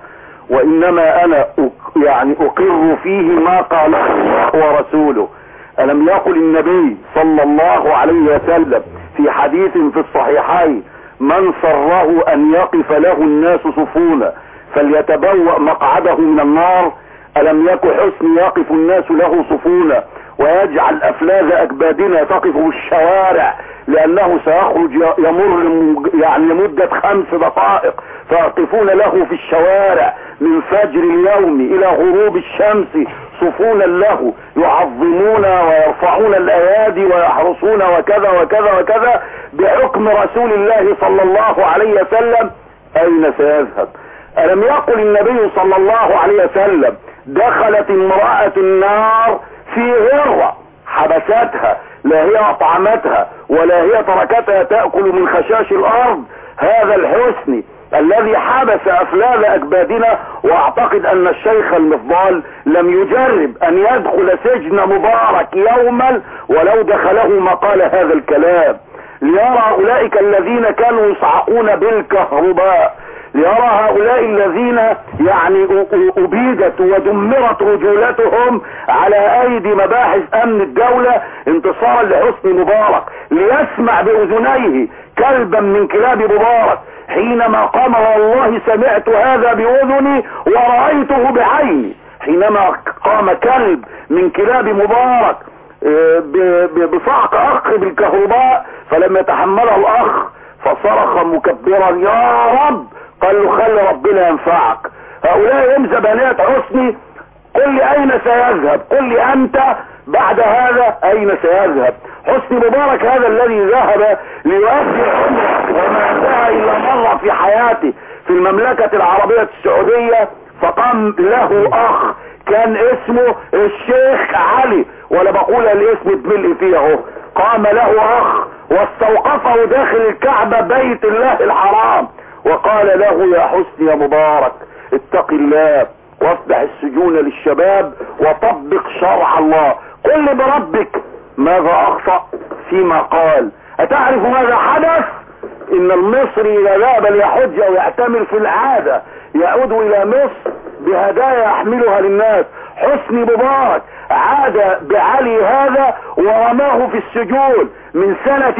وانما انا أك- يعني اقر فيه ما قاله الله ورسوله ألم يقل النبي صلى الله عليه وسلم في حديث في الصحيحين من سره أن يقف له الناس صفونا فليتبوأ مقعده من النار ألم يك حسن يقف الناس له صفونا ويجعل أفلاذ أكبادنا تقف بالشوارع لأنه سيخرج يمر لم- يعني لمدة خمس دقائق فيقفون له في الشوارع من فجر اليوم إلى غروب الشمس صفونا له يعظمون ويرفعون الأيادي ويحرسون وكذا وكذا وكذا بحكم رسول الله صلى الله عليه وسلم أين سيذهب ألم يقل النبي صلى الله عليه وسلم دخلت امرأة النار في هرة حبستها لا هي أطعمتها ولا هي تركتها تأكل من خشاش الأرض هذا الحسن الذي حبس أفلاذ أكبادنا وأعتقد أن الشيخ المفضال لم يجرب أن يدخل سجن مبارك يوما ولو دخله ما قال هذا الكلام ليرى أولئك الذين كانوا يصعقون بالكهرباء ليرى هؤلاء الذين يعني أ- أ- أبيدت ودمرت رجولتهم على أيدي مباحث أمن الدولة انتصارا لحسني مبارك ليسمع بأذنيه كلبا من كلاب مبارك حينما قام والله سمعت هذا بأذني ورأيته بعيني حينما قام كلب من كلاب مبارك آه، ب- ب- بصعق أخ بالكهرباء فلم يتحمله الأخ فصرخ مكبرا يا رب قال له خلي ربنا ينفعك هؤلاء هم زبانات حسني قل لي اين سيذهب قل لي انت بعد هذا اين سيذهب حسني مبارك هذا الذي ذهب ليؤدي عمره وما انتهى الا مرة في حياته في المملكة العربية السعودية فقام له اخ كان اسمه الشيخ علي ولا بقول الاسم بملء فيه اهو قام له اخ واستوقفه داخل الكعبة بيت الله الحرام وقال له يا حسن يا مبارك اتق الله وافتح السجون للشباب وطبق شرع الله قل لي بربك ماذا اخطأ فيما قال اتعرف ماذا حدث ان المصري اذا ذهب ليحج او يعتمر في العادة يعود الى مصر بهدايا يحملها للناس حسني مبارك عاد بعلي هذا ورماه في السجون من سنة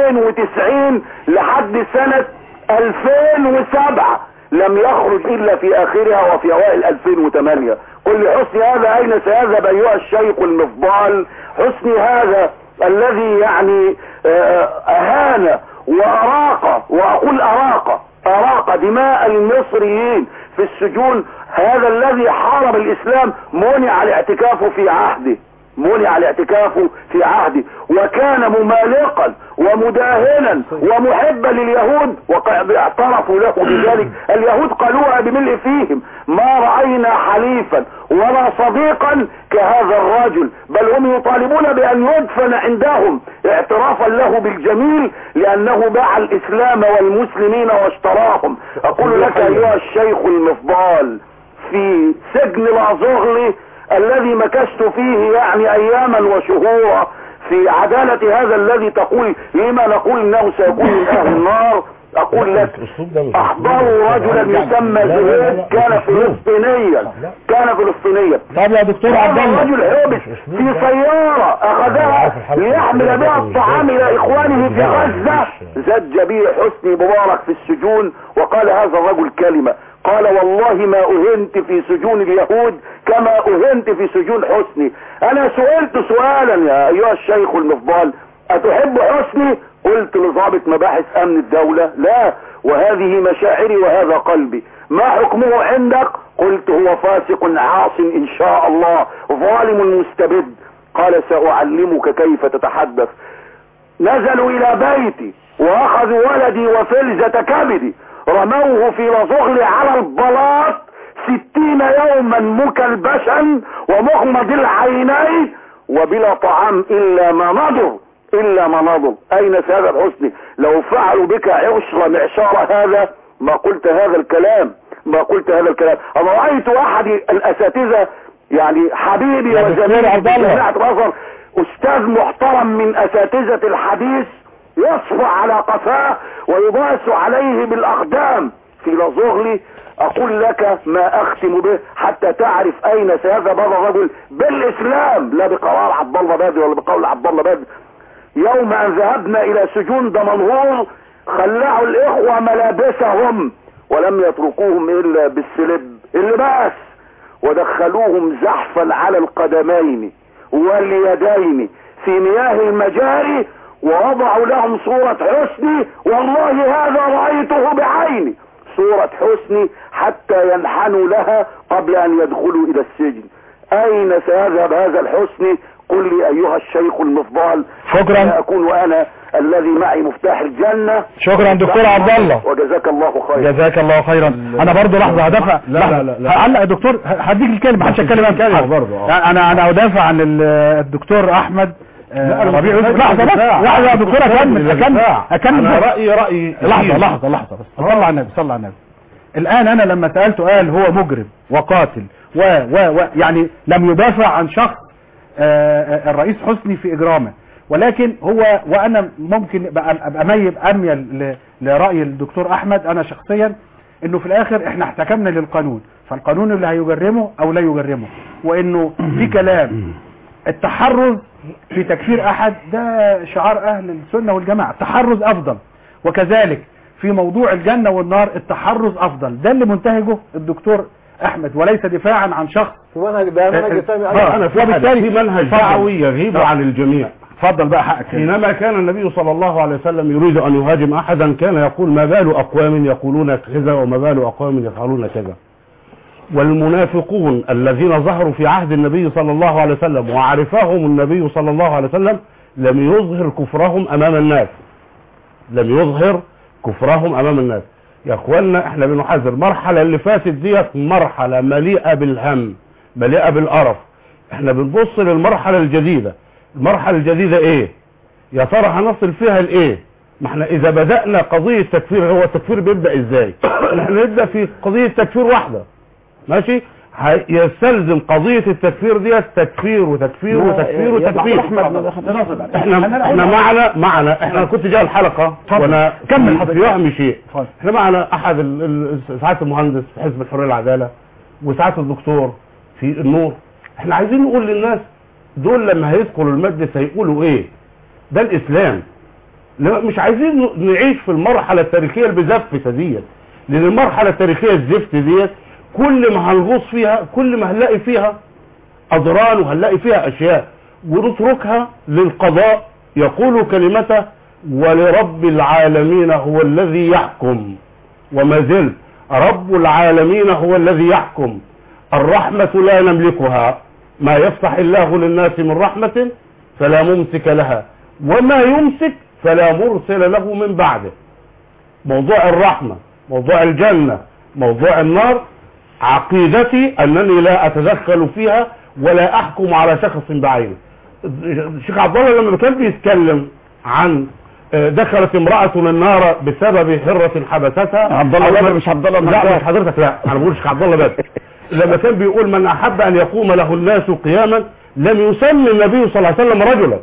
92 لحد سنة 2007 لم يخرج الا في اخرها وفي اوائل 2008 قل لي حسني هذا اين سيذهب ايها الشيخ المفضال حسني هذا الذي يعني آه، اهان واراق واقول اراق اراق دماء المصريين في السجون هذا الذي حارب الاسلام منع الاعتكاف في عهده منع الاعتكاف في عهده وكان ممالقا ومداهنا ومحبا لليهود وقد اعترفوا له بذلك اليهود قالوها بملء فيهم ما رأينا حليفا ولا صديقا كهذا الرجل بل هم يطالبون بأن يدفن عندهم اعترافا له بالجميل لأنه باع الإسلام والمسلمين واشتراهم أقول لك أيها الشيخ المفضال في سجن الأزغلي الذي مكثت فيه يعني اياما وشهورا في عدالة هذا الذي تقول لما نقول انه سيكون من اهل النار اقول لك احضروا رجلا يسمى زهيد كان فلسطينيا كان فلسطينيا
طب يا دكتور عبد
هذا
الله
الرجل هرب في سيارة اخذها ليحمل بها الطعام الى اخوانه في غزة زج به حسني مبارك في السجون وقال هذا الرجل كلمة قال والله ما اهنت في سجون اليهود كما اهنت في سجون حسني انا سئلت سؤالا يا ايها الشيخ المفضال اتحب حسني قلت لضابط مباحث امن الدولة لا وهذه مشاعري وهذا قلبي ما حكمه عندك قلت هو فاسق عاص ان شاء الله ظالم مستبد قال ساعلمك كيف تتحدث نزلوا الى بيتي واخذوا ولدي وفلزة كبدي رموه في لزغل على البلاط ستين يوما مكلبشا ومغمض العينين وبلا طعام الا ما نضر الا ما نضر اين سيادة حسني لو فعلوا بك عشر معشار هذا ما قلت هذا الكلام ما قلت هذا الكلام انا رأيت احد الاساتذة يعني حبيبي
يا دكتور
وزميلي
عبد
في
الله.
جامعة الازهر استاذ محترم من اساتذة الحديث يصفع على قفاه ويباس عليه بالاقدام في لزغلي اقول لك ما اختم به حتى تعرف اين سيذهب هذا الرجل بالاسلام لا بقرار عبد الله بدر ولا بقول عبد الله بدر يوم ان ذهبنا الى سجون دمنهور خلعوا الاخوة ملابسهم ولم يتركوهم الا بالسلب اللباس ودخلوهم زحفا على القدمين واليدين في مياه المجاري ووضعوا لهم صورة حسني والله هذا رأيته بعيني صورة حسني حتى ينحنوا لها قبل ان يدخلوا الى السجن اين سيذهب هذا الحسني قل لي ايها الشيخ المفضال
شكراً.
حتى اكون انا الذي معي مفتاح الجنة
شكرا دكتور عبد الله
وجزاك الله خيرا
جزاك الله خيرا انا برضو لحظه هدافع
لا،
لحظة.
لا، لا.
هعلق يا دكتور هديك الكلمه محدش يتكلم عن
كلمة
حد.
برضو، آه.
انا انا ادافع عن ال- الدكتور احمد آه،
لا، أنا
ربيع
مش
يوسف
محتاج
لحظه بس
دفاع.
لحظه يا دكتور اكمل اكمل
دفاع.
اكمل
أنا
بس.
رأيي رأيي
لحظه
سليم.
لحظه لحظه بس صلى على النبي صلى على النبي الان انا لما سالته قال هو مجرم وقاتل و و و يعني لم يدافع عن شخص آه، آه، الرئيس حسني في اجرامه ولكن هو وانا ممكن ابقى أبقى ميل اميل ل- لراي الدكتور احمد انا شخصيا انه في الاخر احنا احتكمنا للقانون فالقانون اللي هيجرمه او لا يجرمه وانه في كلام التحرز في تكفير احد ده شعار اهل السنه والجماعه التحرز افضل وكذلك في موضوع الجنه والنار التحرز افضل ده اللي منتهجه الدكتور احمد وليس دفاعا عن شخص
منهج ده منهج سامي
آه،
أنا في
وبالتالي-
في منهج
اتفضل.
دعوي يغيب عن الجميع
اتفضل بقى حقك
حينما كان النبي صلى الله عليه وسلم يريد أن يهاجم أحدا كان يقول ما بال أقوام يقولون كذا وما بال أقوام يفعلون كذا والمنافقون الذين ظهروا في عهد النبي صلى الله عليه وسلم وعرفهم النبي صلى الله عليه وسلم لم يظهر كفرهم أمام الناس لم يظهر كفرهم أمام الناس يا اخوانا احنا بنحذر المرحلة اللي فاتت ديت مرحلة مليئة بالهم مليئة بالقرف احنا بنبص للمرحلة الجديدة المرحلة الجديدة ايه يا ترى هنصل فيها لايه ما احنا اذا بدأنا قضية تكفير هو التكفير بيبدأ ازاي احنا نبدأ في قضية تكفير واحدة ماشي هي- يستلزم قضية التكفير ديت تكفير وتكفير وتكفير وتكفير احنا احنا معنا معنا احنا كنت جاي الحلقة
اتفضل.
وانا
كمل
في
حضرتك.
وهم شيء
اتفضل.
احنا معنا احد ال- ال- ساعات المهندس في حزب الحرية والعدالة وساعات الدكتور في النور احنا عايزين نقول للناس دول لما هيدخلوا المجلس هيقولوا ايه ده الاسلام لا مش عايزين ن- نعيش في المرحلة التاريخية البزفتة ديت لان المرحلة التاريخية الزفت ديت كل ما هنغوص فيها كل ما هنلاقي فيها اضرار وهنلاقي فيها اشياء ونتركها للقضاء يقول كلمته ولرب العالمين هو الذي يحكم وما زلت رب العالمين هو الذي يحكم الرحمة لا نملكها ما يفتح الله للناس من رحمة فلا ممسك لها وما يمسك فلا مرسل له من بعده موضوع الرحمة موضوع الجنة موضوع النار عقيدتي أنني لا أتدخل فيها ولا أحكم على شخص بعينه الشيخ عبد الله لما كان بيتكلم عن آه، دخلت امرأة النار بسبب حرة حبستها
عبد الله
أو
بدر
من-
مش عبد الله
لا
النجار.
مش حضرتك لا انا بقول الشيخ عبد الله بدر لما كان بيقول من احب ان يقوم له الناس قياما لم يسمي النبي صلى الله عليه وسلم رجلا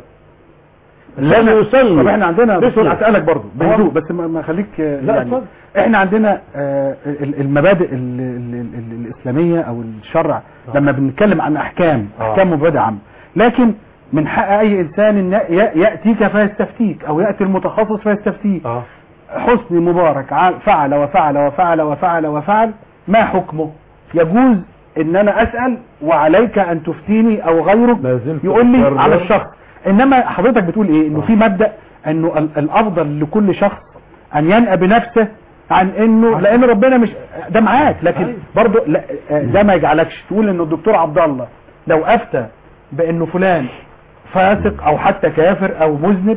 لم يسمي
طب احنا عندنا
باسمه.
بس اسالك برضه بهدوء بس ما ما خليك آه،
لا،
يعني
اتفضل.
احنا عندنا آه، ال- المبادئ ال- ال- ال- الاسلاميه او الشرع لما بنتكلم عن احكام
آه.
احكام مبادئ عامه لكن من حق اي انسان ان ي- ياتيك فيستفتيك او ياتي المتخصص فيستفتيك
اه
حسني مبارك ع- فعل وفعل وفعل وفعل وفعل ما حكمه يجوز ان انا اسال وعليك ان تفتيني او غيرك
ما زلت
يقول لي
أكرر.
على الشخص انما حضرتك بتقول ايه انه في مبدا انه ال- الافضل لكل شخص ان ينأى بنفسه عن انه لان ربنا مش ده معاك لكن
أيوة.
برضه لا ده ما يجعلكش تقول انه الدكتور عبد الله لو افتى بانه فلان فاسق او حتى كافر او مذنب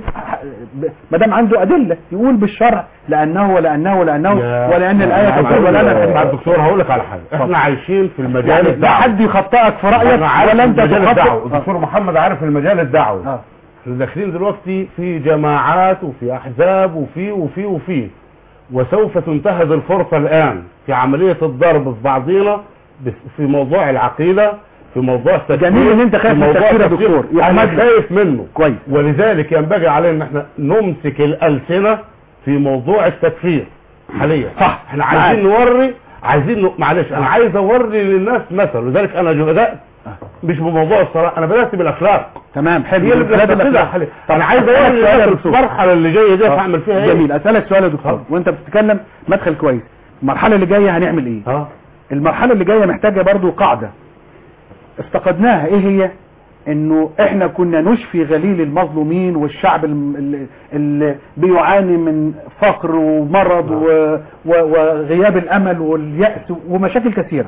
ما دام عنده ادله يقول بالشرع لانه ولانه ولانه
يا-
ولان الايه
عايز
تقول
أقول-
ولا
مع
انا
الدكتور هقول لك على حاجه احنا عايشين في المجال
يعني لا
الدعوي
حد يخطئك في رايك
انا عارف
ولا انت
المجال
تخطئ
الدعوي الدكتور محمد عارف المجال الدعوي
اه
احنا داخلين دلوقتي في جماعات وفي احزاب وفي وفي وفي وسوف تنتهز الفرصة الان في عملية الضرب في بعضينا بس- في موضوع العقيدة في موضوع التكفير
جميل ان انت خايف
في
من
موضوع
التكفير يا
التكفير.
دكتور
انا
يحمد لك.
خايف منه
كويس
ولذلك ينبغي علينا ان احنا نمسك الالسنة في موضوع التكفير حاليا
صح.
احنا عايزين نوري عايزين ن... معلش انا عايز اوري للناس مثل لذلك انا بدات مش بموضوع الصلاة انا بدات بالاخلاق
تمام حلو
هي اللي
البلاد
بنستخدمها
الأخلاق.
حاليا
طب
انا عايز
أسألك
اوري
سؤال يا
للناس
دكتور.
المرحله اللي جايه دي
آه.
هعمل فيها ايه
جميل اسالك سؤال يا دكتور وانت بتتكلم مدخل كويس المرحله اللي جايه هنعمل ايه
اه
المرحله اللي جايه محتاجه برضو قاعده افتقدناها ايه هي انه احنا كنا نشفي غليل المظلومين والشعب الم- اللي, اللي بيعاني من فقر ومرض و و وغياب الامل واليأس ومشاكل كثيرة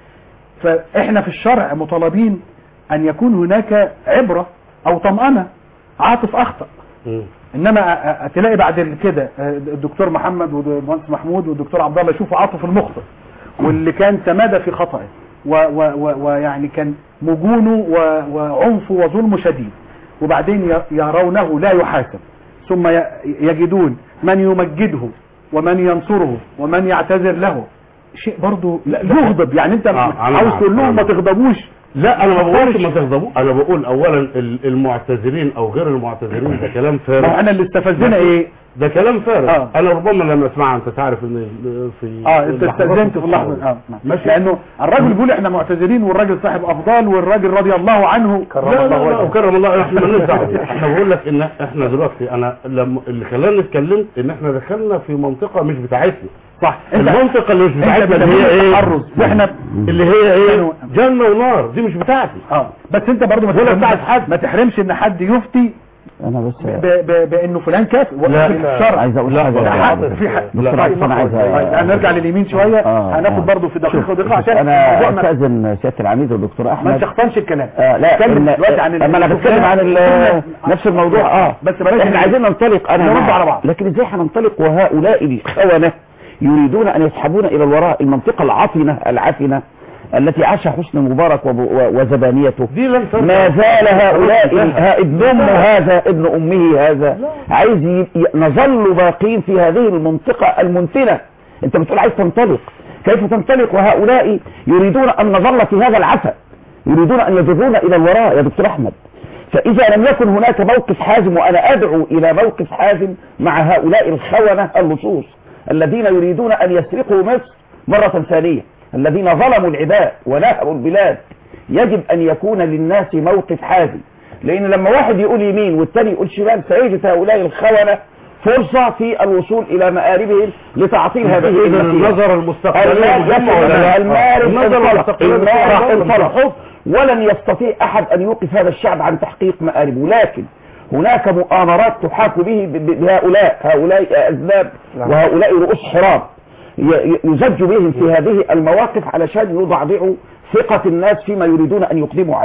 فاحنا في الشرع مطالبين ان يكون هناك عبرة او طمأنة عاطف اخطأ
مم.
انما أ- أ- تلاقي بعد كده آه، الدكتور محمد والمهندس محمود والدكتور عبد الله يشوفوا عاطف المخطئ واللي كان تمادى في خطئه و- و- و- ويعني كان مجونه و- وعنفه وظلمه شديد وبعدين ي- يرونه لا يحاسب ثم ي- يجدون من يمجده ومن ينصره ومن يعتذر له شيء برضه يغضب يعني انت
آه، أنا
عاوز
معك،
تقول لهم
أنا
ما
معك.
تغضبوش
لا انا ما بقولش
تغضبش.
ما تغضبوا انا بقول اولا ال- المعتذرين او غير المعتذرين ده كلام
ما هو
فارغ
احنا اللي استفزنا ايه
ده كلام فارغ
آه.
انا ربما لما اسمعها انت تعرف ان ال- في
اه انت
اللحظات
استاذنت في اللحظه
الصعبة.
اه
ماشي
لانه الراجل بيقول احنا معتذرين والراجل صاحب افضال والراجل رضي الله عنه
لا لا لا وكرم الله احنا مالناش دعوه احنا بقول لك ان احنا دلوقتي انا لما اللي خلاني اتكلمت ان احنا دخلنا في منطقه مش بتاعتنا
صح
المنطقه اللي مش
انت
بتاعتنا اللي هي ايه
تحرز واحنا
اللي هي ايه جنه ونار دي مش بتاعتي
اه بس انت برضو ما
ولا
تحرمش
بتاعت حد.
ما تحرمش ان حد يفتي
انا بس
ب- ب- بانه فلان كافر
لا،
في
لا.
الشرع
عايز اقول
لا،
حاجه
لا،
يا
حق
حضرتك.
في حق
دكتور عايز انا عايز
طيب هنرجع لليمين شويه
آه،
هناخد
آه.
برضو في دقيقه
شوف،
دقيقه
شوف،
عشان
انا
موضوعنا
استاذن سياده العميد والدكتور
ما
احمد
نشخصنش الكلام
آه لا
اتكلم
إن-
دلوقتي عن
اما انا بتكلم عن ال- نفس الموضوع اه
بس بلاش
احنا عايزين ننطلق انا
نرد
معك.
على بعض.
لكن ازاي هننطلق وهؤلاء الخونه يريدون ان يسحبون الى الوراء المنطقه العفنه العفنه التي عاشها حسني مبارك وب- و- وزبانيته
دي لن ترجع.
ما زال هؤلاء
انتهى.
ها ابن امه هذا ابن امه هذا عايز ي- ي- نظل باقين في هذه المنطقة المنتنة انت بتقول عايز تنطلق كيف تنطلق وهؤلاء يريدون ان نظل في هذا العفا يريدون ان يجرونا الى الوراء يا دكتور احمد فاذا لم يكن هناك موقف حازم وانا ادعو الى موقف حازم مع هؤلاء الخونة اللصوص الذين يريدون ان يسرقوا مصر مرة ثانية الذين ظلموا العباد ونهبوا البلاد يجب ان يكون للناس موقف حازم لان لما واحد يقول يمين والتاني يقول شمال سيجد هؤلاء الخونة فرصة في الوصول الى مآربهم لتعطيل هذه
إذا
المسيرة
النظر المستقبلي
المال
مهم ولا لا؟
المال
النظر
انطلق
المستقبلي
المال
مهم.
انطلق ولن يستطيع احد ان يوقف هذا الشعب عن تحقيق مآربه لكن هناك مؤامرات تحاك به ب- ب- بهؤلاء هؤلاء أذناب وهؤلاء رؤوس حرام ي- ي- يزج بهم في هذه المواقف علشان يضعضعوا ثقة الناس فيما يريدون أن يقدموا عليه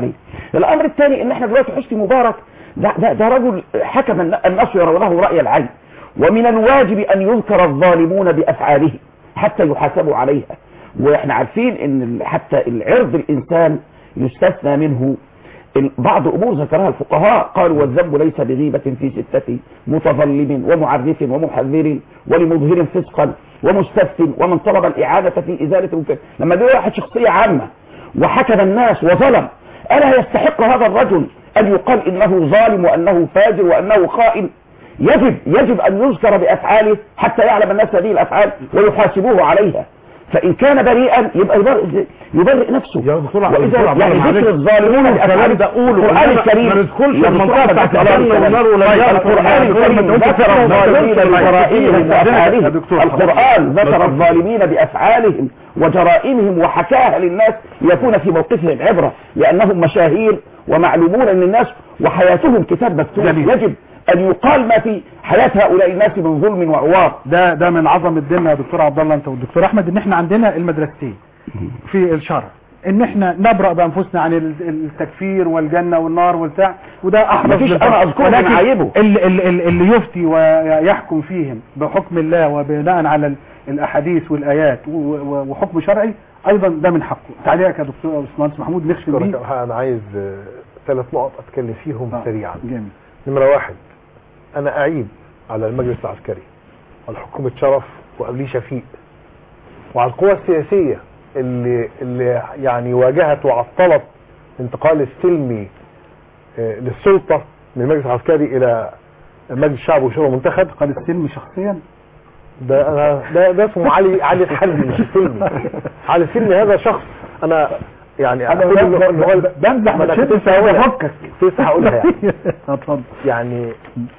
الامر الثاني ان احنا دلوقتي حسني مبارك ده, ده, ده رجل حكم الن- الناس يرونه راي العين ومن الواجب ان يذكر الظالمون بافعالهم حتى يحاسبوا عليها واحنا عارفين ان ال- حتى العرض الانسان يستثنى منه ال- بعض امور ذكرها الفقهاء قالوا والذنب ليس بغيبة في ستة متظلم ومعرف ومحذر ولمظهر فسقا ومستفتن ومن طلب الاعانة في ازالة الوكالة لما دي واحد شخصية عامة وحكم الناس وظلم الا يستحق هذا الرجل ان يقال انه ظالم وانه فاجر وانه خائن يجب يجب ان يذكر بافعاله حتى يعلم الناس هذه الافعال ويحاسبوه عليها فان كان بريئا يبقى يبرئ, يبرئ نفسه
يا دكتور عبد
واذا
الله،
يعني
معلش.
ذكر الظالمون
الكلام
بافعاله
ده قوله
القران
إنما
الكريم
ما ندخلش
يا
المنطقة
دكتور
بتاعت
عبد الله
الجنة والنار ولا
طيب،
يعرف
القران
ولا يعرف.
الكريم
ما تقولش
ذكر
كلام ده.
الظالمين
ما تقولش
بجرائمهم
كلام ده.
بافعالهم
يا دكتور.
القران ذكر
دكتور.
الظالمين بافعالهم وجرائمهم وحكاها للناس ليكون في موقفهم عبره لانهم مشاهير ومعلومون ان الناس وحياتهم كتاب مكتوب
جميل.
يجب ان يقال ما في حياه هؤلاء الناس من ظلم وعوار
ده ده من عظمه ديننا يا دكتور عبد الله انت والدكتور احمد ان احنا عندنا المدرستين في الشرع ان احنا نبرأ بانفسنا عن ال- التكفير والجنه والنار والبتاع وده احرص
مفيش
للفرق.
أنا أذكره
ولكن
من عيبه.
اللي, اللي, اللي يفتي ويحكم فيهم بحكم الله وبناء على ال- الاحاديث والايات و- و- وحكم شرعي ايضا ده من حقه تعليقك يا دكتور باشمهندس محمود نختم بيه
أشكرك. انا عايز آه، ثلاث نقط اتكلم فيهم
آه،
سريعا
جميل
نمرة واحد انا اعيب على المجلس العسكري على حكومة شرف وقبليه شفيق وعلى القوى السياسية اللي, اللي يعني واجهت وعطلت انتقال السلمي آه، للسلطة من المجلس العسكري الى مجلس الشعب وشورى منتخب
قال السلم شخصيا
ده انا ده ده اسمه علي علي الحلبي مش السلمي علي السلمي هذا شخص انا يعني
أنا
أقول
ب-
إنه- إنه هو-
ب- بمزح
ما أنا
بشد
كنت لسه هقولها.
بفكك.
كنت لسه هقولها يعني
اتفضل
يعني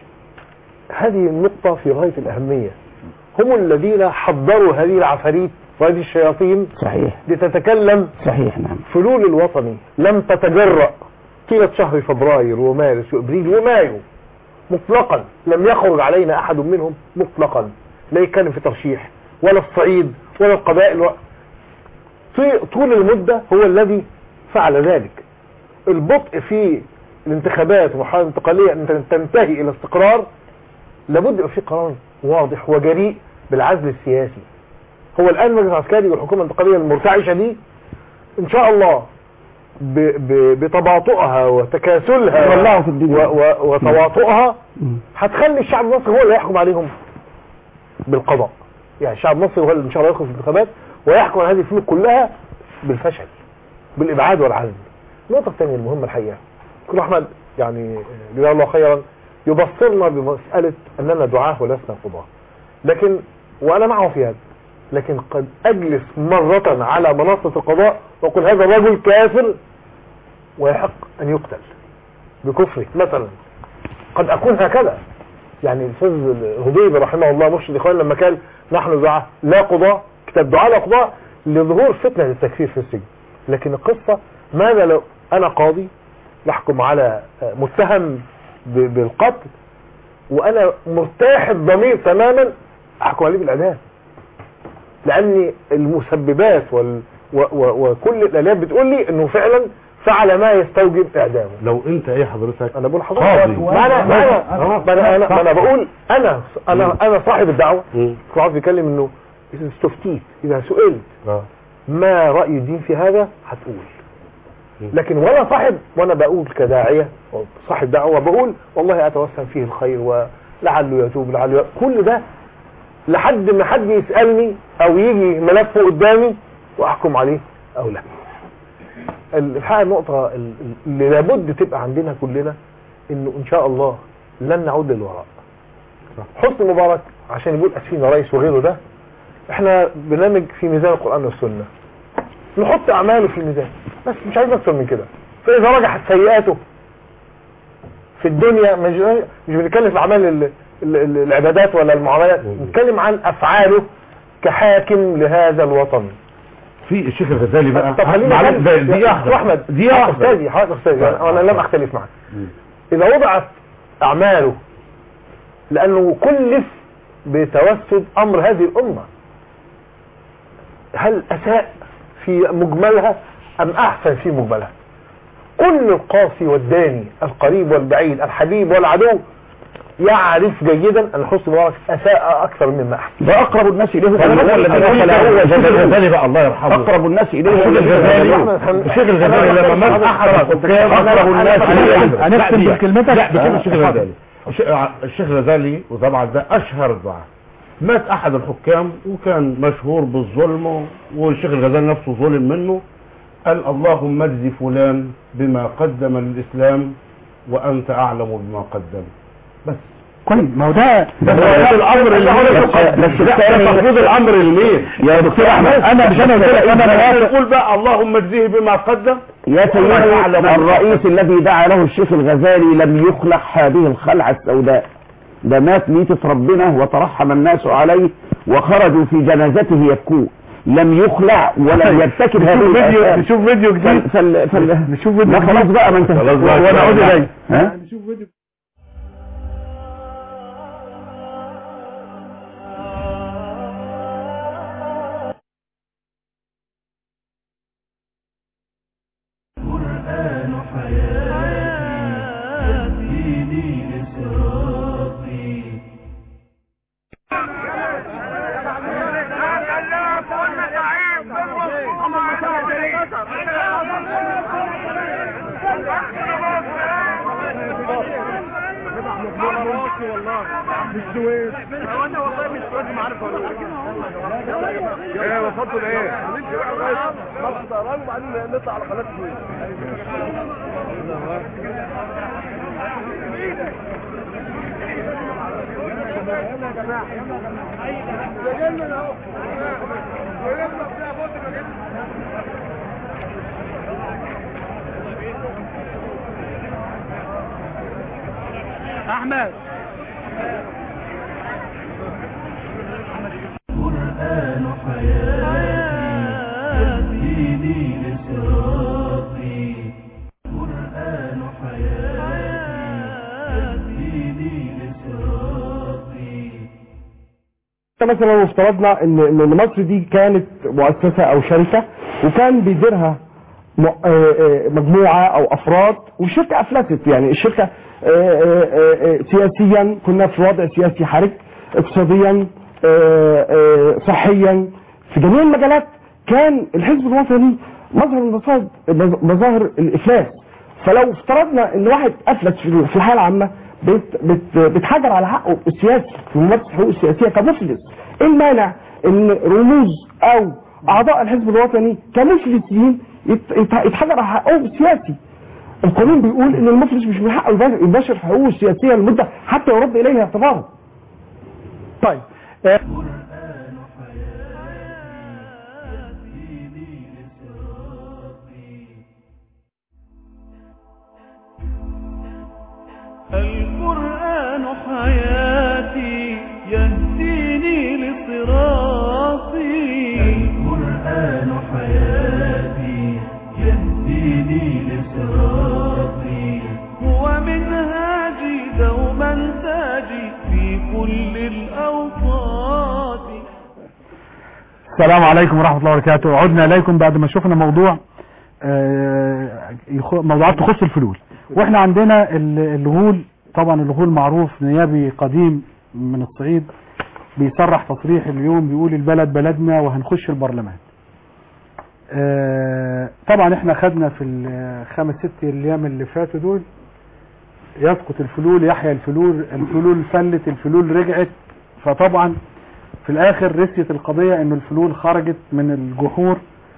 هذه النقطة في غاية الأهمية هم الذين حضروا هذه العفاريت وهذه الشياطين
صحيح
لتتكلم
صحيح نعم
فلول الوطني لم تتجرأ طيلة شهر فبراير ومارس وابريل ومايو مطلقا لم يخرج علينا احد منهم مطلقا لا يتكلم في ترشيح ولا الصعيد ولا القبائل و... في طول المدة هو الذي فعل ذلك البطء في الانتخابات ومرحلة انتقالية ان تنتهي الى استقرار لابد يبقى في قرار واضح وجريء بالعزل السياسي هو الان المجلس العسكري والحكومة الانتقالية المرتعشة دي ان شاء الله ب ب بتباطؤها وتكاسلها
يولعوا في الدنيا.
و و وتواطؤها هتخلي الشعب المصري هو اللي يحكم عليهم بالقضاء يعني الشعب المصري هو اللي ان شاء الله يدخل في الانتخابات ويحكم على هذه الفلوس كلها بالفشل بالابعاد والعزل النقطه الثانيه المهمه الحقيقه دكتور احمد يعني جزاه الله خيرا يبصرنا بمساله اننا دعاه ولسنا قضاه لكن وانا معه في هذا لكن قد اجلس مرة على منصة القضاء واقول هذا الرجل كافر ويحق ان يقتل بكفره مثلا قد اكون هكذا يعني الاستاذ هديبي رحمه الله مرشد اخوان لما قال نحن دعاء لا قضاء كتاب دعاء لا قضاء لظهور فتنة التكفير في السجن لكن القصة ماذا لو انا قاضي يحكم على متهم ب- بالقتل وانا مرتاح الضمير تماما احكم عليه بالاعدام لان المسببات وال و و وكل الاليات بتقول لي انه فعلا فعل ما يستوجب اعدامه
لو انت ايه حضرتك
انا بقول
قاضي.
حضرتك ما انا ما انا
آه.
ما انا انا, ما أنا بقول انا انا
مم.
انا صاحب الدعوه
مم.
كنت عاوز يتكلم انه اذا استفتيت اذا سئلت
اه
ما راي الدين في هذا هتقول
مم.
لكن وانا صاحب وانا بقول كداعيه صاحب دعوه بقول والله اتوسم فيه الخير ولعله يتوب لعله ي... كل ده لحد ما حد يسالني او يجي ملفه قدامي واحكم عليه او لا الحقيقه النقطه ال- اللي لابد تبقى عندنا كلنا انه ان شاء الله لن نعود للوراء حسني مبارك عشان يقول اسفين يا ريس وغيره ده احنا برنامج في ميزان القران والسنه نحط اعماله في الميزان بس مش عايز اكتر من كده فاذا رجحت سيئاته في الدنيا مش مش بنتكلم في اعمال ال- ال- ال- العبادات ولا المعاملات بنتكلم عن افعاله كحاكم لهذا الوطن
في الشيخ الغزالي بقى
طب خلينا
معلش
نتكلم-
ده- دي
يا
واحده
احمد
دي
حضرتك
واحده
استاذي حضرتك استاذي
طيب.
انا لم اختلف معك
مم.
اذا وضعت اعماله لانه كلف بتوسد امر هذه الامه هل اساء في مجملها ام احسن في مجملها كل القاصي والداني القريب والبعيد الحبيب والعدو يعرف جيدا ان حسني مبارك اساء اكثر مما احسن
ده اقرب الناس اليه
وأنا
هو الذي
بقول لك
دخل
هو
الشيخ
جبل
الغزالي بقى الله يرحمه اقرب الناس اليه
الشيخ الغزالي الشيخ الغزالي لما مات احد الحكام اقرب الناس اليه
هنختم بكلمتك
لا بكلمة الشيخ الغزالي الش- الشيخ الغزالي وطبعا ده اشهر الدعاء مات احد الحكام وكان مشهور بالظلم والشيخ الغزالي نفسه ظلم منه قال اللهم اجزي فلان بما قدم للاسلام وانت اعلم بما قدم بس
كويس ما هو ده
ده هو الامر اللي هو
بس
ده تفويض الامر لمين
يا دكتور احمد
انا مش انا قلت لك انا موافق
يقول بقى اللهم اجزيه بما قدم
يا سيدي
أعلم.
الرئيس الذي دعا له الشيخ الغزالي لم يخلع هذه الخلعة السوداء ده مات ميتة ربنا وترحم الناس عليه وخرجوا في جنازته يبكون لم يخلع ولم يرتكب هذه
نشوف فيديو
الآثام.
نشوف فيديو
فال
جديد
فال فال
نشوف فيديو
لا خلاص
جديد.
بقى ما انت
خلاص بقى.
ونعود اليه
ها
نشوف فيديو
القرآن حياتي ديني لصراطي
احمد
القرآن حياتي ديني لصراطي القرآن حياتي ديني لصراطي
مثلا لو افترضنا ان ان مصر دي كانت مؤسسه او شركه وكان بيديرها م- آه، آه، مجموعه او افراد والشركه افلست يعني الشركه آه، آه، آه، سياسيا كنا في وضع سياسي حرج اقتصاديا آه، آه، صحيا في جميع المجالات كان الحزب الوطني مظهر من مظاهر مظاهر الافلاس فلو افترضنا ان واحد افلس في في الحياه العامه بت بت بتحجر على حقه السياسي في ممارسه حقوقه السياسيه كمفلس ايه المانع ان رموز او اعضاء الحزب الوطني كمفلسين يت- يت- يتحجر على حقهم السياسي القانون بيقول ان المفلس مش من حقه يباشر- يباشر حقوقه السياسيه لمده حتى يرد اليه اعتباره
طيب آه،
القرآن حياتي يهديني لصراطي القرآن حياتي يهديني لصراطي هو منهاجي دوما تاجي في كل الأوقات
السلام عليكم ورحمة الله وبركاته عدنا إليكم بعد ما شفنا موضوع آه، يخ- موضوعات تخص الفلول واحنا عندنا ال- الغول طبعا الغول معروف نيابي قديم من الصعيد بيصرح تصريح اليوم بيقول البلد بلدنا وهنخش البرلمان آه، طبعا احنا خدنا في الخمس ست ايام اللي فاتوا دول يسقط الفلول يحيى الفلول الفلول فلت الفلول رجعت فطبعا في الاخر رسيت القضية انه الفلول خرجت من الجحور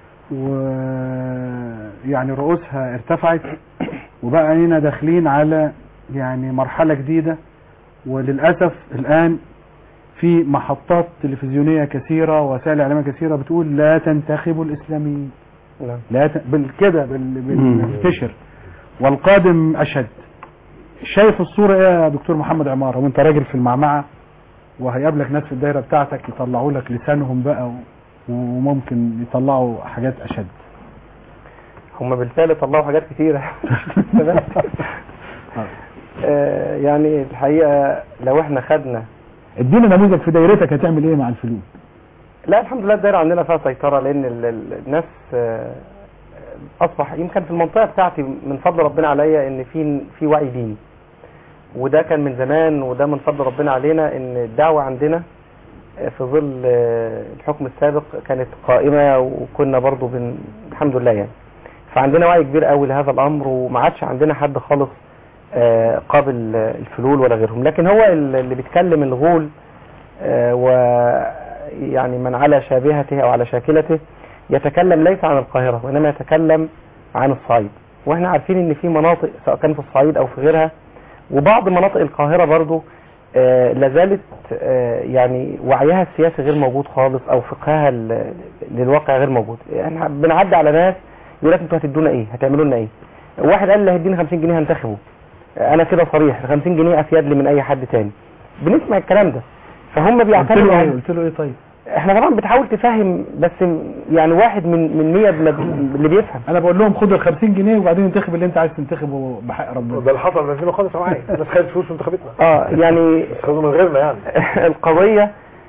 ويعني رؤوسها ارتفعت وبقى هنا داخلين على يعني مرحلة جديدة وللأسف الآن في محطات تلفزيونية كثيرة وسائل إعلامية كثيرة بتقول لا تنتخبوا الإسلاميين
نعم.
لا ت... بالكده بال... بالانتشر والقادم أشد شايف الصورة ايه يا دكتور محمد عمارة وانت راجل في المعمعة وهيقابلك ناس في الدايرة بتاعتك يطلعوا لك لسانهم بقى و... وممكن يطلعوا حاجات أشد
هم بالفعل طلعوا حاجات كتيرة آه، يعني الحقيقة لو احنا خدنا
ادينا نموذج في دايرتك هتعمل ايه مع الفلوس
لا الحمد لله الدايرة عندنا فيها سيطرة لأن ال- ال- الناس آه، اصبح يمكن في المنطقه بتاعتي من فضل ربنا عليا ان في في وعي ديني وده كان من زمان وده من فضل ربنا علينا ان الدعوه عندنا آه، في ظل آه، الحكم السابق كانت قائمه وكنا برضو بن... الحمد لله يعني فعندنا وعي كبير قوي لهذا الامر وما عادش عندنا حد خالص آه، قابل آه، الفلول ولا غيرهم لكن هو ال- اللي بيتكلم الغول آه، ويعني من على شابهته او على شاكلته يتكلم ليس عن القاهرة وانما يتكلم عن الصعيد واحنا عارفين ان في مناطق سواء كان في الصعيد او في غيرها وبعض مناطق القاهرة برضو آه، لازالت آه، يعني وعيها السياسي غير موجود خالص او فقهها ال- للواقع غير موجود احنا بنعدي على ناس يقول لك انتوا هتدونا ايه هتعملوا لنا ايه واحد قال لي هيديني 50 جنيه هنتخبه انا كده صريح ال 50 جنيه افيد لي من اي حد تاني بنسمع الكلام ده فهم
قلت
بيعتمدوا
له ايه
على-
قلت له ايه طيب
احنا طبعا بتحاول تفهم بس يعني واحد من من 100 اللي بيفهم
انا بقول لهم خدوا ال 50 جنيه وبعدين انتخب اللي انت عايز تنتخبه بحق ربنا
ده اللي حصل في 2005 معايا الناس خدت فلوس وانتخبتنا
اه يعني
بس خدوا من غيرنا يعني
القضية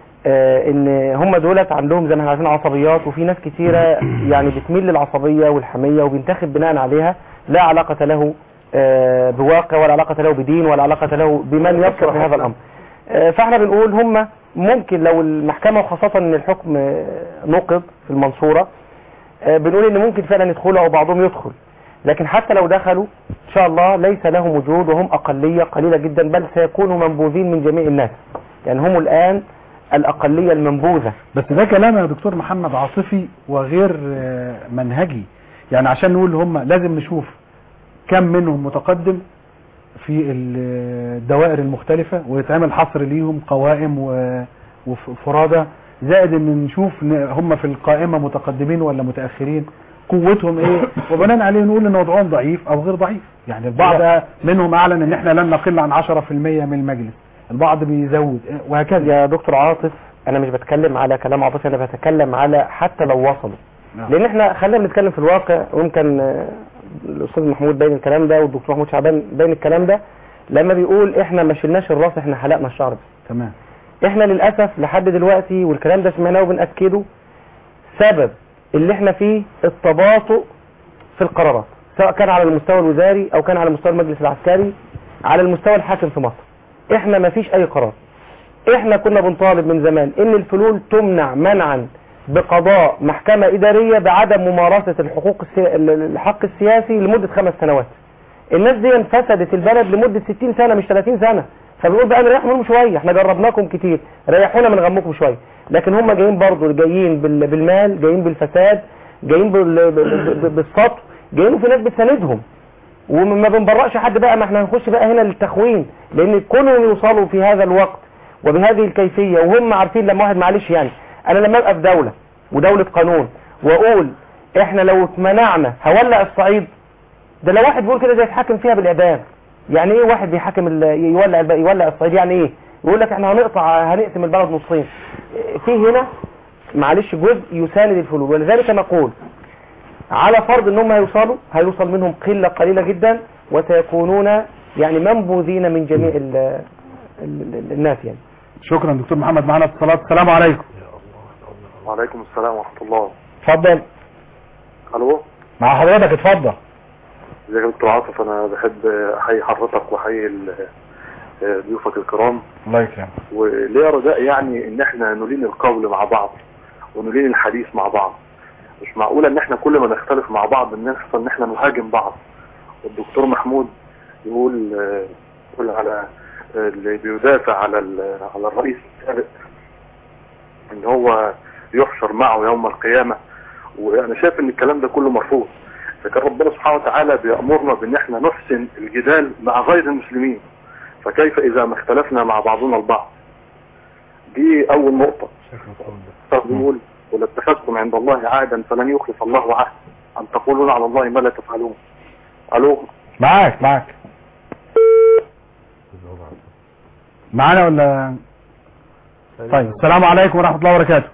آه ان هم دولت عندهم زي ما احنا عارفين عصبيات وفي ناس كتيرة يعني بتميل للعصبية والحمية وبينتخب بناء عليها لا علاقة له آه بواقع ولا علاقة له بدين ولا علاقة له بمن يصلح في هذا الامر آه فاحنا بنقول هم ممكن لو المحكمة وخاصة ان الحكم آه، نقض في المنصورة آه، بنقول ان ممكن فعلا يدخلوا او بعضهم يدخل لكن حتى لو دخلوا ان شاء الله ليس لهم وجود وهم اقلية قليلة جدا بل سيكونوا منبوذين من جميع الناس يعني هم الان الاقلية المنبوذة
بس ده كلام يا دكتور محمد عاطفي وغير آه، منهجي يعني عشان نقول هم لازم نشوف كم منهم متقدم في الدوائر المختلفة ويتعمل حصر ليهم قوائم و- وفرادة زائد ان نشوف ن- هم في القائمة متقدمين ولا متأخرين قوتهم ايه وبناء عليه نقول ان وضعهم ضعيف او غير ضعيف يعني البعض منهم اعلن ان احنا لن نقل عن 10% من المجلس البعض بيزود وهكذا
يا دكتور عاطف انا مش بتكلم على كلام عاطفي انا بتكلم على حتى لو وصلوا
نعم.
لان احنا خلينا بنتكلم في الواقع ويمكن آه، الاستاذ محمود باين الكلام ده والدكتور محمود شعبان باين الكلام ده لما بيقول احنا ما شلناش الراس احنا حلقنا الشعر بس
تمام
احنا للاسف لحد دلوقتي والكلام ده سمعناه وبنأكده سبب اللي احنا فيه التباطؤ في القرارات سواء كان على المستوى الوزاري او كان على مستوى المجلس العسكري على المستوى الحاكم في مصر احنا ما فيش اي قرار احنا كنا بنطالب من زمان ان الفلول تمنع منعا بقضاء محكمة ادارية بعدم ممارسة الحقوق السي... الحق السياسي لمدة خمس سنوات الناس دي فسدت البلد لمدة 60 سنة مش 30 سنة فبنقول بقى نريح منهم شوية احنا جربناكم كتير ريحونا من غمكم شوية لكن هم جايين برضو جايين بال... بالمال جايين بالفساد جايين بال... ب- ب- بالسطو جايين وفي ناس بتساندهم وما بنبرأش حد بقى ما احنا هنخش بقى هنا للتخوين لان كونهم يوصلوا في هذا الوقت وبهذه الكيفية وهم عارفين لما واحد معلش يعني انا لما ابقى في دولة ودولة قانون واقول احنا لو اتمنعنا هولع الصعيد ده لو واحد بيقول كده زي يتحاكم فيها بالاعدام يعني ايه واحد بيحاكم ال- يولع الب- يولع الصعيد يعني ايه يقول لك احنا هنقطع هنقسم البلد نصين في هنا معلش جزء يساند الفلول ولذلك نقول على فرض انهم هيوصلوا هيوصل منهم قلة قليلة جدا وسيكونون يعني منبوذين من جميع ال ال ال الناس يعني
شكرا دكتور محمد معانا اتصالات السلام عليكم
وعليكم السلام ورحمة الله
اتفضل
الو
مع حضرتك اتفضل
ازيك يا دكتور عاطف انا بحب احيي حضرتك واحيي ال- ضيوفك الكرام
الله يكرمك
وليا رجاء يعني ان احنا نلين القول مع بعض ونلين الحديث مع بعض مش معقولة ان احنا كل ما نختلف مع بعض نحصل ان احنا نهاجم بعض والدكتور محمود يقول آه، يقول على آه، اللي بيدافع على ال- على الرئيس السابق ان هو يحشر معه يوم القيامة وانا شايف ان الكلام ده كله مرفوض فكان ربنا سبحانه وتعالى بيأمرنا بان احنا نحسن الجدال مع غير المسلمين فكيف اذا ما اختلفنا مع بعضنا البعض دي اول نقطة بيقول ولا اتخذتم عند الله عهدا فلن يخلف الله عهد ان تقولون على الله ما لا تفعلون الو
معاك معاك معانا ولا طيب السلام عليكم ورحمة الله وبركاته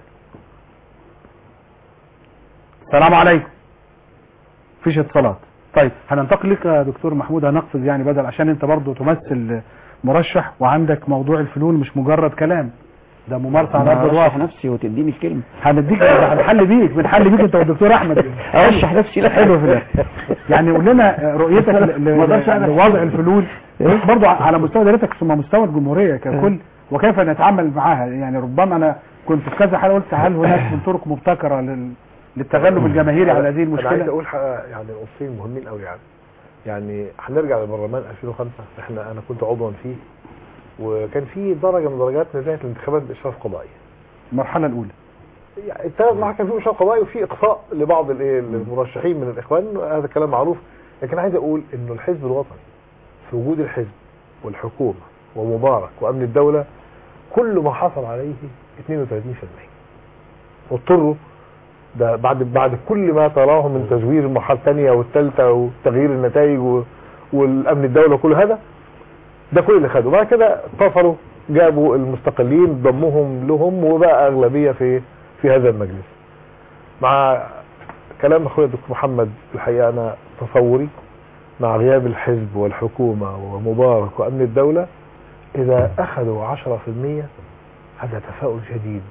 السلام عليكم مفيش اتصالات طيب هننتقل لك يا دكتور محمود هنقفز يعني بدل عشان انت برضو تمثل مرشح وعندك موضوع الفلول مش مجرد كلام ده ممارسه على
أنا
ارض
ارشح
الواقع
نفسي وتديني الكلمه
هنديك هنحل بيك بنحل بيك انت والدكتور احمد
ارشح نفسي لا
حلو في ده يعني قول لنا رؤيتك ل- ل-
ما أقدرش أنا.
لوضع الفلول برضو على مستوى دولتك ثم مستوى الجمهوريه ككل وكيف نتعامل معاها يعني ربما انا كنت في كذا حاله قلت هل هناك من طرق مبتكره لل... للتغلب الجماهيري على هذه
انا عايز
المشكله
اقول حاجه يعني نقطتين مهمين قوي يعني يعني هنرجع للبرلمان 2005 احنا انا كنت عضوا فيه وكان في درجه من درجات نزاهه الانتخابات باشراف قضائي
المرحله الاولى
يعني الثلاث مرحلة كان في اشراف قضائي وفي اقصاء لبعض الايه المرشحين من الاخوان هذا كلام معروف لكن عايز اقول انه الحزب الوطني في وجود الحزب والحكومه ومبارك وامن الدوله كل ما حصل عليه 32% واضطروا ده بعد بعد كل ما تراه من تزوير المرحله الثانيه والثالثه وتغيير النتائج و- والامن الدوله وكل هذا ده كل اللي خدوا بعد كده اتصلوا جابوا المستقلين ضموهم لهم وبقى اغلبيه في في هذا المجلس مع كلام اخويا الدكتور محمد الحقيقه انا تصوري مع غياب الحزب والحكومه ومبارك وامن الدوله اذا اخذوا 10% هذا تفاؤل شديد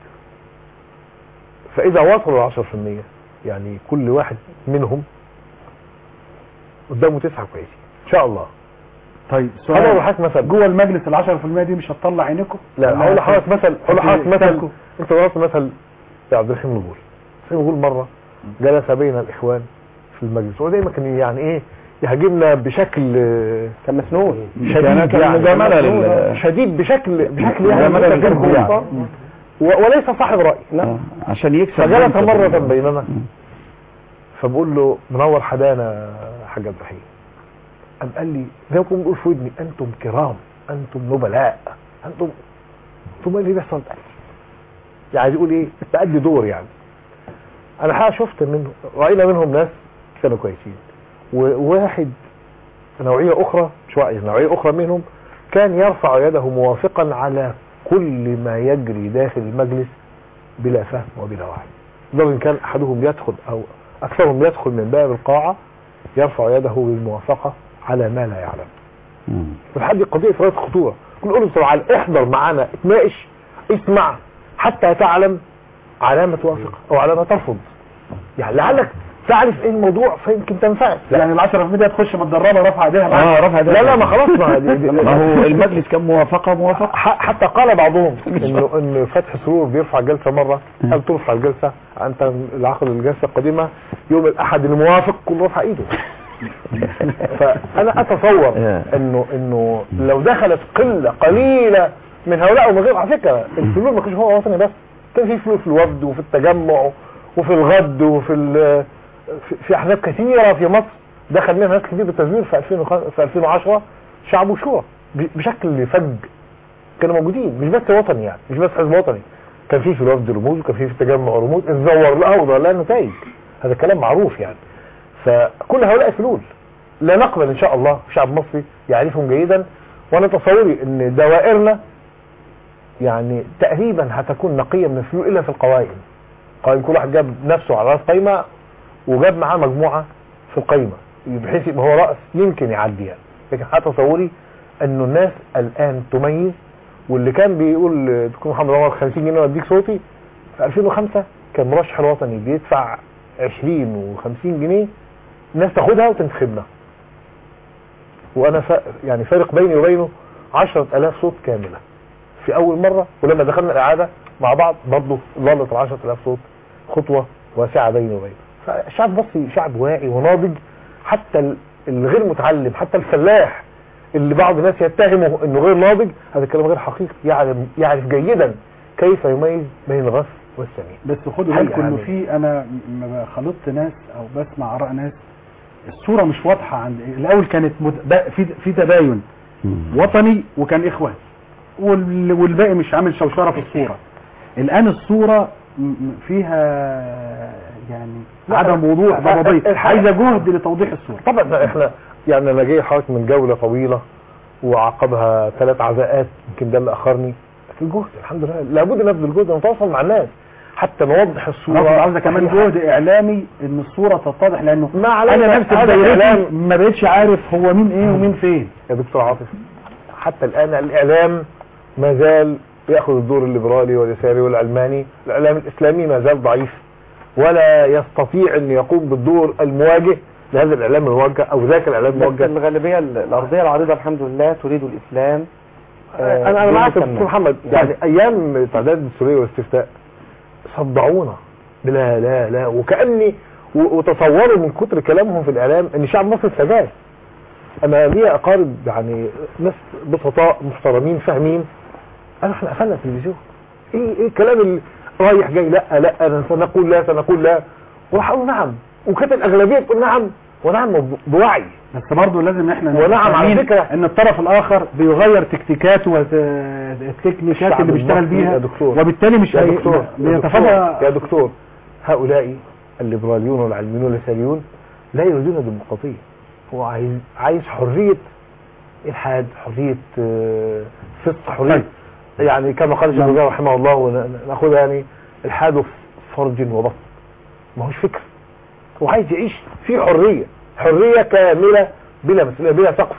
فاذا وصلوا 10% يعني كل واحد منهم قدامه تسعه كويسين ان شاء الله
طيب
هذا هو حضرتك مثلا
جوه المجلس ال 10% دي مش هتطلع عينكم
لا
ولا
هقول لحضرتك مثل هقول لحضرتك مثل
هتستهلكوا؟
انت ضربت مثل عبد الرحيم الغول الرحيم الغول مره جلس بين الاخوان في المجلس هو دايما كان يعني ايه يهاجمنا بشكل كان مسنون شديد
كان- كان
يعني
مجاملة
مسنون،
لل-
شديد بشكل بشكل يعني
مجاملة
متجرد
للجمهور.
يعني. و- وليس صاحب راي لا
عشان يكسب
فجلس
منصب.
مرة بيننا فبقول له منور حدانا حاج عبد الرحيم قام قال لي زي ما كنت بقول في ودني انتم كرام انتم نبلاء انتم ثم ايه اللي بيحصل ده يعني عايز يقول ايه بأدي دور يعني انا حقيقة شفت منه راينا منهم ناس كانوا كويسين وواحد نوعية اخرى مش واحد نوعية اخرى منهم كان يرفع يده موافقا على كل ما يجري داخل المجلس بلا فهم وبلا وعي لو إن كان أحدهم يدخل أو أكثرهم يدخل من باب القاعة يرفع يده بالموافقة على ما لا يعلم والحد دي قضية رأس خطورة كل قول تعالى احضر معانا اتناقش اسمع حتى تعلم علامة توافق أو علامة ترفض يعني لعلك تعرف ايه الموضوع فيمكن تنفعك
يعني ال 10% دي هتخش متدربه رافعه ايديها معاك.
اه رفع ده
لا لا ما خلاص ما دي- دي-
ما هو المجلس كان موافقه موافقه
ح- حتى قال بعضهم انه ان فتح سرور بيرفع جلسه مره قال ترفع الجلسه انت العقد الجلسه القديمه يوم الاحد الموافق كل رفع ايده فانا اتصور انه انه لو دخلت قله قليله من هؤلاء ومن غير على فكره الفلول ما كانش هو وطني بس كان في فلول في الوفد وفي التجمع وفي الغد وفي ال- في- في احزاب كثيره في مصر دخل منها ناس كتير بالتزوير في 2005 في 2010 شعب وشورى ب- بشكل فج كانوا موجودين مش بس وطني يعني مش بس حزب وطني كان في في الوفد رموز وكان في في التجمع رموز اتزور لها وظهر لها نتائج هذا كلام معروف يعني فكل هؤلاء فلول لا نقبل ان شاء الله شعب مصري يعرفهم جيدا وانا تصوري ان دوائرنا يعني تقريبا هتكون نقيه من الفلول الا في القوائم قائم كل واحد جاب نفسه على راس قايمه وجاب معاه مجموعه في القايمه بحيث يبقى هو راس يمكن يعدي يعني لكن تصوري انه الناس الان تميز واللي كان بيقول دكتور محمد عمر 50 جنيه واديك صوتي في 2005 كان مرشح الوطني بيدفع 20 و50 جنيه الناس تاخدها وتنتخبنا وانا ف... يعني فارق بيني وبينه 10000 صوت كامله في اول مره ولما دخلنا الاعاده مع بعض برضه ظلت ال 10000 صوت خطوه واسعه بيني وبينه فالشعب المصري شعب واعي وناضج حتى ال- الغير متعلم حتى الفلاح اللي بعض الناس يتهمه انه غير ناضج هذا الكلام غير حقيقي يعلم يعرف جيدا كيف يميز بين الغث والسمين
بس خدوا
حقيقة
بالكم انه
يعني.
في انا لما خلطت ناس او بسمع اراء ناس الصوره مش واضحه عند الاول كانت مد... بق- في في تباين وطني وكان اخوان وال... والباقي مش عامل شوشره في الصوره الان الصوره م- م- فيها يعني
لا،
عدم وضوح
ال-
ضبابيه
الحقيقة-
عايزه جهد لتوضيح الصوره
طبعا احنا يعني انا جاي حضرتك من جوله طويله وعقبها ثلاث عزاءات يمكن ده اللي اخرني في الجهد الحمد لله لابد نبذل جهد ونتواصل مع الناس حتى نوضح الصوره
انا عاوزه كمان جهد اعلامي ان الصوره تتضح لانه
ما علينا
انا نفسي في
هذا
دايرتي
الإعلام.
ما بقتش عارف هو مين ايه ومين فين
يا دكتور عاطف حتى الان الاعلام ما زال بياخذ الدور الليبرالي واليساري والعلماني الاعلام الاسلامي ما زال ضعيف ولا يستطيع ان يقوم بالدور المواجه لهذا الاعلام الموجه او ذاك الاعلام
بس
الموجه
الغالبية الأرضية العريضة الحمد لله تريد الإسلام آه،
انا انا معاك يا
بالمسمى.
دكتور محمد يعني ايام تعداد الدستوريه والاستفتاء صدعونا لا لا لا وكاني و- وتصوروا من كتر كلامهم في الاعلام ان شعب مصر استجاب انا ليا اقارب يعني ناس بسطاء محترمين فاهمين قالوا احنا قفلنا التلفزيون ايه ايه الكلام اللي رايح جاي لا لا أنا سنقول لا سنقول لا وحقوا نعم وكانت الاغلبيه تقول نعم ونعم ب- بوعي
بس برضه لازم احنا
ونعم
نبقى
على
فاهمين
فكرة.
ان الطرف الاخر بيغير تكتيكاته والتكنيكات
الشعب
اللي بيشتغل
المصري
بيها
يا دكتور
وبالتالي مش
يا
هي-
دكتور يا
بيتفادى
دكتور, يا دكتور هؤلاء الليبراليون والعلمانيون واليساريون لا يريدون الديمقراطية هو عايز عايز حرية الحاد حرية آه، فسق حرية يعني كما قال الشيخ الجزائري رحمه الله وناخذها يعني الحاد فرج وبطن ما هوش فكر هو عايز يعيش في حرية حرية كاملة بلا مسؤولية بلا سقف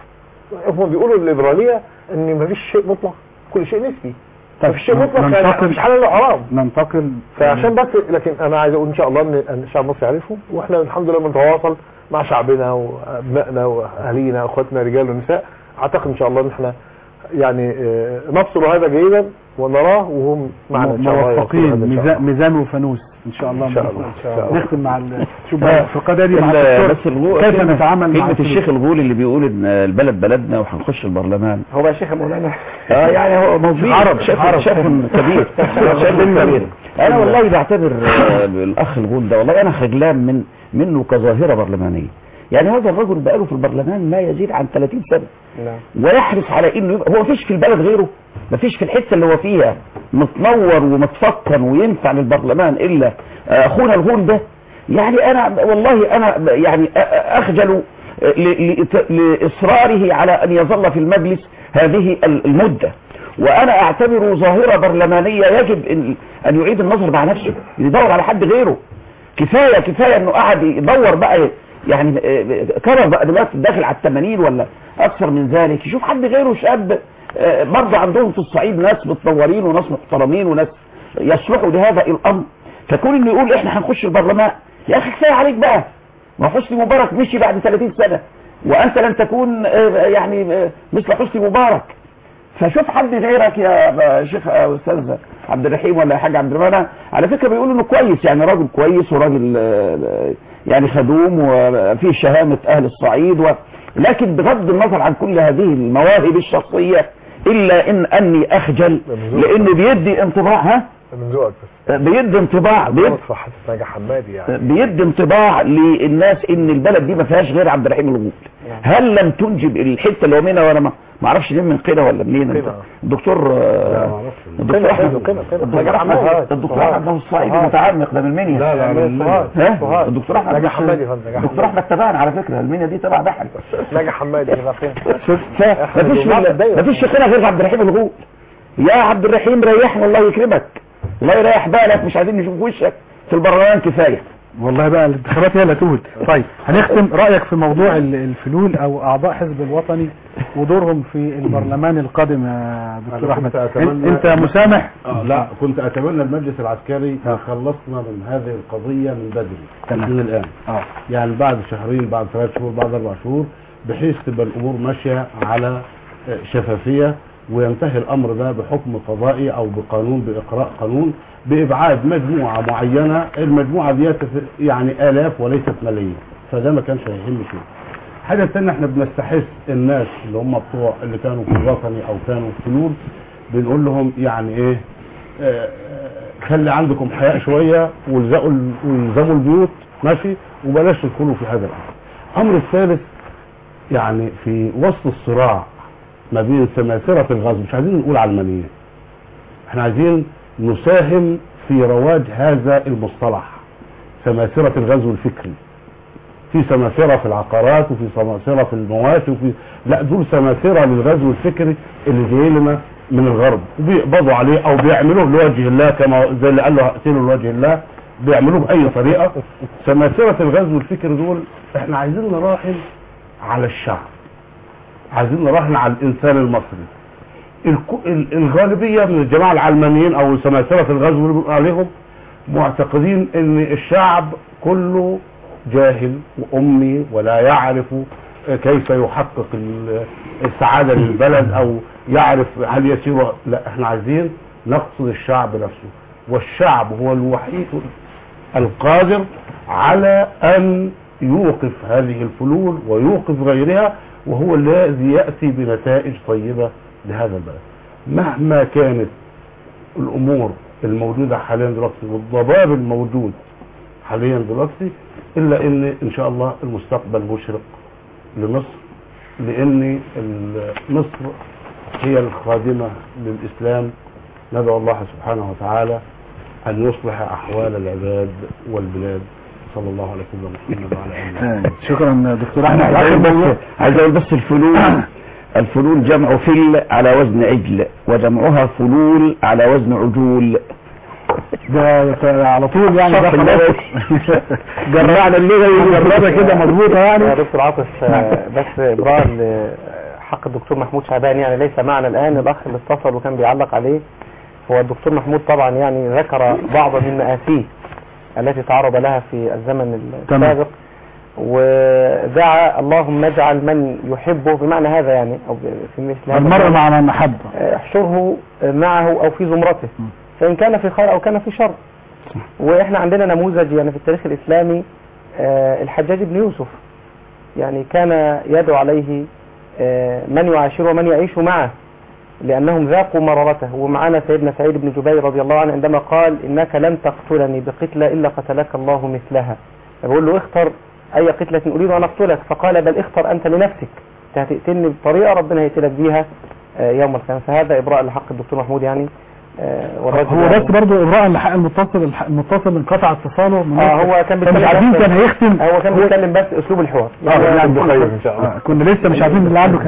هم بيقولوا الليبرالية ان ما فيش شيء مطلق كل شيء نسبي ما فيش شيء مطلق يعني
ننتقل-
مش حلال ولا حرام
ننتقل
فعشان بس لكن انا عايز اقول ان شاء الله ان إن الشعب المصري يعرفه واحنا الحمد لله بنتواصل مع شعبنا وابنائنا واهالينا واخواتنا رجال ونساء اعتقد ان شاء الله ان احنا يعني آه، نبصر هذا جيدا ونراه وهم معنا ان شاء الله
موفقين
يبصروا هذا إن شاء
ميزان,
الله.
ميزان وفانوس ان شاء الله
إن شاء الله، إن شاء الله.
نختم مع ال- شوف بقى في القضيه دي مع
ال-
الدكتور
بس الغو...
كيف
كلمة-
نتعامل مع
كلمة
الفلوس؟
الشيخ الغول اللي بيقول ان البلد بلدنا وهنخش البرلمان
هو بقى شيخ مولانا
اه يعني هو موجود
عرب،
شيخ
عرب.
شيخ كبير شيخ كبير انا والله بعتبر آه، الاخ الغول ده والله انا خجلان من منه كظاهره برلمانيه يعني هذا الرجل بقاله في البرلمان ما يزيد عن 30 سنه
نعم
ويحرص على انه يبقى هو مفيش في البلد غيره مفيش في الحته اللي هو فيها متنور ومتفكن وينفع للبرلمان الا آه، اخونا الغول ده يعني انا والله انا يعني أ- أ- اخجل ل- ل- لاصراره على ان يظل في المجلس هذه المده وانا اعتبره ظاهره برلمانيه يجب ان ان يعيد النظر مع نفسه يدور على حد غيره كفايه كفايه انه قعد يدور بقى يعني آه، كبر بقى دلوقتي داخل على الثمانين ولا اكثر من ذلك يشوف حد غيره شاب آه، برضه عندهم في الصعيد ناس متطورين وناس محترمين وناس يصلحوا لهذا الامر فكون انه يقول احنا هنخش البرلمان يا اخي كفايه عليك بقى ما حسني مبارك مشي بعد 30 سنه وانت لن تكون آه، يعني آه، مثل حسني مبارك فشوف حد غيرك يا شيخ يا استاذ عبد الرحيم ولا يا حاج عبد الرحمن على فكره بيقولوا انه كويس يعني راجل كويس وراجل آه، يعني خدوم وفيه شهامه اهل الصعيد و... لكن بغض النظر عن كل هذه المواهب الشخصيه الا ان اني اخجل لانه بيدي انطباع ها
من ذوقك بس
بيدي انطباع بيدي
في حاسس نجا حمادي يعني
بيدي انطباع للناس ان البلد دي ما فيهاش غير عبد الرحيم الغول هل لم تنجب الحته اللي هو منها وانا ما ما اعرفش مين من قنا ولا منين انت
قنا.
الدكتور آه، الدكتور
قنا،
احمد
قنا، قنا.
الدكتور
نجا
احمد
حمادي.
الدكتور احمد ده الصعيدي متعمق ده من المنيا
لا لا من
ها الدكتور احمد
نجا
مش-
حمادي فندم، نجا
الدكتور
حمادي.
احمد تبعنا على فكره المنيا دي تبع بحري
نجا حمادي يبقى فين
ما فيش ما فيش قنا غير عبد الرحيم الغول يا عبد الرحيم ريحنا الله يكرمك الله يريح بالك مش عايزين نشوف وشك في البرلمان كفايه
والله بقى الانتخابات هي اللي تهد طيب هنختم رأيك في موضوع ال- الفلول او اعضاء حزب الوطني ودورهم في البرلمان القادم يا دكتور
أنا
احمد
كنت أتمنى-
انت مسامح
آه لا كنت اتمنى المجلس العسكري خلصنا من هذه القضية من بدري
تمام.
من الان
اه
يعني بعد شهرين بعد ثلاث شهور بعد اربع شهور بحيث تبقى الامور ماشية على آه، شفافية وينتهي الامر ده بحكم قضائي او بقانون باقراء قانون بابعاد مجموعة معينة المجموعة دي يعني الاف وليست ملايين فده ما كانش هيهم شيء حاجة تانية احنا بنستحث الناس اللي هم بتوع اللي كانوا في الوطني او كانوا في فلول بنقول لهم يعني ايه آه، آه، خلي عندكم حياء شوية والزقوا ال- والزموا البيوت ماشي وبلاش تدخلوا في هذا الامر الامر الثالث يعني في وسط الصراع ما بين سماسرة الغزو مش عايزين نقول علمانيين احنا عايزين نساهم في رواج هذا المصطلح سماسرة الغزو الفكري في سماسرة في العقارات وفي سماسرة في المواشي وفي لا دول سماسرة للغزو الفكري اللي جاي لنا من الغرب وبيقبضوا عليه او بيعملوه لوجه الله كما زي اللي قال له هقتله لوجه الله بيعملوه باي طريقة سماسرة الغزو الفكري دول احنا عايزين نراهن على الشعب عايزين نراهن على الانسان المصري الك- ال- الغالبية من الجماعة العلمانيين او سماسرة الغزو اللي بنقول عليهم معتقدين ان الشعب كله جاهل وامي ولا يعرف كيف يحقق ال- السعادة للبلد او يعرف هل يسير لا احنا عايزين نقصد الشعب نفسه والشعب هو الوحيد القادر على ان يوقف هذه الفلول ويوقف غيرها وهو الذي يأتي بنتائج طيبة لهذا البلد مهما كانت الامور الموجودة حاليا دلوقتي والضباب الموجود حاليا دلوقتي الا ان ان شاء الله المستقبل مشرق لمصر لان ال- مصر هي الخادمة للاسلام ندعو الله سبحانه وتعالى ان يصلح احوال العباد والبلاد صلى الله على سيدنا محمد وعلى اله
شكرا دكتور
احنا
احمد
عايز
آخر
أقول
موضوع.
بس عايز اقول بس الفلول الفلول جمع فل على وزن عجل وجمعها فلول على وزن عجول
ده ف- على طول يعني ده
صح
خلاص
النبي.
جرعنا اللغه جربها كده مظبوطه
يا
يعني
دكتور عاطف آه، بس ابراء حق الدكتور محمود شعبان يعني ليس معنا الان الاخ اللي اتصل وكان بيعلق عليه هو الدكتور محمود طبعا يعني ذكر بعض من مآسيه التي تعرض لها في الزمن
تمام.
السابق ودعا اللهم اجعل من يحبه بمعنى هذا يعني او في مثل هذا
المرء
المعنى.
مع من احب
احشره معه او في زمرته فان كان في خير او كان في شر واحنا عندنا نموذج يعني في التاريخ الاسلامي آه، الحجاج بن يوسف يعني كان يدعو عليه آه، من يعاشره ومن يعيش معه لأنهم ذاقوا مرارته ومعنا سيدنا سعيد بن جبير رضي الله عنه عندما قال إنك لن تقتلني بقتلة إلا قتلك الله مثلها بقول له اختر أي قتلة أريد أن أقتلك فقال بل اختر أنت لنفسك أنت هتقتلني بطريقة ربنا هيقتلك بيها آه، يوم القيامة فهذا إبراء لحق الدكتور محمود يعني آه، والرجل
هو
يعني-
بس برضه ابراء الحق المتصل الح- المتصل انقطع اتصاله من
اه هو كان
مش
بيتكلم
عارفين
بس-
كان هيختم
هو كان بيتكلم بس اسلوب الحوار
آه، كنا لسه مش عارفين اللي عنده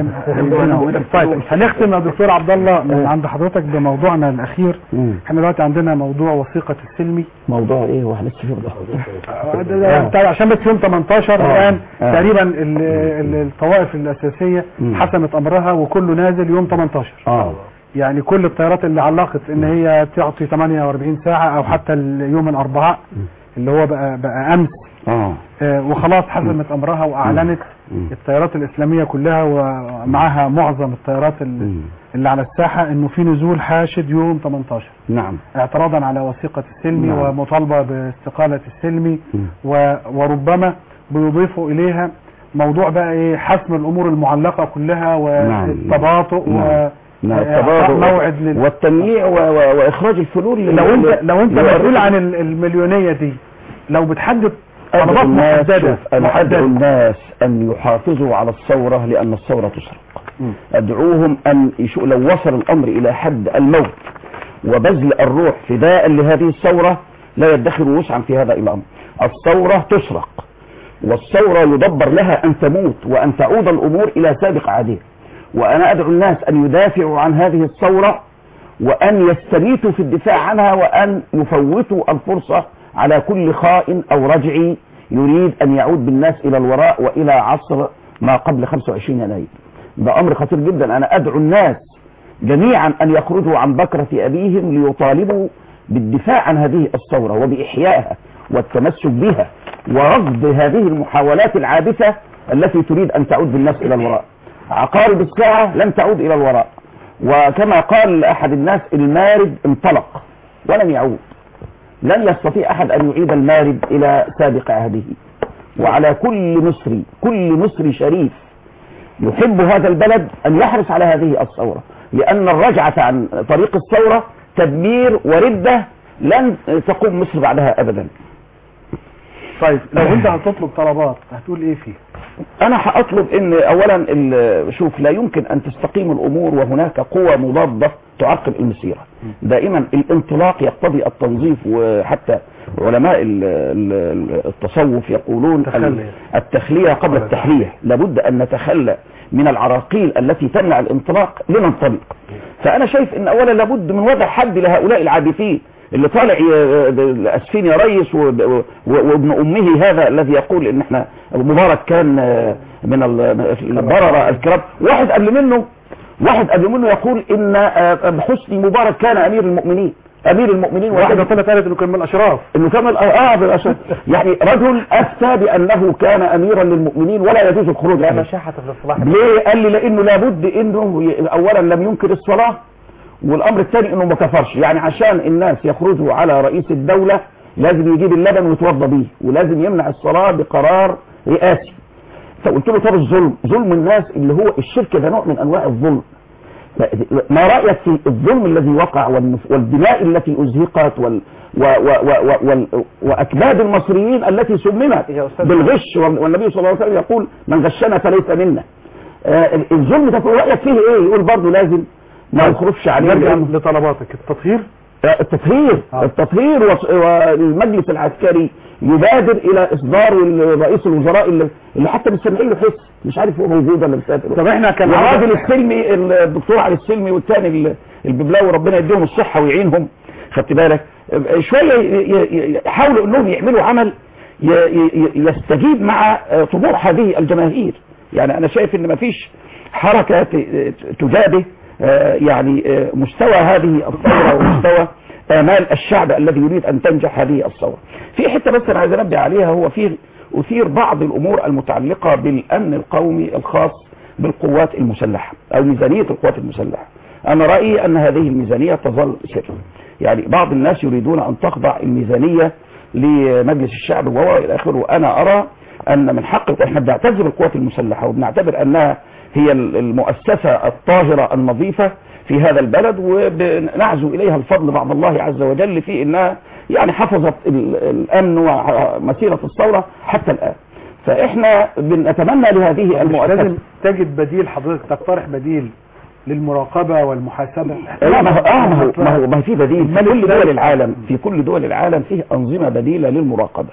كان طيب هنختم يا دكتور عبد الله من عند حضرتك بموضوعنا الاخير احنا دلوقتي عندنا موضوع وثيقه السلمي
موضوع ايه واحد لسه في
آه، ده- ده بتاع- عشان بس يوم 18
آه.
الان
آه.
تقريبا ال- ال- الطوائف الاساسيه
مم.
حسمت امرها وكله نازل يوم 18
اه
يعني كل الطيارات اللي علقت ان هي تعطي 48 ساعه او حتى اليوم الاربعاء اللي هو بقى بقى امس
اه
آه، وخلاص حسمت امرها واعلنت
مم.
الطيارات الاسلاميه كلها ومعها معظم الطيارات ال-
مم.
اللي على الساحه انه في نزول حاشد يوم 18
نعم
اعتراضا على وثيقه السلمي
نعم.
ومطالبه باستقاله السلمي
مم.
و- وربما بيضيفوا اليها موضوع بقى ايه حسم الامور المعلقه كلها والتباطؤ
نعم.
و
نعم.
آه،
التبادل
موعد لل...
والتمييع و- و- واخراج الفلول لل-
لو انت لو انت
لل-
مسؤول عن ال- المليونيه دي لو بتحدد
أدعو
طلبات
الناس
محدده
شوف، أنا
محدده
أدعو الناس أن يحافظوا على الثورة لأن الثورة تسرق أدعوهم أن يشو لو وصل الأمر إلى حد الموت وبذل الروح فداء لهذه الثورة لا يدخر وسعا في هذا الأمر الثورة تسرق والثورة يدبر لها أن تموت وأن تعود الأمور إلى سابق عادها وأنا أدعو الناس أن يدافعوا عن هذه الثورة وأن يستميتوا في الدفاع عنها وأن يفوتوا الفرصة على كل خائن أو رجعي يريد أن يعود بالناس إلى الوراء وإلى عصر ما قبل 25 يناير ده أمر خطير جدا أنا أدعو الناس جميعا أن يخرجوا عن بكرة أبيهم ليطالبوا بالدفاع عن هذه الثورة وبإحيائها والتمسك بها ورفض هذه المحاولات العابثة التي تريد أن تعود بالناس إلى الوراء عقارب الساعة لن تعود إلى الوراء وكما قال أحد الناس المارد انطلق ولن يعود لن يستطيع أحد أن يعيد المارد إلى سابق عهده وعلى كل مصري كل مصري شريف يحب هذا البلد أن يحرص على هذه الثورة لأن الرجعة عن طريق الثورة تدمير وردة لن تقوم مصر بعدها أبدا
طيب لو انت هتطلب طلبات هتقول ايه فيه
انا هاطلب ان اولا ال- شوف لا يمكن ان تستقيم الامور وهناك قوى مضادة تعقب المسيرة دائما الانطلاق يقتضي التنظيف وحتى علماء ال- ال- التصوف يقولون ال- التخلية قبل التحلية لابد ان نتخلى من العراقيل التي تمنع الانطلاق لننطلق فانا شايف ان اولا لابد من وضع حد لهؤلاء العابثين اللي طالع ي- اسفين يا ريس و- و- وابن امه هذا الذي يقول ان احنا مبارك كان آه، من ال- البرره الكرام واحد قبل منه واحد قبل منه يقول ان آه، حسني مبارك كان امير المؤمنين امير المؤمنين
واحدة طلعت قالت انه كان من الاشراف
انه كان ال- اه بالاشراف يعني رجل افتى بانه كان اميرا للمؤمنين ولا يجوز الخروج
لا
عنه
مشاحة في الاصطلاح
ليه قال لي لانه لابد انه ي- اولا لم ينكر الصلاه والامر الثاني انه ما كفرش يعني عشان الناس يخرجوا على رئيس الدوله لازم يجيب اللبن ويتوضى بيه ولازم يمنع الصلاه بقرار رئاسي فقلت له طب الظلم ظلم الناس اللي هو الشرك ده نوع من انواع الظلم ما رايك في الظلم الذي وقع والنف- والدماء التي ازهقت وال و و و و وال واكباد المصريين التي سممت
يا أستاذ
بالغش وال- والنبي صلى الله عليه وسلم يقول من غشنا فليس منا آه، الظلم ده رايك فيه ايه يقول برضه لازم ما يخرجش عليه
نرجع
لأنه-
لطلباتك التطهير
التطهير
آه.
التطهير وص- والمجلس العسكري يبادر الى اصدار رئيس الوزراء اللي, اللي حتى مش سامعين له حس مش عارف هو موجود ولا مسافر
طب احنا كان
الراجل السلمي الدكتور علي السلمي والثاني ال- الببلاوي ربنا يديهم الصحه ويعينهم خدت بالك شويه ي- ي- يحاولوا انهم يعملوا عمل ي- ي- يستجيب مع طموح هذه الجماهير يعني انا شايف ان مفيش حركه ت- تجابه آه، يعني آه، مستوى هذه الثوره ومستوى امال الشعب الذي يريد ان تنجح هذه الثوره. في حته بس انا عايز انبه عليها هو في اثير بعض الامور المتعلقه بالامن القومي الخاص بالقوات المسلحه او ميزانيه القوات المسلحه. انا رايي ان هذه الميزانيه تظل سر. يعني بعض الناس يريدون ان تخضع الميزانيه لمجلس الشعب وهو الى اخره انا ارى ان من حق احنا بنعتذر بالقوات المسلحه وبنعتبر انها هي المؤسسه الطاهره النظيفه في هذا البلد وبنعزو اليها الفضل بعد الله عز وجل في انها يعني حفظت ال- الامن ومسيره الثوره حتى الان. فاحنا بنتمنى لهذه
مش
المؤسسه
لازم تجد بديل حضرتك تقترح بديل للمراقبة والمحاسبة
لا ما هو اه ما هو ما هو ما هو في بديل في
الملك
كل
ده-
دول العالم في كل دول العالم فيه انظمه بديله للمراقبه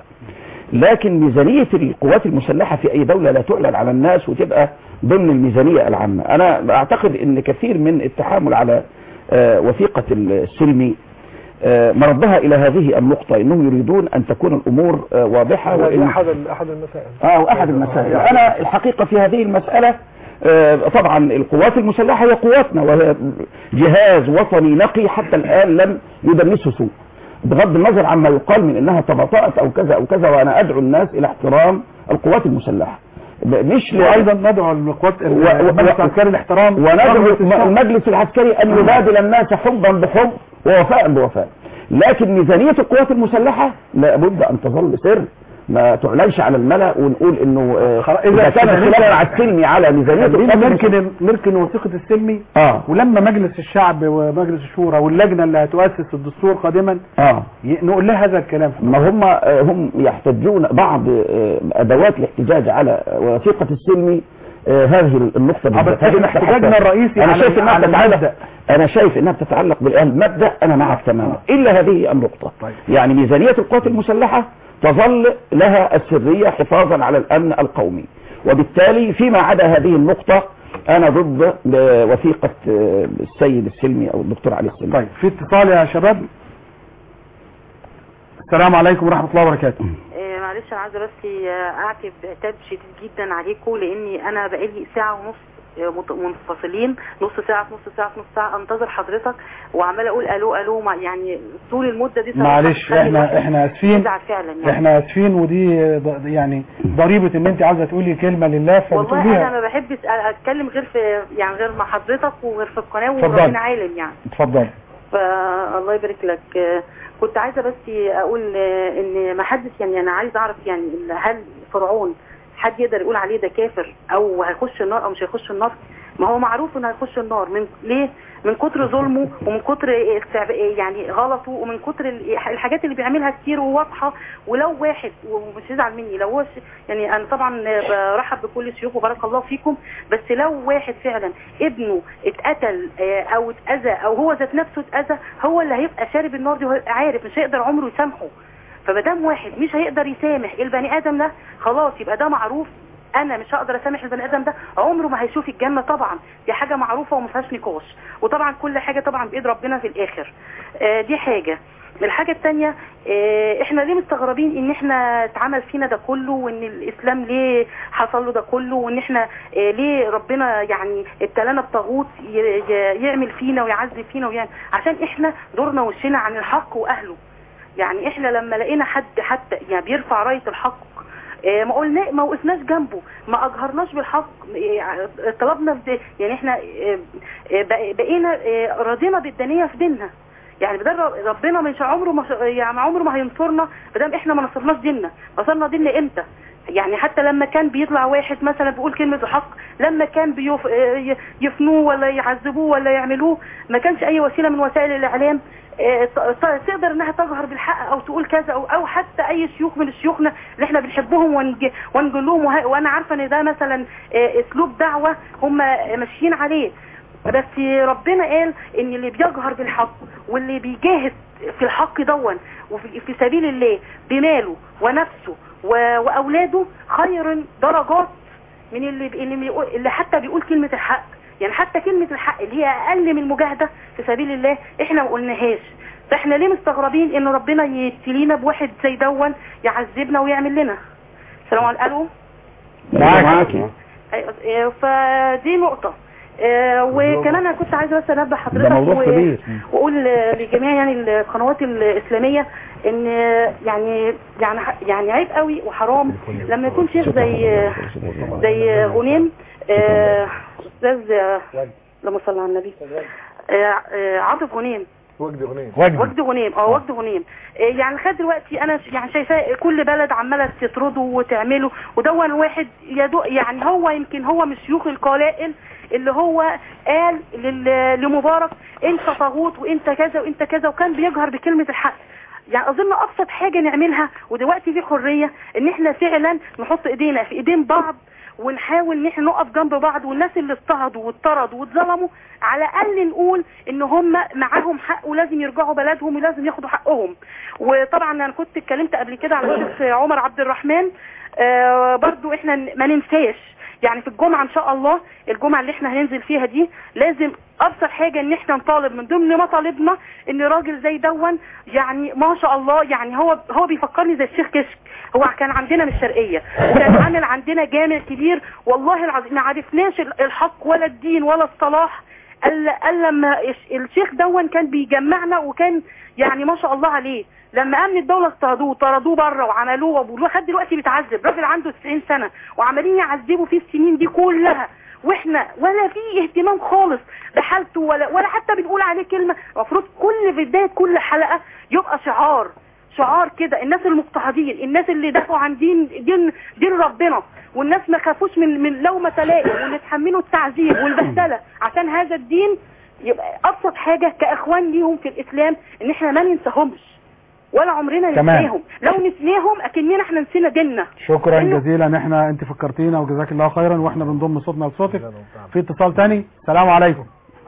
لكن ميزانيه القوات المسلحه في اي دوله لا تعلن على الناس وتبقى ضمن الميزانيه العامه انا اعتقد ان كثير من التحامل على آه، وثيقه السلمي آه، مردها الى هذه النقطه انهم يريدون ان تكون الامور آه، واضحه
هذا
وإن
احد احد المسائل
اه واحد المسائل انا الحقيقه في هذه المساله آه، طبعا القوات المسلحه هي قواتنا وهي جهاز وطني نقي حتى الان لم يدنسه سوء بغض النظر عما يقال من انها تباطأت او كذا او كذا وانا ادعو الناس الى احترام القوات المسلحه ب- مش ل-
وايضا ندعو القوات
و- و-
المجلس العسكري الاحترام
وندعو
رغبة الشعب.
المجلس العسكري ان يبادل الناس حبا بحب ووفاء بوفاء لكن ميزانية القوات المسلحة لابد ان تظل سر ما تعلنش على الملأ ونقول انه آه،
خلاص،
اذا كان
إذا
الخلاف مع السلمي على ميزانية
خلينا
القوات
نركن نركن وثيقة السلمي
اه
ولما مجلس الشعب ومجلس الشورى واللجنة اللي هتؤسس الدستور قادما
اه
ي- نقول لها هذا الكلام
ما هم آه، هم يحتجون بعض آه، ادوات الاحتجاج على وثيقة السلمي آه، هذه النقطة
آه، بس
بالذات. هذه
إحنا
نقطة
احتجاجنا
حساسة.
الرئيسي
انا
على-
شايف انها
على
بتتعلق
المبدأ.
انا شايف انها بتتعلق بالمبدأ انا معك تماما الا هذه النقطة
طيب.
يعني ميزانية القوات المسلحة تظل لها السرية حفاظا على الامن القومي وبالتالي فيما عدا هذه النقطة انا ضد وثيقة آه، السيد السلمي او الدكتور علي السلمي
طيب في اتصال يا شباب السلام عليكم ورحمة الله وبركاته
آه، معلش انا عايزه بس آه، اعتب عتاب شديد جدا عليكم لاني انا بقالي ساعه ونص آه، مت- منفصلين نص ساعه في نص ساعه في نص ساعه انتظر حضرتك وعماله اقول الو الو مع- يعني طول المده دي صراحة
معلش
بتخلي
احنا
الواحد
احنا اسفين
يزعل فعلا يعني
احنا اسفين ودي ض- يعني ضريبة ان انت عاوزة تقولي كلمة لله
والله انا
فبتقوليها
ما بحبش أ- اتكلم غير في يعني غير مع حضرتك وغير في القناه
اتفضل.
وربنا عالم يعني
اتفضل
فالله يبارك لك آه، كنت عايزه بس اقول آه، ان ما حدش يعني انا عايزه اعرف يعني هل فرعون حد يقدر يقول عليه ده كافر او هيخش النار او مش هيخش النار ما هو معروف انه هيخش النار من ليه من كتر ظلمه ومن كتر استعب... يعني غلطه ومن كتر ال- الحاجات اللي بيعملها كتير وواضحه ولو واحد ومش يزعل مني لو هو ش- يعني انا طبعا برحب بكل الشيوخ وبارك الله فيكم بس لو واحد فعلا ابنه اتقتل آه، او اتاذى او هو ذات نفسه اتاذى هو اللي هيبقى شارب النار دي وهيبقى عارف مش هيقدر عمره يسامحه فما دام واحد مش هيقدر يسامح البني ادم ده خلاص يبقى ده معروف انا مش هقدر اسامح البني ادم ده عمره ما هيشوف الجنه طبعا دي حاجه معروفه وما فيهاش نقاش وطبعا كل حاجه طبعا بايد ربنا في الاخر آه دي حاجه الحاجة التانية اه احنا ليه مستغربين ان احنا اتعمل فينا ده كله وان الاسلام ليه حصل له ده كله وان احنا اه ليه ربنا يعني ابتلانا بطاغوت ي- ي- يعمل فينا ويعذب فينا ويعني عشان احنا دورنا وشنا عن الحق واهله يعني احنا لما لقينا حد حتى يعني بيرفع راية الحق اه ما قلنا ما وقفناش جنبه ما اجهرناش بالحق اه طلبنا بد- يعني احنا اه اه بق- بقينا اه راضينا بالدنيا في ديننا يعني بدل ر- ربنا مش عمره ما يعني عمره ما هينصرنا بدل احنا ما نصرناش ديننا نصرنا ديننا امتى يعني حتى لما كان بيطلع واحد مثلا بيقول كلمة الحق لما كان بيف... ي- يفنوه ولا يعذبوه ولا يعملوه ما كانش اي وسيلة من وسائل الاعلام آه، ت- ت- تقدر انها تظهر بالحق او تقول كذا او او حتى اي شيوخ من شيوخنا اللي احنا بنحبهم ونج- ونقول لهم وه- وانا عارفه ان ده مثلا آه، اسلوب دعوه هم ماشيين عليه بس ربنا قال ان اللي بيجهر بالحق واللي بيجاهد في الحق دون وفي في سبيل الله بماله ونفسه و- واولاده خير درجات من اللي اللي, بيقول اللي حتى بيقول كلمة الحق يعني حتى كلمة الحق اللي هي اقل من المجاهدة في سبيل الله احنا ما قلناهاش فاحنا ليه مستغربين ان ربنا يبتلينا بواحد زي دون يعذبنا ويعمل لنا السلام عليكم الو
معاكي
أيوة، آه، فدي نقطة آه، وكمان انا كنت عايزه بس انبه حضرتك
ده موضوع
و-
كبير.
واقول آه، لجميع يعني القنوات الاسلاميه ان آه، يعني يعني يعني عيب قوي وحرام لما يكون شيخ زي زي غنيم آه، استاذ آه، اللهم صل على النبي آه، آه، عاطف غنيم
وجد غنيم
وجد غنيم اه وجد غنيم آه، يعني لغايه دلوقتي انا ش- يعني شايفاه كل بلد عماله تطرده وتعمله ودون واحد يدو يعني هو يمكن هو من شيوخ القلائل اللي هو قال لل- لمبارك انت طاغوت وانت كذا وانت كذا وكان بيجهر بكلمه الحق يعني اظن ابسط حاجه نعملها ودلوقتي في حريه ان احنا فعلا نحط ايدينا في ايدين بعض ونحاول ان احنا نقف جنب بعض والناس اللي اضطهدوا واتطردوا واتظلموا على الاقل نقول ان هم معاهم حق ولازم يرجعوا بلدهم ولازم ياخدوا حقهم وطبعا انا كنت اتكلمت قبل كده على الشيخ عمر عبد الرحمن آه برضو احنا ن- ما ننساش يعني في الجمعة ان شاء الله الجمعة اللي احنا هننزل فيها دي لازم ابسط حاجة ان احنا نطالب من ضمن مطالبنا ان راجل زي دون يعني ما شاء الله يعني هو هو بيفكرني زي الشيخ كشك هو كان عندنا من الشرقية وكان عامل عندنا جامع كبير والله العظيم ما عرفناش ال- الحق ولا الدين ولا الصلاح الا الا لما الش- الشيخ دون كان بيجمعنا وكان يعني ما شاء الله عليه لما امن الدوله اضطهدوه طردوه بره وعملوه وابوه لحد دلوقتي بيتعذب راجل عنده 90 سنه وعمالين يعذبوا فيه السنين دي كلها واحنا ولا في اهتمام خالص بحالته ولا ولا حتى بنقول عليه كلمه المفروض كل في بدايه كل حلقه يبقى شعار شعار كده الناس المضطهدين الناس اللي دافعوا عن دين دين دين ربنا والناس ما خافوش من من لومة لائم واللي اتحملوا التعذيب والبهدله عشان هذا الدين يبقى ابسط حاجه كاخوان ليهم في الاسلام ان احنا ما ننساهمش ولا عمرنا
تمام.
ننساهم لو نسيناهم اكننا احنا نسينا ديننا
شكرا
لأنه-
جزيلا احنا انت فكرتينا وجزاك الله خيرا واحنا بنضم صوتنا لصوتك في اتصال تاني السلام عليكم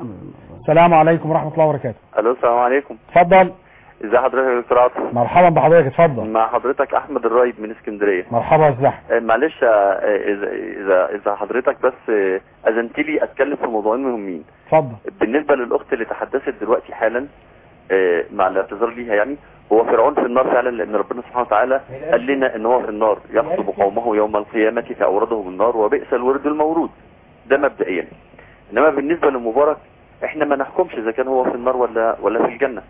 السلام عليكم ورحمة الله وبركاته
الو السلام عليكم
اتفضل
ازي حضرتك يا دكتور عاطف
مرحبا بحضرتك اتفضل
مع حضرتك احمد الرايد من اسكندريه
مرحبا ازاح
آه، معلش آه، اذا اذا اذا حضرتك بس آه، اذنت لي اتكلم في موضوعين مهمين
اتفضل
بالنسبه للاخت اللي تحدثت دلوقتي حالا آه، مع الاعتذار ليها يعني هو فرعون في النار فعلا لان ربنا سبحانه وتعالى قال لنا ان هو في النار يخطب قومه يوم القيامه فاوردهم النار وبئس الورد المورود ده مبدئيا انما بالنسبه لمبارك احنا ما نحكمش اذا كان هو في النار ولا ولا في الجنه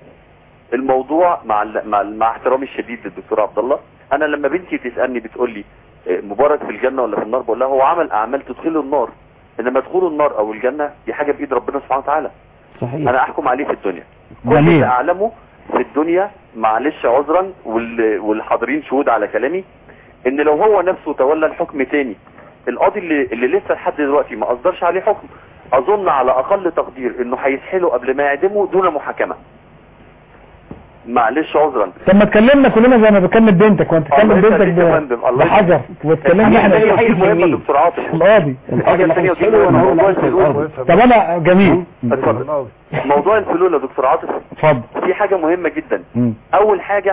الموضوع مع ال- مع, ال- مع احترامي الشديد للدكتور عبد الله انا لما بنتي تسالني بتقول لي آه، مبارك في الجنه ولا في النار بقول لها هو عمل اعمال تدخله النار انما دخوله النار او الجنه دي حاجه بايد ربنا سبحانه وتعالى
صحيح
انا احكم عليه في الدنيا كل
جميل.
اللي اعلمه في الدنيا معلش عذرا وال- والحاضرين شهود على كلامي ان لو هو نفسه تولى الحكم تاني القاضي اللي, اللي لسه لحد دلوقتي ما اصدرش عليه حكم اظن على اقل تقدير انه هيسحله قبل ما يعدمه دون محاكمه معلش عذرا
طب ما تكلمنا كلنا زي ما بكلم بنتك وانت تكلم
الله
بنتك
يخليك يا
ب-
فندم، الله
بحجر وتكلمنا احنا
الحاجة الثانية المهمة
في
دكتور عاطف
القاضي
الحاجة الثانية ودي موضوع الفلول
طب انا جميل
اتفضل. موضوع الفلول يا دكتور عاطف
اتفضل
في حاجة مهمة جدا
مم.
اول حاجة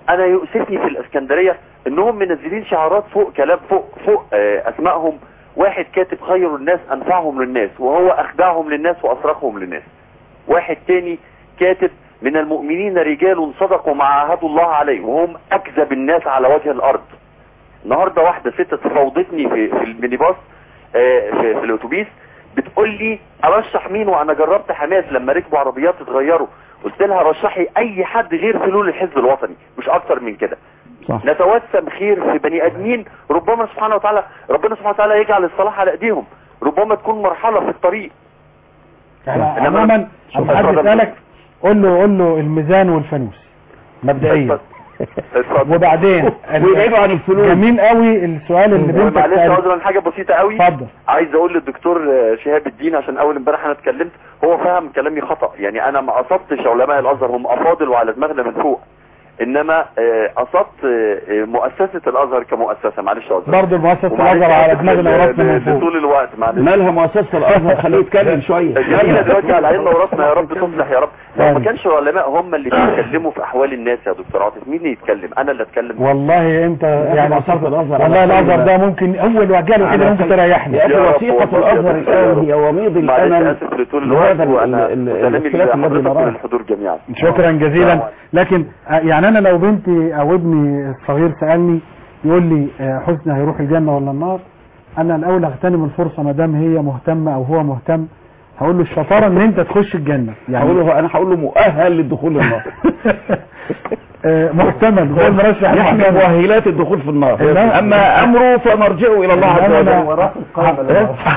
انا يؤسفني في الاسكندريه انهم منزلين شعارات فوق كلام فوق فوق آه، اسمائهم واحد كاتب خير الناس انفعهم للناس وهو اخدعهم للناس واصرخهم للناس واحد تاني كاتب من المؤمنين رجال صدقوا ما عاهدوا الله عليه وهم اكذب الناس على وجه الارض النهارده واحده ست فوضتني في في المينيباص آه، في, في الاتوبيس بتقول لي ارشح مين وانا جربت حماس لما ركبوا عربيات اتغيروا قلت لها رشحي اي حد غير فلول الحزب الوطني مش اكتر من كده
صح.
نتوسم خير في بني ادمين ربما سبحانه وتعالى ربنا سبحانه وتعالى يجعل الصلاح على ايديهم ربما تكون مرحله في الطريق
يعني
إنما-
عموما
شوف
اما حد
اتفضل.
يسالك قول له قول له الميزان والفانوس مبدئيا وبعدين
ويبعدوا عن الفلوس.
جميل قوي السؤال اللي بنتك
معلش
سألته.
عذرا حاجه بسيطه قوي
اتفضل
عايز اقول للدكتور آه، شهاب الدين عشان اول امبارح انا اتكلمت هو فهم كلامي خطا يعني انا ما قصدتش علماء الازهر هم افاضل وعلى دماغنا من فوق انما آه، قصدت آه، آه، مؤسسه الازهر كمؤسسه معلش عذرا
برضه المؤسسة
ومعلش
الازهر على
آسف
دماغنا
ل-
وراسنا من
ل-
فوق
لطول الوقت معلش
مالها مؤسسة الازهر خليه يتكلم شوية
جميلة دلوقتي على عيننا وراسنا يا رب تصلح يا رب لو ما
آمين.
كانش العلماء هم اللي بيتكلموا في احوال الناس يا دكتور عاطف مين اللي يتكلم انا اللي اتكلم
والله انت يعني
مؤسسة الازهر
والله الازهر ده ممكن اول وجهه الوحيده اللي ممكن تريحني
يا اخي
يا رب
وثيقة
والله يا
الازهر
دكتور.
الان هي وميض
معلش
الامل
اسف لطول الوقت
لهذا ال-
وانا
ال- ال-
سلامي
الاختلاف الذي
لحضرتك
نراه
وللحضور جميعا
شكرا جزيلا لكن آه، يعني انا لو بنتي او ابني الصغير سالني يقول لي آه، حسني هيروح الجنه ولا النار انا الاول اغتنم الفرصه ما دام هي مهتمه او هو مهتم هقول له الشطاره ان انت تخش الجنه
هقول له انا هقول له مؤهل للدخول النار
آه، محتمل زي المرشح
نحن
محتمل.
مؤهلات الدخول في النار
إنما-
اما امره فمرجعه الى الله عز
إنما
وجل
أنا-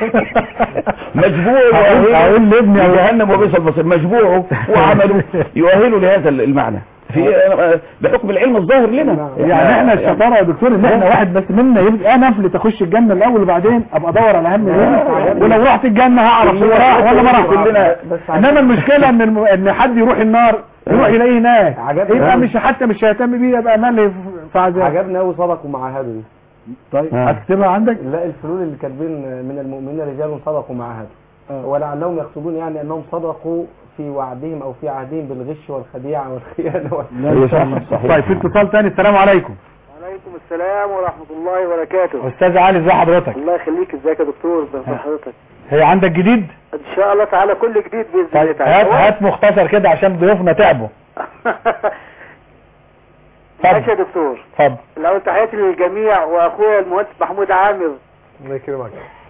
مجموع
هقول-
يؤهله
هقول لابني أو-
لجهنم وبئس المصير مجموعه وعمله يؤهله لهذا المعنى في بحكم العلم الظاهر لنا
يعني احنا الشطاره يا دكتور ان احنا واحد بس منا يبقى انا نفل تخش الجنه الاول وبعدين ابقى ادور على هم غيري ولو رحت الجنه هعرف هو راح ولا ما راح
كلنا
انما المشكله ان الم... ان حد يروح النار يروح يلاقيه هناك يبقى مش حتى مش هيهتم بيه يبقى مالي في عذاب
عجبني قوي صدقوا مع هذا دي
طيب هتكتبها عندك
لا الفلول اللي كاتبين من المؤمنين رجال صدقوا مع هذا ولعلهم يقصدون يعني انهم صدقوا في وعدهم او في عهدهم بالغش والخديعه والخيانه وال...
لا إن شاء الله. طيب في اتصال تاني السلام عليكم
وعليكم السلام ورحمة الله وبركاته
استاذ علي ازي حضرتك
الله يخليك ازيك يا دكتور ازي حضرتك
هي عندك جديد
ان شاء الله تعالى كل جديد باذن الله
طيب
تعالى
هات هات مختصر كده عشان ضيوفنا تعبوا
ماشي يا دكتور
اتفضل
الاول تحياتي للجميع واخويا المهندس محمود عامر
الله يكرمك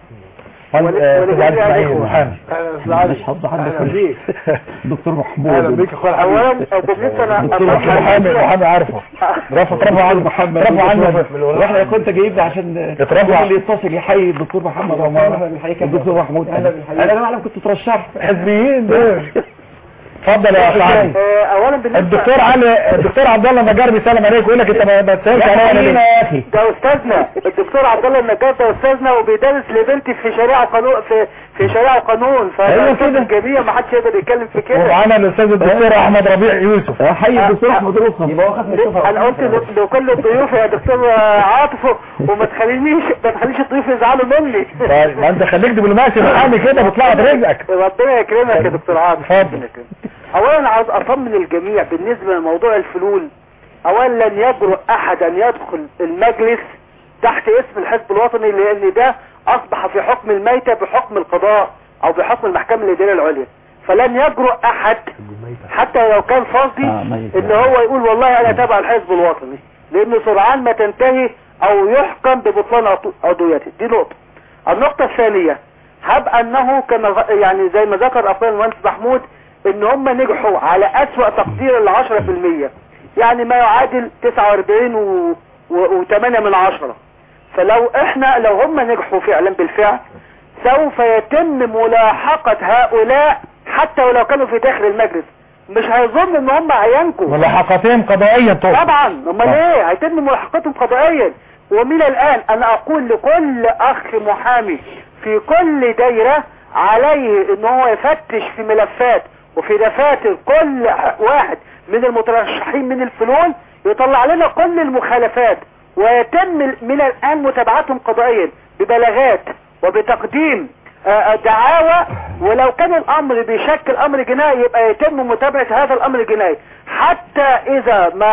ول- آه، أستاذ علي اسماعيل محامي
مش حظ حد فيك دكتور محمود
اهلا بيك يا اخويا
اولا بالنسبه انا
دكتور محامي محامي عارفه رفع رفع عنه
محمد
رفع عنه
واحنا كنت جايبنا عشان
اترفع.
اللي يتصل يحيي الدكتور محمد عمار الدكتور محمود انا انا اعلم كنت ترشحت
حزبيين دول اتفضل يا اخ علي
آه، اولا بالنسبه
الدكتور علي الدكتور عبد الله النجار بيسلم عليك ويقول لك انت ما ما تسالش عليا ولا ليه
يا اخي
ده استاذنا الدكتور عبد الله النجار ده استاذنا وبيدرس لبنتي في شريعه وقانون في في شريعه وقانون
أيوة
فده
كده.
الجميع ما حدش يقدر يتكلم في كده
ومعانا الاستاذ الدكتور احمد ربيع يوسف
حي الدكتور احمد رفعت يبقى هو خاف من الشفا
انا قلت ل- لكل الضيوف يا دكتور عاطف وما تخلينيش ما تخليش الضيوف يزعلوا مني
طيب ما انت خليك دبلوماسي محامي كده بيطلع برزقك
ربنا يكرمك يا دكتور عاطف
اتفضل.
ربنا يكرمك. اولا عاوز اطمن الجميع بالنسبه لموضوع الفلول اولا لن يجرؤ احد ان يدخل المجلس تحت اسم الحزب الوطني لان ده اصبح في حكم الميتة بحكم القضاء او بحكم المحكمة الادارية العليا فلن يجرؤ احد حتى لو كان فاضي
آه، ميتة.
ان هو يقول والله انا تابع الحزب الوطني لانه سرعان ما تنتهي او يحكم ببطلان عضو- عضويته دي نقطة النقطة الثانية هب انه كما غ- يعني زي ما ذكر اخويا المهندس محمود ان هم نجحوا على اسوأ تقدير ال 10% يعني ما يعادل 49 و... و... و8 من عشرة فلو احنا لو هم نجحوا فعلا بالفعل سوف يتم ملاحقة هؤلاء حتى ولو كانوا في داخل المجلس مش هيظن ان هم هينكوا
ملاحقتين قضائيا طبعا
طبعا امال ايه هيتم ملاحقتهم قضائيا ومن الان انا اقول لكل اخ محامي في كل دايرة عليه ان هو يفتش في ملفات وفي دفاتر كل واحد من المترشحين من الفلول يطلع لنا كل المخالفات ويتم من الان متابعتهم قضائيا ببلاغات وبتقديم آه، آه، دعاوى ولو كان الامر بيشكل امر جنائي يبقى يتم متابعة هذا الامر الجنائي حتى اذا ما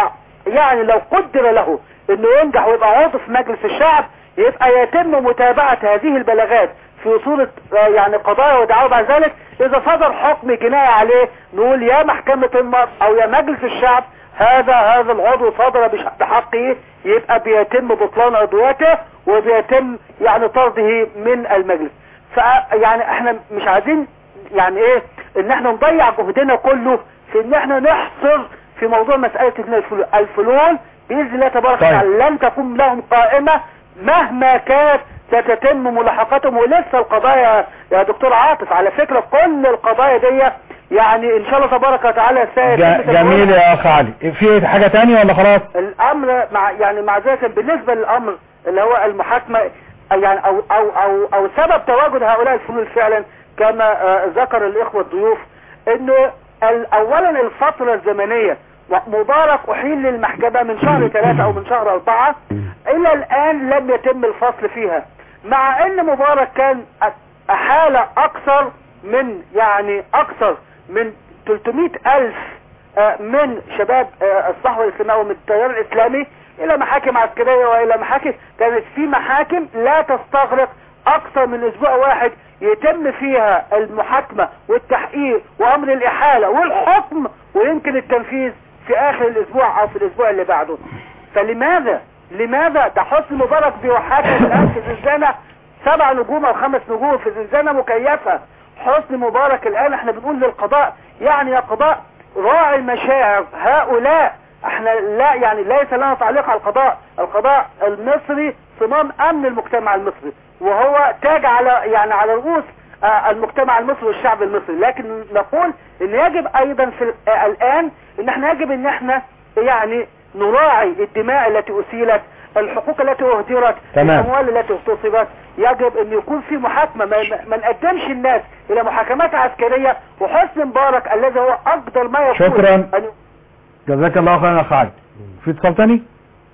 يعني لو قدر له انه ينجح ويبقى عضو في مجلس الشعب يبقى يتم متابعة هذه البلاغات في صورة آه، يعني قضايا ودعاوى بعد ذلك اذا صدر حكم جنائي عليه نقول يا محكمة النص او يا مجلس الشعب هذا هذا العضو صدر بش- بحقه يبقى بيتم بطلان عضويته وبيتم يعني طرده من المجلس ف يعني احنا مش عايزين يعني ايه ان احنا نضيع جهدنا كله في ان احنا نحصر في موضوع مسألة الفلول الفلول بإذن الله تبارك
طيب.
وتعالى لن تكون لهم قائمة مهما كانت ستتم ملاحقتهم ولسه القضايا يا دكتور عاطف على فكرة كل القضايا دي يعني ان شاء الله تبارك وتعالى سيتم
ج- جميل يا اخ علي في حاجة تانية ولا خلاص
الامر مع يعني مع ذلك بالنسبة للامر اللي هو المحاكمة يعني او او او او سبب تواجد هؤلاء الفلول فعلا كما آه، ذكر الاخوة الضيوف انه ال- اولا الفترة الزمنية مبارك احيل للمحكمة من شهر ثلاثة او من شهر اربعة الى الان لم يتم الفصل فيها مع ان مبارك كان أ- احال اكثر من يعني اكثر من 300 الف آه، من شباب آه، الصحوة الإسلامية ومن التيار الإسلامي إلى محاكم عسكرية وإلى محاكم كانت في محاكم لا تستغرق أكثر من أسبوع واحد يتم فيها المحاكمة والتحقيق وأمر الإحالة والحكم ويمكن التنفيذ في آخر الأسبوع أو في الأسبوع اللي بعده فلماذا لماذا ده حسن مبارك بيحاكم الآن في زنزانة سبع نجوم أو خمس نجوم في زنزانة مكيفة حسن مبارك الآن احنا بنقول للقضاء يعني يا قضاء راعي مشاعر هؤلاء احنا لا يعني ليس لنا تعليق على القضاء القضاء المصري صمام امن المجتمع المصري وهو تاج على يعني على رؤوس آه، المجتمع المصري والشعب المصري لكن نقول ان يجب ايضا في ال- آه، الان ان احنا يجب ان احنا يعني نراعي الدماء التي اسيلت الحقوق التي اهدرت
تمام.
الاموال التي اغتصبت يجب ان يكون في محاكمة ما, ما نقدمش الناس الى محاكمات عسكرية وحسن مبارك الذي هو اقدر ما يكون
شكراً.
أن
جزاك الله خيرا يا اخ علي في اتصال تاني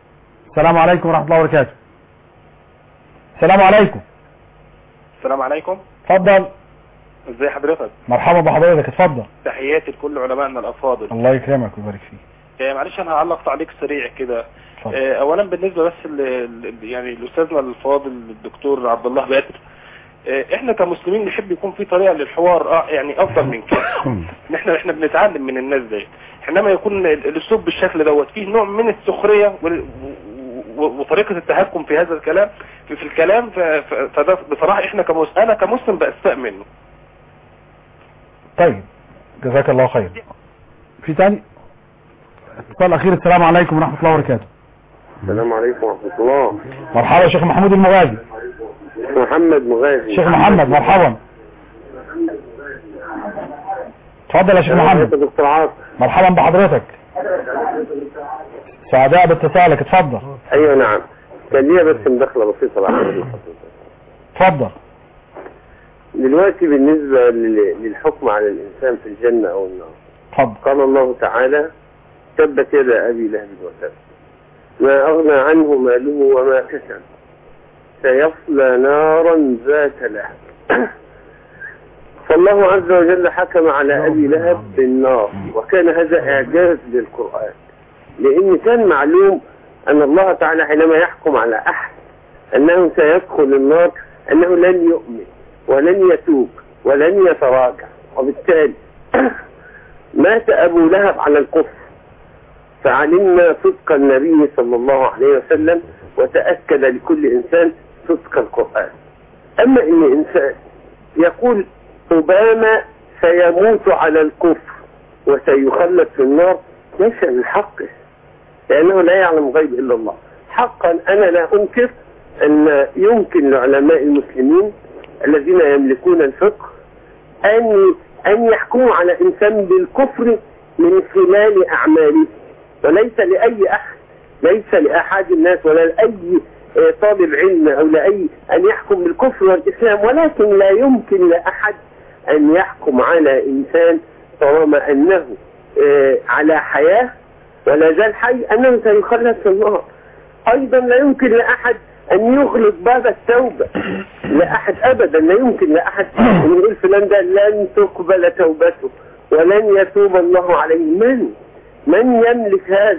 السلام عليكم ورحمة الله وبركاته السلام عليكم
السلام عليكم
اتفضل
ازي حضرتك
مرحبا بحضرتك اتفضل
تحياتي لكل علمائنا الافاضل
الله يكرمك ويبارك فيك
آه، معلش انا هعلق تعليق سريع كده
اتفضل.
آه، اولا بالنسبه بس ل... ل- يعني لاستاذنا الفاضل الدكتور عبد الله بدر آه، احنا كمسلمين نحب يكون في طريقه للحوار آه، يعني افضل من كده ان احنا احنا بنتعلم من الناس دي حينما يكون ال- الاسلوب بالشكل دوت فيه نوع من السخريه وال- و- و- وطريقه التهكم في هذا الكلام في, في الكلام ف- ف- فده بصراحه احنا كمسلم انا كمسلم بأستاء منه
طيب جزاك الله خير في تاني اتصال اخير السلام عليكم ورحمة الله وبركاته
السلام عليكم ورحمة الله
مرحبا يا شيخ محمود المغازي
محمد مغازي
شيخ محمد مرحبا اتفضل يا شيخ محمد
دكتور عاطف
مرحبا بحضرتك سعداء باتصالك اتفضل
ايوه نعم كان ليا بس مداخلة بسيطة بعد إذن حضرتك.
اتفضل
دلوقتي بالنسبة لل- للحكم على الانسان في الجنة او النار
اتفضل
قال الله تعالى تبت يدا ابي لهب وتب ما اغنى عنه ماله وما كسب سيصلى نارا ذات لهب فالله عز وجل حكم على ابي لهب بالنار وكان هذا اعجاز للقرآن لان كان معلوم ان الله تعالى حينما يحكم على احد انه سيدخل النار انه لن يؤمن ولن يتوب ولن يتراجع وبالتالي مات ابو لهب على الكفر فعلمنا صدق النبي صلى الله عليه وسلم وتأكد لكل انسان صدق القرآن اما ان انسان يقول اوباما سيموت على الكفر وسيخلد في النار ليس من حقه لأنه لا يعلم غيب إلا الله حقا أنا لا أنكر أن يمكن لعلماء المسلمين الذين يملكون الفقه أن أن يحكموا على إنسان بالكفر من خلال أعماله وليس لأي أحد ليس لأحد الناس ولا لأي آه، طالب علم أو لأي أن يحكم بالكفر والإسلام ولكن لا يمكن لأحد أن يحكم على إنسان طالما أنه آه، على حياة ولا زال حي أنه سيخلد في النار أيضا لا يمكن لأحد أن يغلق باب التوبة لأحد أبدا لا يمكن لأحد أن يقول فلان ده لن تقبل توبته ولن يتوب الله عليه من من يملك هذا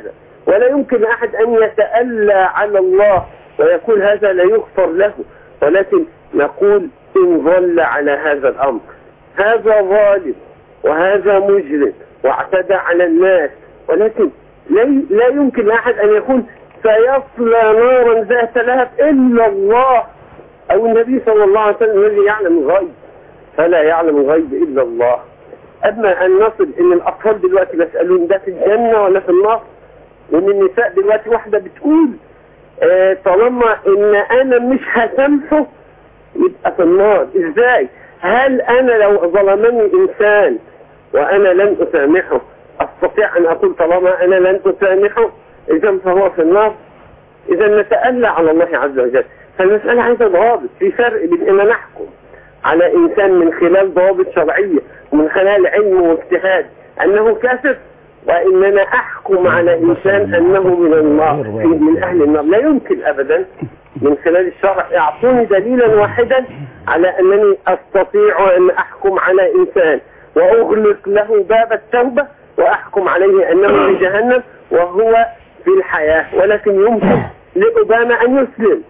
ولا يمكن أحد أن يتألى على الله ويقول هذا لا يغفر له ولكن نقول إن ظل على هذا الأمر هذا ظالم وهذا مجرم واعتدى على الناس ولكن لا لا يمكن أحد أن يقول سيصلى نارا ذات لهب إلا الله أو النبي صلى الله عليه وسلم الذي يعلم الغيب فلا يعلم الغيب إلا الله أما أن نصل إن الأطفال دلوقتي بيسألون ده في الجنة ولا في النار وإن النساء دلوقتي واحدة بتقول آه طالما إن أنا مش هسامحه يبقى في النار إزاي؟ هل أنا لو ظلمني إنسان وأنا لن أسامحه أستطيع أن أقول طالما أنا لن أسامحه إذا فهو في النار إذا نتألى على الله عز وجل فالمسألة عايزة ضوابط في فرق بين أن نحكم على إنسان من خلال ضوابط شرعية ومن خلال علم واجتهاد أنه كافر وإننا أحكم على إنسان أنه من النار من أهل النار لا يمكن أبدا من خلال الشرع اعطوني دليلا واحدا على أنني أستطيع أن أحكم على إنسان وأغلق له باب التوبة وأحكم عليه أنه في جهنم وهو في الحياة ولكن يمكن لأوباما أن يسلم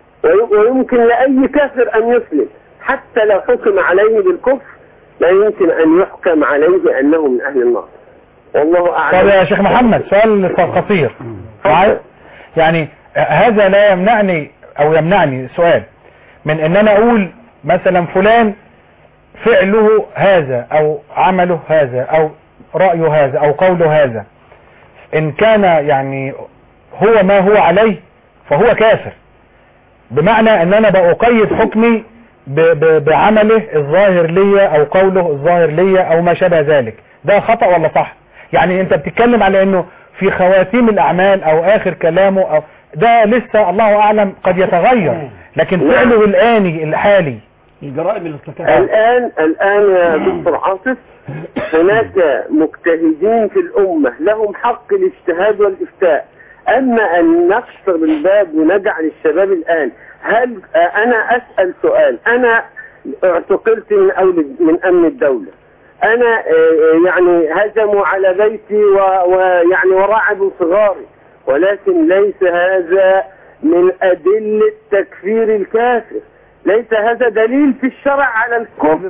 ويمكن لأي كافر أن يسلم حتى لو حكم عليه بالكفر لا يمكن أن يحكم عليه أنه من أهل النار والله أعلم
طب يا شيخ محمد سؤال قصير معايا؟ يعني هذا لا يمنعني او يمنعني سؤال من ان انا اقول مثلا فلان فعله هذا او عمله هذا او رأيه هذا او قوله هذا ان كان يعني هو ما هو عليه فهو كافر بمعنى ان انا بأقيد حكمي ب ب بعمله الظاهر ليا او قوله الظاهر ليا او ما شابه ذلك ده خطأ ولا صح يعني انت بتتكلم على انه في خواتيم الاعمال او اخر كلامه او ده لسه الله اعلم قد يتغير لكن فعله الاني الحالي
الجرائم اللي ارتكبها
الآن الآن يا دكتور عاصف هناك مجتهدين في الأمة لهم حق الاجتهاد والإفتاء أما أن نكسر الباب ونجعل الشباب الآن هل آه، أنا أسأل سؤال أنا اعتقلت من أول من أمن الدولة أنا آه، يعني هجموا على بيتي و- ويعني ورعبوا صغاري ولكن ليس هذا من أدلة تكفير الكافر ليس هذا دليل في الشرع على الكفر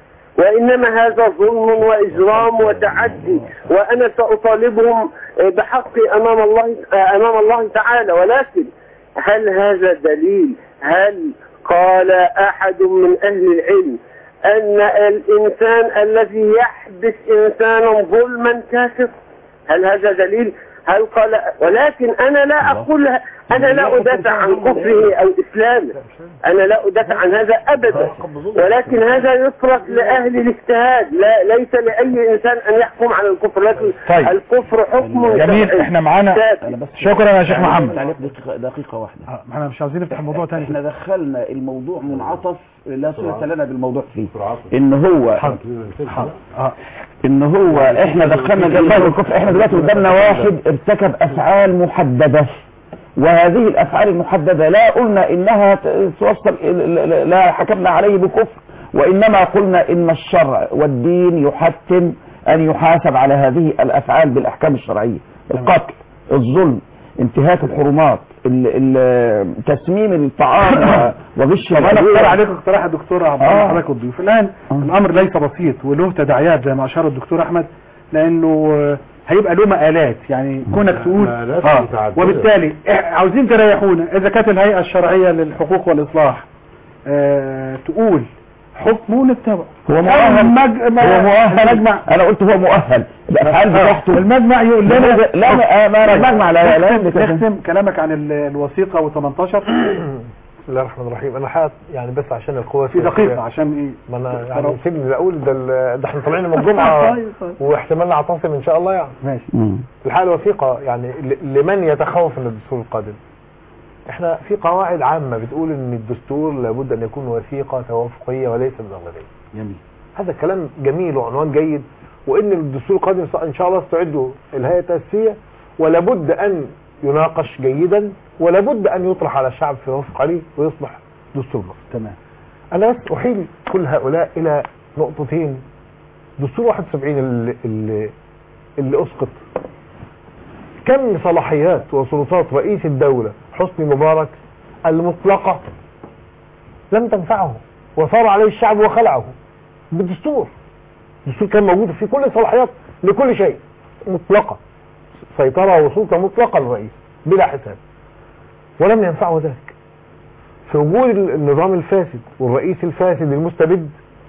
وإنما هذا ظلم وإجرام وتعدي وأنا سأطالبهم بحقي أمام الله أمام الله تعالى ولكن هل هذا دليل هل قال أحد من أهل العلم أن الإنسان الذي يحبس إنسانا ظلما كافر هل هذا دليل هل قال ولكن أنا لا أقول أنا لا أدافع عن كفره أو إسلامه أنا لا أدافع عن هذا أبدا ولكن هذا يترك لأهل الاجتهاد لا ليس لأي إنسان أن يحكم على الكفر لكن
طيب.
الكفر حكم
جميل
شرعي.
احنا معانا
ثابت.
شكرا يا شيخ محمد
تعليق دقيقة, دقيقة واحدة
احنا مش عاوزين نفتح الموضوع تاني
احنا دخلنا الموضوع منعطف لا صلة لنا بالموضوع فيه ان هو ان هو احنا دخلنا الإسلام والكفر احنا دلوقتي قدامنا واحد ارتكب افعال محددة وهذه الافعال المحددة لا قلنا انها ت- توصل لا- لا حكمنا عليه بكفر وانما قلنا ان الشرع والدين يحتم ان يحاسب على هذه الافعال بالاحكام الشرعية القتل الظلم انتهاك الحرمات ال- ال- تسميم الطعام و- وغش
طب انا
الأدوية.
اقترح عليك اقتراح الدكتور عبد الله
آه.
حضرتك والضيوف الان الامر ليس بسيط وله تداعيات زي ما اشار الدكتور احمد لانه آه، هيبقى له مقالات يعني كونك تقول
مقالات
اه
متعددة.
وبالتالي إح- عاوزين تريحونا اذا كانت الهيئه الشرعيه للحقوق والاصلاح آه تقول حكم ونتبع
هو
أو
مؤهل
المج...
هو مؤهل
المجمع
انا قلت هو مؤهل الافعال
آه،
بتاعته
المجمع يقول لنا
لا لا ما- ما- المجمع لا لا
نختم,
لا
نختم كلامك عن ال- الوثيقه و18
بسم الله الرحمن الرحيم انا حاط يعني بس عشان القوة
في دقيقه عشان ايه
ما انا يعني سيبني اقول ده ال- ده احنا طالعين من الجمعة
طيب، طيب.
واحتمال اعتصم ان شاء الله يعني
ماشي
الحالة الوثيقة يعني ل- لمن يتخوف من الدستور القادم احنا في قواعد عامة بتقول ان الدستور لابد ان يكون وثيقة توافقية وليس بالأغلبية
جميل
هذا الكلام جميل وعنوان جيد وان الدستور القادم ان شاء الله استعدوا الهيئة التأسيسية ولابد ان يناقش جيدا ولابد ان يطرح على الشعب في وفق عليه ويصبح دستور مصر
تمام
انا بس احيل كل هؤلاء الى نقطتين دستور 71 اللي, اللي, اللي اسقط كم صلاحيات وسلطات رئيس الدولة حسني مبارك المطلقة لم تنفعه وصار عليه الشعب وخلعه بالدستور الدستور كان موجود فيه كل الصلاحيات لكل شيء مطلقة سيطرة وسلطة مطلقة للرئيس بلا حساب ولم ينفعه ذلك في وجود النظام الفاسد والرئيس الفاسد المستبد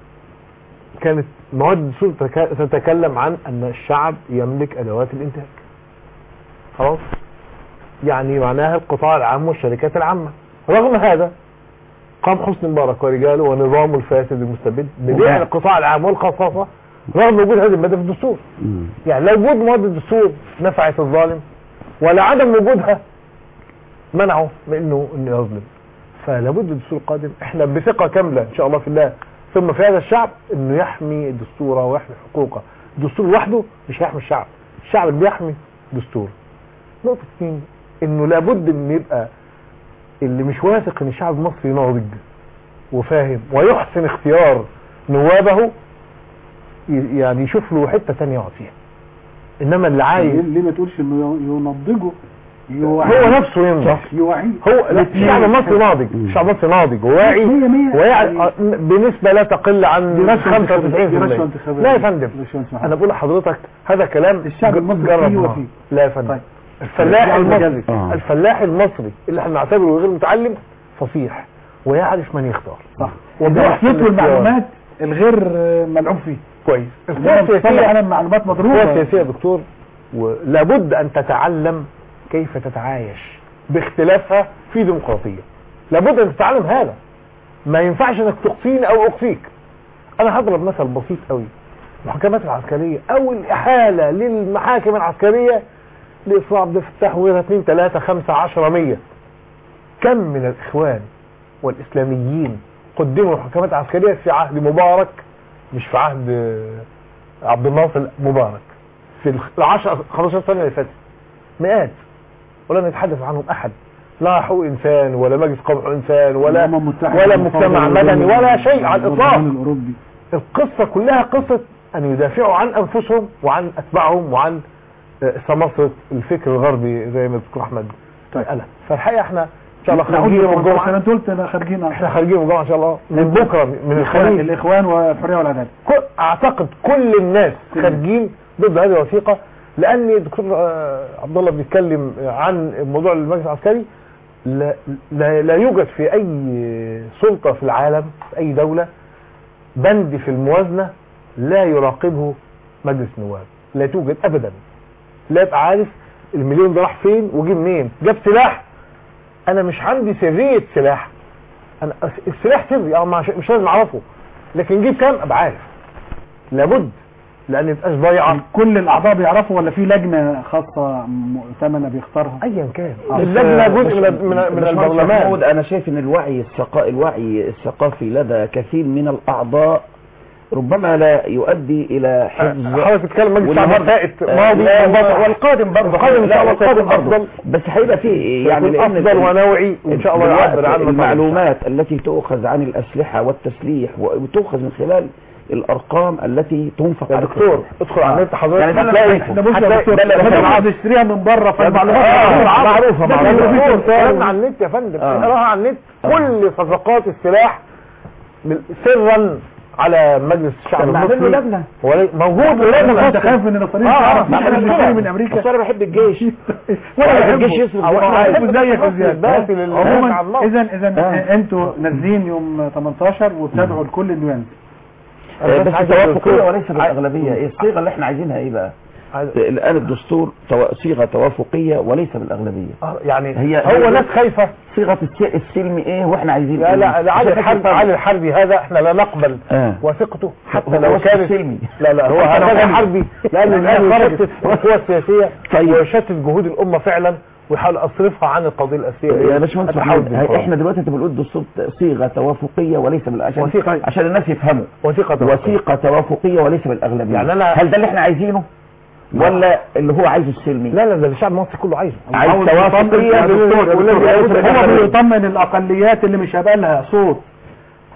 كانت مواد الدستور تك- تتكلم عن ان الشعب يملك ادوات الانتاج خلاص يعني معناها القطاع العام والشركات العامة رغم هذا قام حسني مبارك ورجاله ونظامه الفاسد المستبد ببيع القطاع العام والخصاصة رغم وجود هذه المادة في الدستور يعني لا وجود مواد الدستور نفعت الظالم ولا عدم وجودها منعه من انه انه يظلم فلابد الدستور القادم احنا بثقة كاملة ان شاء الله في الله ثم في هذا الشعب انه يحمي الدستور ويحمي حقوقه الدستور لوحده مش هيحمي الشعب الشعب اللي بيحمي دستور نقطة اثنين انه لابد ان يبقى اللي مش واثق ان الشعب المصري ناضج وفاهم ويحسن اختيار نوابه ي- يعني يشوف له حتة تانية يقعد فيها انما اللي عايز
ليه ما تقولش انه ينضجه
هو نفسه ينضج
يوعيه
هو لا، الشعب المصري ناضج الشعب المصري ناضج وواعي
مية مية.
ويعني آه، بنسبة لا تقل عن
دي رشوة انتخابية. دي
95%
رشوة انتخابية.
لا يا فندم
رشوة انتخابية.
انا بقول لحضرتك هذا كلام
الشعب المصري
جرب
فيه
معه.
وفيه.
لا يا فندم
طيب.
الفلاح
يعني
المصري
مجازي. آه.
الفلاح المصري اللي احنا نعتبره غير متعلم فصيح ويعرف من يختار
صح
وبيحسن
وبيحصل
الاختيار.
المعلومات الغير آه، ملعوب فيه
كويس
إنما
القوى
بتصلي
السياسية
على معلومات مضروبة.
القوى السياسية يا دكتور ولابد أن تتعلم كيف تتعايش باختلافها في ديمقراطية لابد أن تتعلم هذا ما ينفعش أنك تقصيني أو أقصيك أنا هضرب مثل بسيط قوي المحكمات العسكرية أو الإحالة للمحاكم العسكرية لإصلاح عبد الفتاح وغيرها 2 3 5 10 100 كم من الإخوان والإسلاميين قدموا محكمات عسكرية في عهد مبارك مش في عهد آه، عبد الناصر مبارك في العشر 15 سنة اللي فاتت مئات ولم يتحدث عنهم أحد لا حقوق إنسان ولا مجلس قومي حقوق إنسان ولا
الأمم المتحدة
ولا
والمفاوضة
مجتمع مدني ولا شيء على الإطلاق
والبرلمان الأوروبي
القصة كلها قصة أن يدافعوا عن أنفسهم وعن أتباعهم وعن آه، سماسرة الفكر الغربي زي ما الدكتور أحمد
طيب.
قال فالحقيقة احنا إن شاء الله
نعود
خارجين يوم
للموضوع.
الجمعة
انت قلت انا خارجين
احنا خارجين يوم الجمعة إن شاء الله من بكرة من
الإخوان
الخليج
الإخوان والحرية والعدالة
كل- اعتقد كل الناس خارجين ضد هذه الوثيقه لان الدكتور آه، عبد الله بيتكلم عن موضوع المجلس العسكري لا, لا, لا يوجد في اي سلطه في العالم في اي دوله بند في الموازنه لا يراقبه مجلس النواب لا توجد ابدا لا يبقى عارف المليون ده راح فين وجه منين جاب سلاح انا مش عندي سريه سلاح انا السلاح سري اه مش مش لازم اعرفه لكن جيب كام ابقى عارف لابد لان متبقاش ضايعه
كل الاعضاء بيعرفوا ولا في لجنه خاصه مؤتمنه بيختارها
ايا كان
آه.
اللجنه جزء من من, من
باشمهندس
البرلمان
محمود انا شايف ان الوعي الثقافي الوعي الثقافي لدى كثير من الاعضاء ربما لا يؤدي الى حفظ
حضرتك بتتكلم مجلس
والنهار-
الشعب فائت
آه،
ماضي
لا،
وبطل.
والقادم برضه
القادم ان
لا،
شاء الله
والقادم
سيكون
برضه.
افضل
بس هيبقى فيه يعني
سيكون
لان
افضل ونوعي وان شاء الله
دلوقتي
يعبر عنه
المعلومات التي تؤخذ عن الاسلحه والتسليح وتؤخذ من خلال الارقام التي تنفق
يا
على
دكتور
التسليح.
ادخل على النت حضرتك
يعني ده اللي
هتلاقي
أنا شايفه.
هتلاقي-
دكتور،
ده اللي
ده اللي
أنا
أنا
عاوز
بيشتريها من بره
فالمعلومات
فالمعلومات
معروفة
ده
معروفة
اللي
معروفة
فيه تنسان.
الكلام على النت يا فندم
آه.
اقراها على النت كل صفقات السلاح بال- سرا على مجلس الشعب
طب نعمل له
المصري
لجنة.
ولي- موجود
لا،
ولجنة
انت خايف ان النصارين
آه،
تعرف
آه،
ما حدش
ما
بيشتري
أنا
من امريكا
بس انا بحب الجيش
ولا
ولا
بحبه.
الجيش يصرف
أو احنا
دفاع.
بنحبه زيك وزياد
بس لله
عموما
مع الله.
اذا اذا انتوا نازلين يوم 18 وبتدعوا لكل انه ينزل
آه، بس
عايز
توافقية
أقول-
وليس بالأغلبية إيه الصيغة اللي احنا عايزينها ايه بقى
عايز-
الآن الدستور تو- صيغة توافقية وليس بالأغلبية
آه، يعني
هي
هو
هي
ناس خايفة
صيغة الس- السلم ايه واحنا عايزين
لا
ايه
لا لا علي
عشان
الحربي
نفهم.
علي الحربي هذا احنا لا نقبل
آه.
وثيقته حتى
هو
لو
وصف
كانت
سلمي.
لا لا هو
حتى لو
هذا
كان-
حربي لانه
لأنه
الان
يشتت.
يشتت القوى السياسيه
طيب.
ويشتت جهود الامه فعلا ويحاول اصرفها عن القضيه الاساسيه اللي
يا
هي
باشمهندس
التحول
محمود
الديمقراطي.
احنا دلوقتي انت بنقول الدستور صيغة توافقية وليس بالعشان
وثيقة.
عشان الناس يفهموا
وثيقه توافقية.
وثيقة توافقية وليس بالأغلبية
يعني أنا-
هل ده اللي احنا عايزينه ولا اللي هو عايزه السلمي
لا لا ده الشعب المصري كله عايزه
عايز
عاوز
توافقية
يطمن- يا دكتور، يا
والذي
دكتور،
ليس
هو
بالأغلبية.
بيطمن الاقليات اللي مش هيبقى لها صوت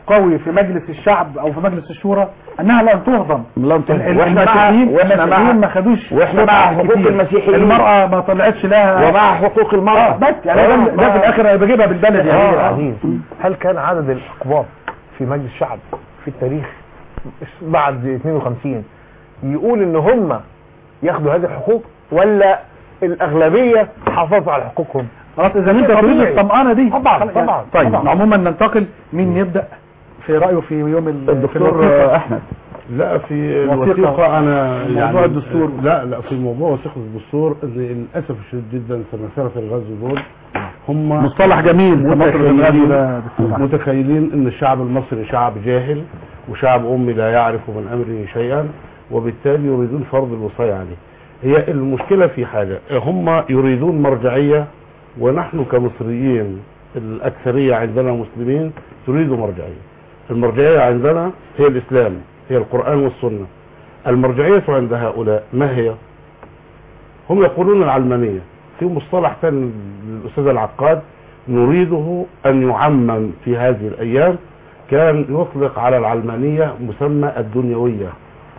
قوي في مجلس الشعب او في مجلس الشورى انها لن تهضم
لن تهضم.
ال- ال-
واحنا مع-
المسيحيين
واحنا مع-
المسيحيين ما خدوش
واحنا
صوت
مع
عالي
حقوق
كتير.
المسيحيين.
المرأة ما طلعتش لها
ومع حقوق المرأة
آه، بس يعني ده, ده في الاخر بجيبها بالبلد
آه،
يعني
عزيز هل كان عدد الاقباط في مجلس الشعب في التاريخ بعد 52 يقول ان هم ياخدوا هذه الحقوق ولا الاغلبيه حافظوا على حقوقهم
خلاص اذا انت تريد
طبيعي.
الطمأنة دي
طبعا
خلاص،
طبعا
طيب
طبعا.
عموما ننتقل مين يبدأ في رأيه في يوم ال- في
الدكتور
الوثيقة؟
احمد
لا في
وثيقة.
الوثيقة أنا
موضوع
يعني
الدستور.
لا لا في موضوع وثيقة الدستور إن للأسف الشديد جدا سماسرة الغزو دول هم
مصطلح جميل سماسرة الغزو ده دكتور.
متخيلين ان الشعب المصري شعب جاهل وشعب امي لا يعرف من امره شيئا وبالتالي يريدون فرض الوصاية عليه هي المشكلة في حاجة هم يريدون مرجعية ونحن كمصريين الأكثرية عندنا مسلمين تريد مرجعية المرجعية عندنا هي الإسلام هي القرآن والسنة المرجعية عند هؤلاء ما هي هم يقولون العلمانية في مصطلح ثاني للأستاذ العقاد نريده أن يعمم في هذه الأيام كان يطلق على العلمانية مسمى الدنيوية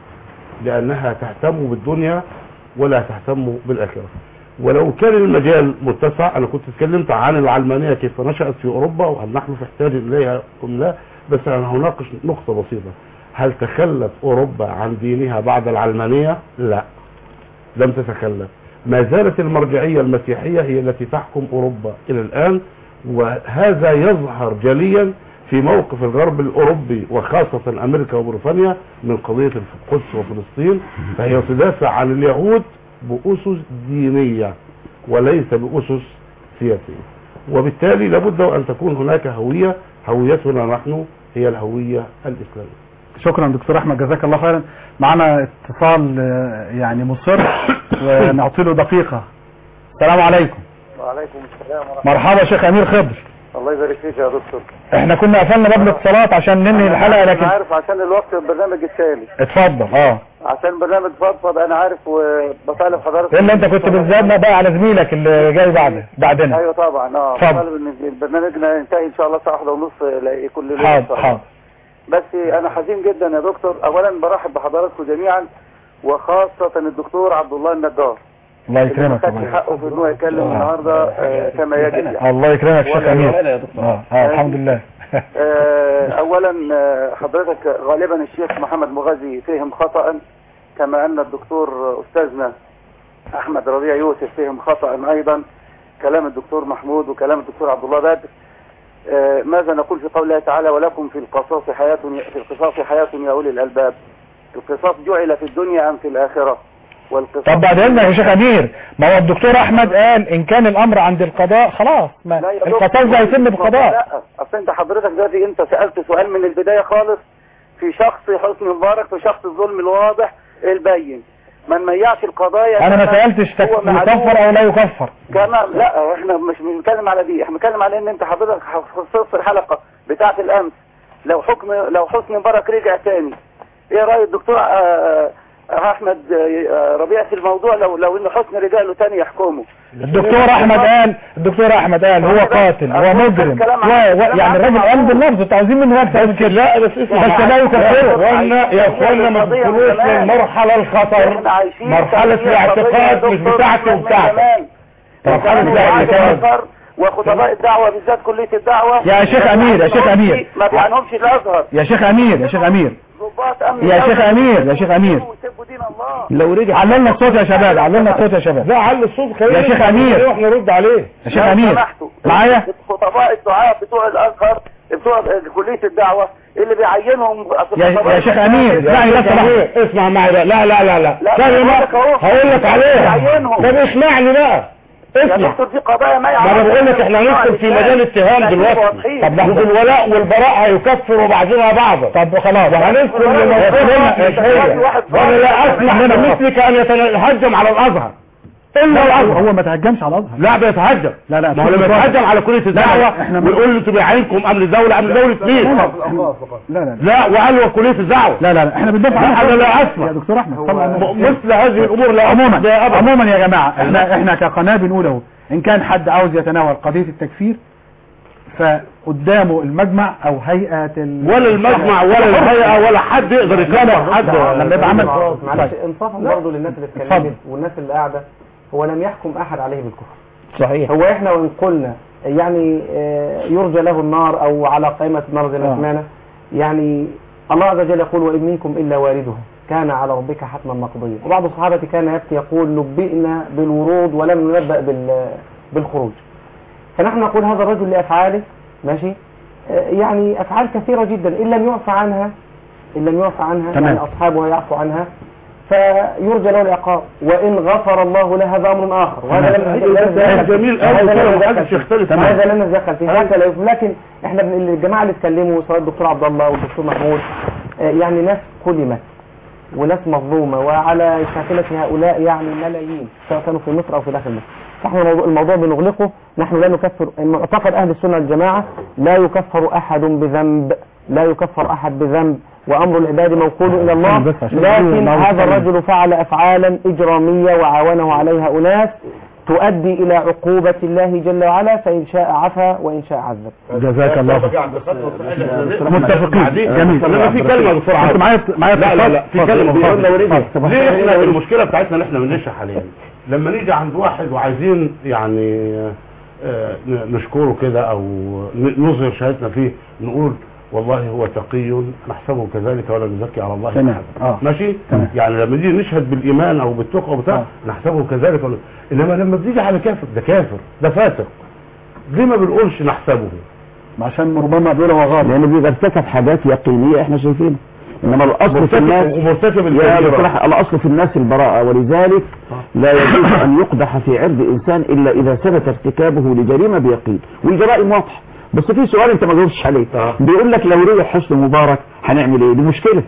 لأنها تهتم بالدنيا ولا تهتم بالآخرة ولو كان المجال متسع أنا كنت اتكلمت عن العلمانية كيف نشأت في أوروبا وهل نحن في احتاج إليها أم لا بس أنا هناقش نقطة بسيطة هل تخلت أوروبا عن دينها بعد العلمانية؟ لا لم تتخلف ما زالت المرجعية المسيحية هي التي تحكم أوروبا إلى الآن وهذا يظهر جليا في موقف الغرب الأوروبي وخاصة أمريكا وبريطانيا من قضية القدس وفلسطين فهي تدافع عن اليهود بأسس دينية وليس بأسس سياسية وبالتالي لابد أن تكون هناك هوية هويتنا نحن هي الهوية الإسلامية
شكرا دكتور احمد جزاك الله خيرا معنا اتصال آه، يعني مصر ونعطي له دقيقة السلام عليكم
وعليكم السلام ورحمة
مرحبا شيخ امير خضر
الله يبارك فيك يا دكتور
احنا كنا قفلنا باب الاتصالات عشان ننهي الحلقة
انا
لكن
عارف عشان الوقت البرنامج التالي
اتفضل اه
عشان برنامج فضفض انا عارف وبطالب حضرتك
الا انت كنت بتزادنا بقى على زميلك اللي جاي بعد بعدنا
ايوه طبعا اه
اتفضل.
بطالب ان برنامجنا ينتهي ان شاء الله الساعه واحدة ونص لا- كل ليله إن
حاضر
شاء الله.
حاضر
بس انا حزين جدا يا دكتور اولا برحب بحضراتكم جميعا وخاصه الدكتور عبد الله النجار
الله
اللي ما
يكرمك
خدش
الله
حقه في ان هو يتكلم النهارده آه، كما يجب يعني.
الله يكرمك شيخ
ولا
امير
ولا يا دكتور.
اه اه الحمد لله
آه، اولا آه، حضرتك غالبا الشيخ محمد مغازي فهم خطأ كما ان الدكتور استاذنا احمد ربيع يوسف فهم خطأ ايضا كلام الدكتور محمود وكلام الدكتور عبد الله بدر آه، ماذا نقول في قول الله تعالى ولكم في القصاص حياة في القصاص حياة يا اولي الالباب القصاص جعل في الدنيا ام في الاخرة والقصاص
طب بعد اذنك يا شيخ امير ما هو الدكتور احمد قال ان كان الامر عند القضاء خلاص ما
لا يا دكتور،
القصاص ده هيتم بالقضاء
لا اصل انت حضرتك دلوقتي انت سالت سؤال من البدايه خالص في شخص حسني مبارك في شخص الظلم الواضح البين ما نميعش القضايا
انا ما
كما
سالتش تك-
هو معلوم.
يكفر او لا يكفر
كما لا احنا مش بنتكلم على دي احنا بنتكلم على ان انت حضرتك خصصت الحلقه بتاعه الامس لو حكم لو حسني مبارك رجع تاني ايه راي الدكتور آه، آه، احمد آه، ربيع في الموضوع لو لو ان حسني رجع له تاني يحكمه
الدكتور احمد قال الدكتور احمد قال هو قاتل هو مجرم و... و... يعني الراجل قال باللفظ انتوا عاوزين منه اكتر من كده لا بس بس لا يكفره
اخوانا يا اخوانا ما تدخلوش للمرحله الخطر مرحله الاعتقاد مش بتاعتي وبتاعتك مرحله الاعتقاد
وخطباء الدعوه بالذات كليه الدعوه
يا شيخ أمير، يا شيخ أمير.
ما بيعنهمش الازهر
يا شيخ امير يا شيخ امير
ضباط امن
يا
الدولة
شيخ امير يا شيخ امير
ويسبوا دين الله
لو رجع عللنا الصوت يا شباب عللنا الصوت يا شباب
لا علي الصوت
يا شيخ امير
واحنا نرد عليه
يا شيخ
لو
امير
سمحتوا،
معايا
خطباء الدعاء بتوع الازهر بتوع كليه الدعوه اللي بيعينهم
يا يا شيخ امير اسمعني بس لحظة.
اسمع معي بقى لا لا لا لا
لا،
كلمة
بقول لك أهو.
هقول لك عليها
بيعينهم.
طب اسمعني بقى
يا
اسمع
دكتور دي قضايا ما
ما انا بقول لك احنا هندخل في مجال اتهام دلوقتي
طب لحظة.
وبالولاء والبراء هيكفروا بعضنا بعضا
طب خلاص
وهندخل
يا
لموضوع
أخوانا،
مش هي وانا لا اسمح لمثلك ان يتهجم على الازهر الا
لا، هو
الازهر
هو ما تهجمش على الازهر
لا بيتهجم
لا لا
ما هو لما يتهجم على كليه الدعوه
احنا
ويقول انتوا بيعينكم امن دوله امن دوله مين
لا لا
لا وقال هو كليه الدعوه
لا لا لا احنا بندافع
لا،
عنها.
أنا لا أسمع.
يا دكتور احمد صلى على النبي.
مثل هذه الامور لا
عموما
أسمح بها أبداً.
عموما يا جماعه احنا احنا كقناه بنقول اهو ان كان حد عاوز يتناول قضيه التكفير فقدامه المجمع او هيئه ال...
ولا المجمع ولا الهيئه ولا حد يقدر يكبر حد
لما يبقى عمل
معلش انصافا برضه للناس اللي اتكلمت والناس اللي قاعده هو لم يحكم احد عليه بالكفر
صحيح
هو احنا وان قلنا يعني آه، يرجى له النار او على قائمه النار زي ما
آه.
سمعنا يعني الله عز وجل يقول وان منكم الا واردها كان على ربك حتما مقضيا وبعض الصحابه كان يبكي يقول نبئنا بالورود ولم ننبأ بال بالخروج فنحن نقول هذا الرجل لافعاله ماشي آه، يعني افعال كثيره جدا ان لم يعفى عنها ان لم يعفى عنها
تمام.
يعني اصحابها يعفو عنها فيرجى له العقاب وان غفر الله له هذا امر اخر وهذا لم
أيوة،
لم
ده
نتدخل فيه.
جميل أوي
هذا
كده،
لم
محدش
نتدخل فيه.
يختلف معاه.
هذا لم نتدخل فيه هذا لا يفهم. لكن احنا بن- الجماعه اللي اتكلموا سواء الدكتور عبد الله والدكتور محمود آه، يعني ناس كلمت وناس مظلومه وعلى شاكله هؤلاء يعني ملايين سواء كانوا في مصر او في داخل مصر فاحنا الموضوع, الموضوع بنغلقه نحن لا نكفر معتقد اهل السنه والجماعه لا يكفر احد بذنب لا يكفر احد بذنب وامر العباد موكول الى الله
بس عشان
لكن
الله
هذا
يسلمك.
الرجل فعل افعالا اجراميه وعاونه عليها اناس تؤدي الى عقوبه الله جل وعلا فان شاء عفا وان شاء عذب
جزاك الله خير متفقين جميل
انما في كلمه بسرعه
انت معايا معايا
لا لا لا في
اتفضل.
كلمه
اتفضل.
بسرعه
اتفضل.
ليه احنا المشكله بتاعتنا اللي احنا بنشرح حاليا لما نيجي عند واحد وعايزين يعني آه، ن- نشكره كده او ن- نظهر شهادتنا فيه نقول والله هو تقي نحسبه كذلك ولا نزكي على الله
تمام.
أحدا.
آه.
ماشي
تمام.
يعني لما نيجي نشهد بالايمان او بالتقوى بتاع
آه.
نحسبه كذلك ولا انما لما بتيجي على كافر ده كافر ده فاسق ليه ما بنقولش نحسبه
عشان ربما دول هو غلط
لانه بيبقى ارتكب حاجات يقينيه احنا شايفينها انما الاصل في
مرتكب
الناس
ومرتكب
يا
الكبيرة.
بصراحة الاصل في الناس البراءة ولذلك لا يجوز ان يقدح في عرض انسان الا اذا ثبت ارتكابه لجريمة بيقين والجرائم واضحة بس في سؤال انت ما جاوبتش عليه بيقول لك لو رجع حسن مبارك هنعمل ايه دي مشكلة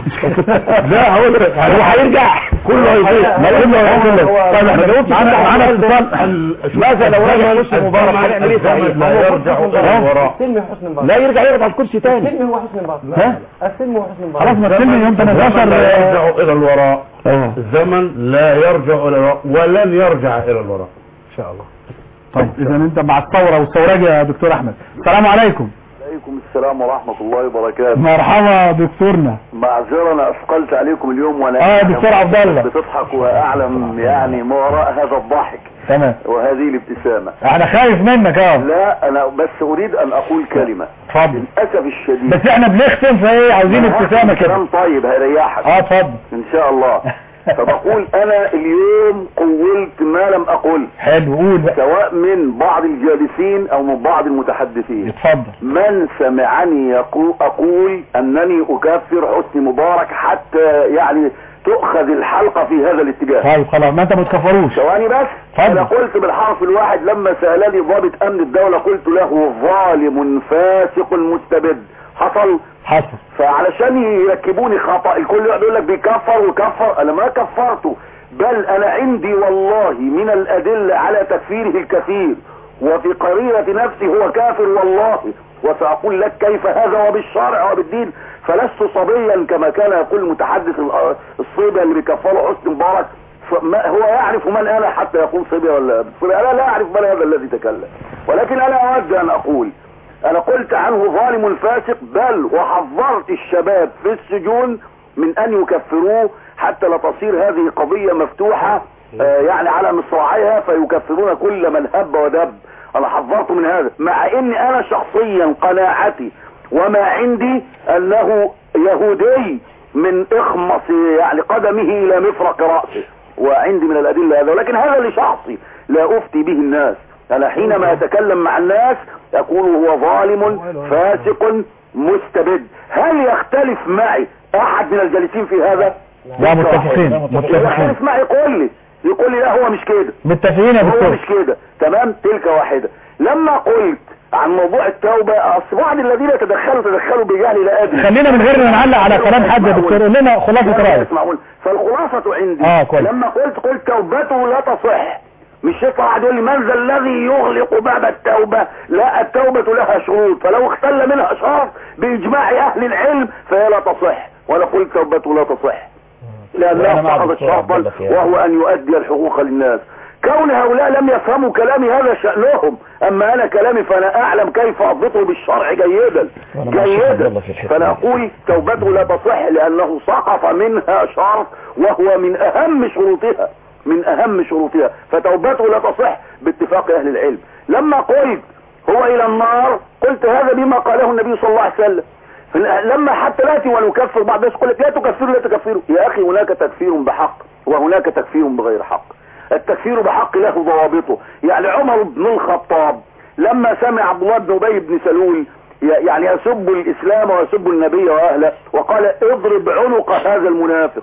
لا هقول لك
هو هيرجع
كله هيطير
ما كله هيطير طيب ما جاوبتش
معانا
انت
معانا
على السؤال.
اتصال
ماذا لو رجع حسن مبارك هنعمل ايه صحيح
الزمن لا يرجع الى الوراء
السلم حسن مبارك
لا يرجع يقعد على الكرسي تاني
السلم هو حسن مبارك
ها
السلم هو حسن مبارك
خلاص ما السلم يوم
الزمن
18
لا يرجع
آه،
الى الوراء
اه
الزمن لا يرجع الى الوراء ولن يرجع الى الوراء
ان شاء الله طيب اذا انت مع الثوره والثوراجي يا دكتور احمد السلام عليكم
عليكم السلام ورحمة الله وبركاته
مرحبا دكتورنا
معذرة أنا أثقلت عليكم اليوم وأنا
اه دكتور عبد الله
بتضحك وأعلم يعني ما وراء هذا الضحك
تمام
وهذه الابتسامة
انا خايف منك اه
لا أنا بس أريد أن أقول كلمة
اتفضل
للأسف الشديد
بس احنا بنختم فايه عاوزين
أنا
ابتسامه
هختم
كده
كلام طيب هيريحك
اه اتفضل
إن شاء الله فبقول أنا اليوم قولت ما لم أقل
حلو قول بقى
سواء من بعض الجالسين أو من بعض المتحدثين
اتفضل
من سمعني يقول أقول أنني أكفر حسني مبارك حتى يعني تؤخذ الحلقة في هذا الاتجاه
طيب خلاص ما انت ما تكفروش
ثواني بس
اتفضل.
أنا قلت بالحرف الواحد لما سألني ضابط أمن الدولة قلت له ظالم فاسق مستبد حصل
حصل
فعلشان يركبوني خطأ الكل يقعد يقول لك بيكفر وكفر انا ما كفرته بل انا عندي والله من الادلة على تكفيره الكثير وفي قريرة نفسي هو كافر والله وسأقول لك كيف هذا وبالشرع وبالدين فلست صبيا كما كان يقول المتحدث ال- الصيبي اللي بيكفره حسني مبارك فما هو يعرف من انا حتى يقول صبي ولا صبي انا لا اعرف من هذا الذي تكلم ولكن انا اود ان اقول انا قلت عنه ظالم فاسق بل وحذرت الشباب في السجون من ان يكفروه حتى لا تصير هذه قضية مفتوحة آه يعني على مصراعيها فيكفرون كل من هب ودب انا حذرت من هذا مع ان انا شخصيا قناعتي وما عندي انه يهودي من اخمص يعني قدمه الى مفرق رأسه وعندي من الادلة هذا ولكن هذا لشخصي لا افتي به الناس انا حينما اتكلم مع الناس اقول هو ظالم فاسق مستبد هل يختلف معي احد من الجالسين في هذا
لا متفقين
إذا
متفقين
يختلف معي يقول لي يقول لي لا هو مش كده
متفقين يا
هو
دكتور
مش كده تمام تلك واحدة لما قلت عن موضوع التوبة اصل بعض الذين تدخلوا تدخلوا بجهل لا ادري
خلينا من غير ما نعلق على كلام حد يا دكتور قول لنا خلاصة
لا
رأيك
يسمعون فالخلاصة عندي
آه، كويس.
لما قلت قلت توبته لا تصح مش يطلع واحد يقول لي من ذا الذي يغلق باب التوبة لا التوبة لها شروط فلو اختل منها شرط بإجماع أهل العلم فهي لا تصح وأنا قلت توبته لا تصح لأنها فقدت شرطا وهو أن يؤدي الحقوق للناس
كون هؤلاء لم يفهموا كلامي هذا شأنهم اما انا كلامي فانا اعلم كيف اضبطه بالشرع جيدا جيدا فانا اقول توبته لا تصح لانه سقط منها شرط وهو من اهم شروطها من اهم شروطها فتوبته لا تصح باتفاق اهل العلم لما قلت هو الى النار قلت هذا بما قاله النبي صلى الله عليه وسلم لما حتى ناتي ونكفر بعض الناس يقول لك لا تكفروا لا تكفروا يا اخي هناك تكفير بحق وهناك تكفير بغير حق التكفير بحق له ضوابطه يعني عمر بن الخطاب لما سمع عبد الله بن ابي بن سلول يعني يسب الاسلام ويسب النبي واهله وقال اضرب عنق هذا المنافق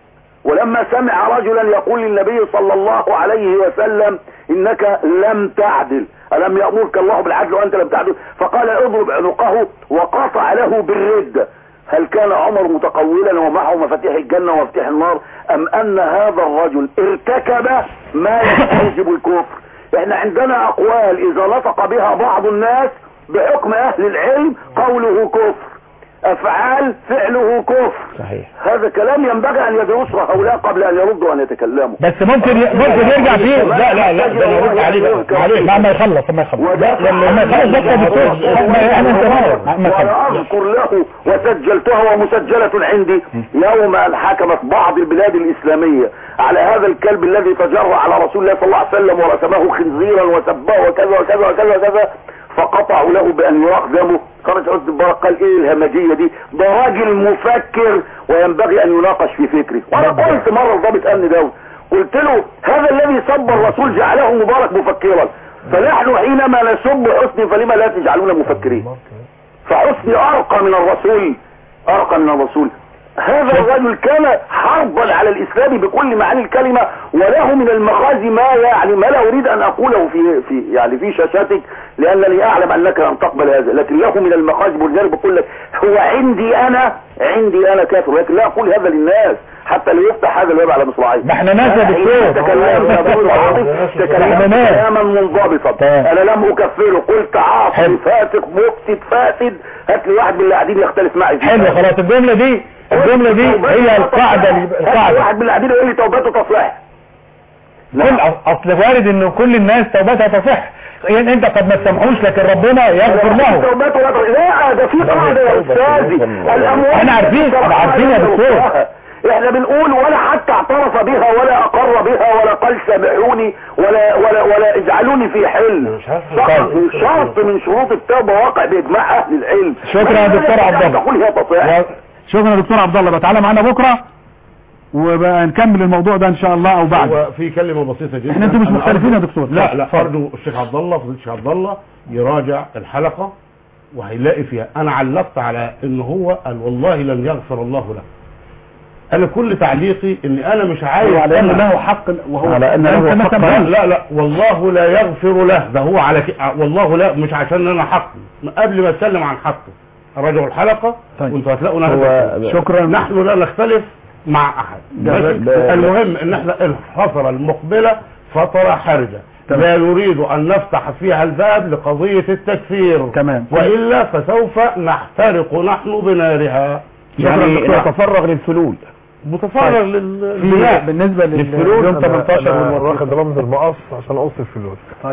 ولما سمع رجلا يقول للنبي صلى الله عليه وسلم انك لم تعدل الم يأمرك الله بالعدل وانت لم تعدل فقال اضرب عنقه وقاطع له بالردة هل كان عمر متقولا ومعه مفاتيح الجنة ومفاتيح النار ام ان هذا الرجل ارتكب ما يستوجب الكفر احنا عندنا اقوال اذا نطق بها بعض الناس بحكم اهل العلم قوله كفر افعال فعله كفر
صحيح
هذا كلام ينبغي ان يدرسه هؤلاء قبل ان يردوا ان يتكلموا
بس ممكن ممكن يرجع فيه لا لا لا ده انا ارد عليه بقى معلش ما ما يخلص ما يخلص لا لما يخلص ده دكتور احنا انت ما
وانا اذكر له وسجلتها ومسجلة عندي يوم ان حكمت بعض البلاد الاسلامية على هذا الكلب الذي تجرى على رسول الله صلى الله عليه وسلم ورسمه خنزيرا وسباه وكذا وكذا وكذا وكذا فقطعوا له بان يراق دمه خرج حسن البرق قال ايه الهمجية دي ده راجل مفكر وينبغي ان يناقش في فكره وانا قلت مرة لضابط امن دولي قلت له هذا الذي سب الرسول جعله مبارك مفكرا فنحن حينما نسب حسني فلما لا تجعلونا مفكرين فحسني ارقى من الرسول ارقى من الرسول هذا الرجل كان حربا على الاسلام بكل معاني الكلمة وله من المغازي ما يعني ما لا اريد ان اقوله في في يعني في شاشاتك لانني اعلم انك لن تقبل هذا لكن له من المغازي ولذلك بقول لك هو عندي انا عندي انا كافر لكن لا اقول هذا للناس حتى لا يفتح هذا الباب على مصراعيه
ما احنا ناس يا دكتور
تكلمت يا دكتور عاطف تكلمت كلاما منضبطا انا لم اكفره قلت عاصي فاسق مفسد فاسد هات لي واحد من اللي قاعدين يختلف معي
حلو خلاص الجملة دي الجملة دي هي القاعدة
القاعدة واحد من اللي قاعدين يقول لي توبته تصلح
كل اصل وارد ان كل الناس توبتها تصح يعني انت قد ما تسامحوش لكن ربنا يغفر له
توبته لا لا ده في قاعدة يا استاذي الاموال
احنا عارفين احنا عارفين يا دكتور
احنا بنقول ولا حتى اعترف بها ولا اقر بها ولا قال سامحوني ولا ولا ولا اجعلوني في حل شرط شرط من شروط التوبه واقع باجماع اهل العلم
شكرا يا دكتور عبد الله
تقول هي تصح
شكرا يا دكتور عبد الله بتعالى معانا بكره وبقى نكمل الموضوع ده ان شاء الله او بعد
هو في كلمة بسيطة جدا
احنا انتوا مش
أنا
مختلفين يا
أرجو-
دكتور
لا لا
اتفضل.
ارجو الشيخ عبد الله فضيله الشيخ عبد الله يراجع الحلقة وهيلاقي فيها انا علقت على ان هو قال والله لن يغفر الله له انا كل تعليقي ان انا مش عايز
على ان
أنا-
له حق وهو
على أن له
أنت ما
حق.
لا
سامحوش.
لا لا والله لا يغفر له ده هو على ك... والله لا مش عشان انا حقي قبل ما اتكلم عن حقه راجعوا الحلقة
طيب.
وانتوا هتلاقوا
هو-
نهج
شكرا
نحن لا نختلف مع احد
ده-
ماشي؟
ده-
المهم ان احنا الفترة المقبلة فترة حرجة
تمام.
لا نريد ان نفتح فيها الباب لقضية التكفير
تمام.
والا فسوف نحترق نحن بنارها
يعني
شكراً دكتور.
نتفرغ للفلول
متفرغ
في
للبناء
بالنسبة
للفلول
لليوم 18
أنا
والوثيقة
واخد رمز المقص عشان اقص الفلوس
طيب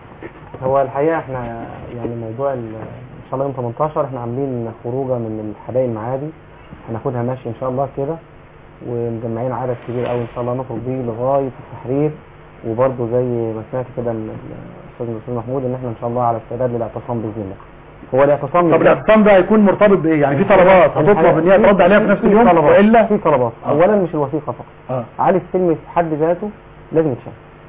هو الحقيقة احنا يعني موضوع ال- ان شاء الله يوم 18 احنا عاملين خروجه من الحدائق المعادي هناخدها ماشي ان شاء الله كده ومجمعين عدد كبير قوي ان شاء الله نخرج بيه لغاية التحرير وبرضه زي ما سمعت كده من الاستاذ الاستاذ محمود ان احنا ان شاء الله على استعداد للاعتصام باذن الله هو الاعتصام
طب
لله-
الاعتصام ده هيكون مرتبط بايه يعني في طلبات هتطلب ان هي ترد عليها في نفس اليوم
طلبات.
والا
في طلبات اولا مش الوثيقه فقط
اه
علي السلمي في حد ذاته لازم يتشال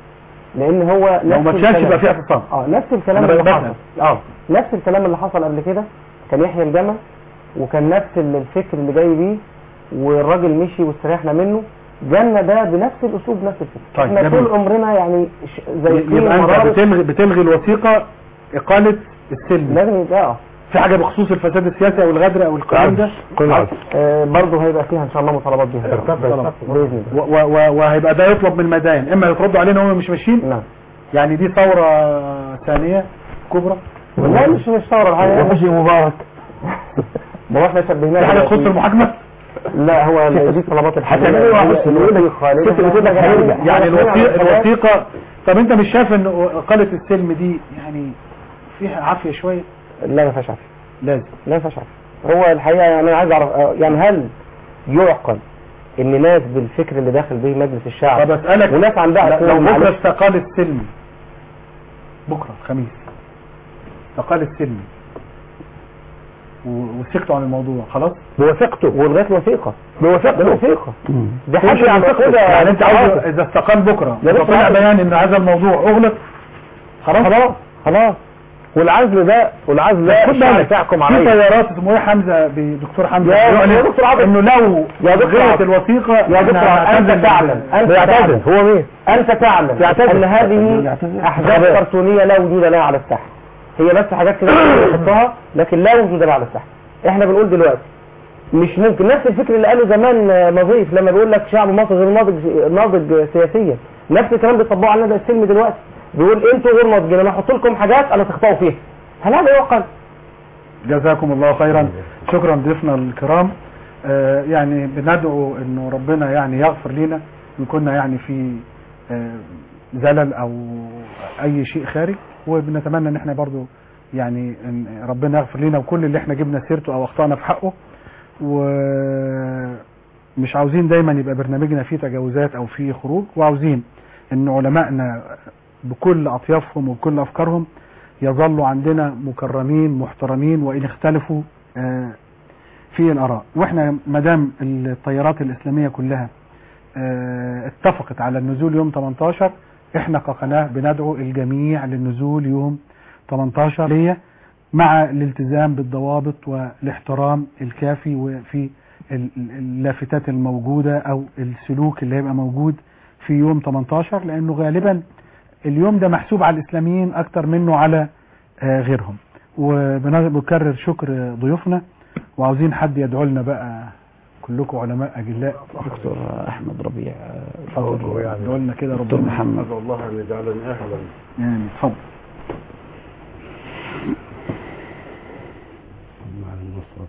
لان هو
لو ما
نفس
اتشالش
الكلام-
يبقى في اعتصام
اه نفس الكلام
أنا
اللي
بسأل.
حصل اه نفس الكلام اللي حصل قبل كده كان يحيى الجمل وكان نفس ال- الفكر اللي جاي بيه والراجل مشي واستريحنا منه جالنا ده بنفس الاسلوب نفس الفكر
طيب،
احنا
جميل.
طول عمرنا يعني ش- زي
يبقى انت بتلغي بتلغي الوثيقه اقاله السلم
لازم يبقى اه
في حاجه بخصوص الفساد السياسي او الغدر او الكلام ده
آه، برضه هيبقى فيها ان شاء الله مطالبات بيها باذن الله
و- و- و- وهيبقى ده يطلب من المدائن اما يتردوا علينا وهم مش ماشيين
نعم
يعني دي ثوره ثانيه كبرى
لا مش مش ثوره الحقيقه
وحسني مبارك
ما هو احنا شبهناها
في حاجه تخص
دلوقتي.
المحاكمه
لا هو دي طلبات الحديث
هتعملوا ايه واحد
ست بتقول لك هنرجع
يعني الوثيقة, الوثيقة طب انت مش شايف ان قالة السلم دي يعني فيها عافية شوية
لا ما فيهاش عافية
لازم
لا ما فيهاش عافية هو الحقيقة يعني انا عايز اعرف آه، يعني هل يعقل ان ناس بالفكر اللي داخل به مجلس الشعب
طب اسألك
وناس عندها
لا،
أسئلة
لو بكرة
معلش.
استقال السلم بكرة الخميس استقال السلم و- وسكتوا عن الموضوع خلاص
بوثيقته
ولغايه الوثيقه
بوثيقته
بالوثيقه دي
مش
حاجه
يعني
كده
يعني انت عاوز اذا استقال بكره
يا دكتور
وطلع
عاوز-
بيان ان هذا الموضوع اغلق خلاص
خلاص خلاص والعزل ده والعزل ده
خد
الشعب
بالك
تحكم
في
عليه
طيارات اسمه ايه حمزه بدكتور حمزه
يا-
بيعلن
يا دكتور عبد-
انه لو
يا دكتور
لغيت
عبد-
الوثيقه
يا دكتور
احنا
انت
هنعتزل
تعلم انت
بيعتذر
تعلم
هو مين
انت تعلم
يعتذر.
ان هذه احداث كرتونيه لا وجود لها على الساحه هي بس حاجات كده بنحطها لكن لا وجود لها على الساحه احنا بنقول دلوقتي مش ممكن نفس الفكر اللي قاله زمان آه، نظيف لما بيقول لك شعب مصر غير ناضج ناضج سياسيا نفس الكلام بيطبقوا على ندى السلم دلوقتي بيقول انتوا غير ناضجين انا احط لكم حاجات انا تخطئوا فيها هل هذا يعقل؟
جزاكم الله خيرا شكرا ضيفنا الكرام آه، يعني بندعو انه ربنا يعني يغفر لنا ان كنا يعني في آه، زلل او اي شيء خارج وبنتمنى ان احنا برضو يعني ان ربنا يغفر لنا وكل اللي احنا جبنا سيرته او اخطانا في حقه ومش عاوزين دايما يبقى برنامجنا فيه تجاوزات او فيه خروج وعاوزين ان علمائنا بكل اطيافهم وبكل افكارهم يظلوا عندنا مكرمين محترمين وان اختلفوا آه، في الاراء واحنا مدام التيارات الاسلاميه كلها آه، اتفقت على النزول يوم 18 احنا كقناه بندعو الجميع للنزول يوم 18 ليا مع الالتزام بالضوابط والاحترام الكافي وفي ال- ال- اللافتات الموجوده او السلوك اللي هيبقى موجود في يوم 18 لانه غالبا اليوم ده محسوب على الاسلاميين اكتر منه على آه، غيرهم وبنكرر شكر ضيوفنا وعاوزين حد يدعو لنا بقى كلكم علماء اجلاء
دكتور احمد ربيع
اتفضل ادعوا لنا كده
دكتور
ربنا
محمد
أسأل الله أن يجعلني أهلا
يعني اتفضل
مع النصرة.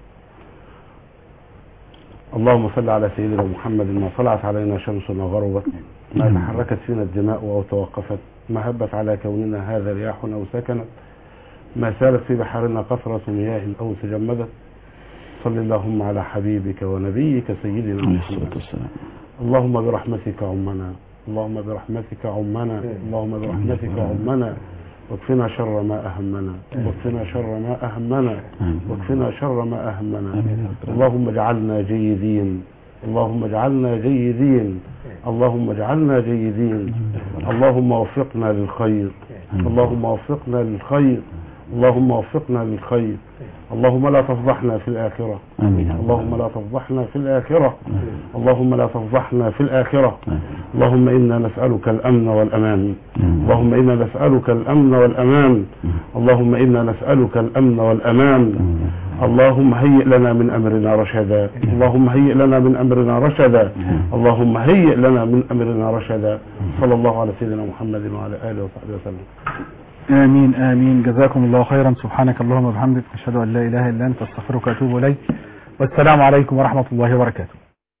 اللهم صل على سيدنا محمد ما طلعت علينا شمس وغربت ما تحركت فينا الدماء أو توقفت ما هبت على كوننا هذا رياح أو سكنت ما سالت في بحرنا قطرة مياه أو تجمدت صل اللهم على حبيبك ونبيك سيدنا
عليه
محمد
الصلاة والسلام
اللهم برحمتك عمنا اللهم برحمتك عمنا اللهم برحمتك عمنا واكفنا شر ما أهمنا واكفنا شر ما أهمنا واكفنا شر ما أهمنا اللهم اجعلنا جيدين اللهم اجعلنا جيدين اللهم اجعلنا جيدين اللهم وفقنا للخير اللهم وفقنا للخير اللهم وفقنا للخير اللهم لا تفضحنا في الآخرة
آمين
اللهم لا تفضحنا في الآخرة اللهم لا تفضحنا في الآخرة اللهم إنا نسألك الأمن والأمان اللهم إنا نسألك الأمن والأمان اللهم إنا نسألك الأمن والأمان اللهم هيئ لنا من أمرنا رشدا اللهم هيئ لنا من أمرنا رشدا اللهم هيئ لنا من أمرنا رشدا صلى الله على سيدنا محمد وعلى آله وصحبه وسلم
امين امين جزاكم الله خيرا سبحانك اللهم وبحمدك اشهد ان لا اله الا انت استغفرك واتوب اليك والسلام عليكم ورحمه الله وبركاته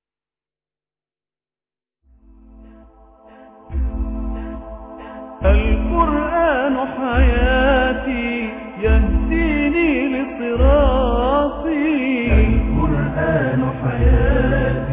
القرآن حياتي يهديني لصراطي القرآن حياتي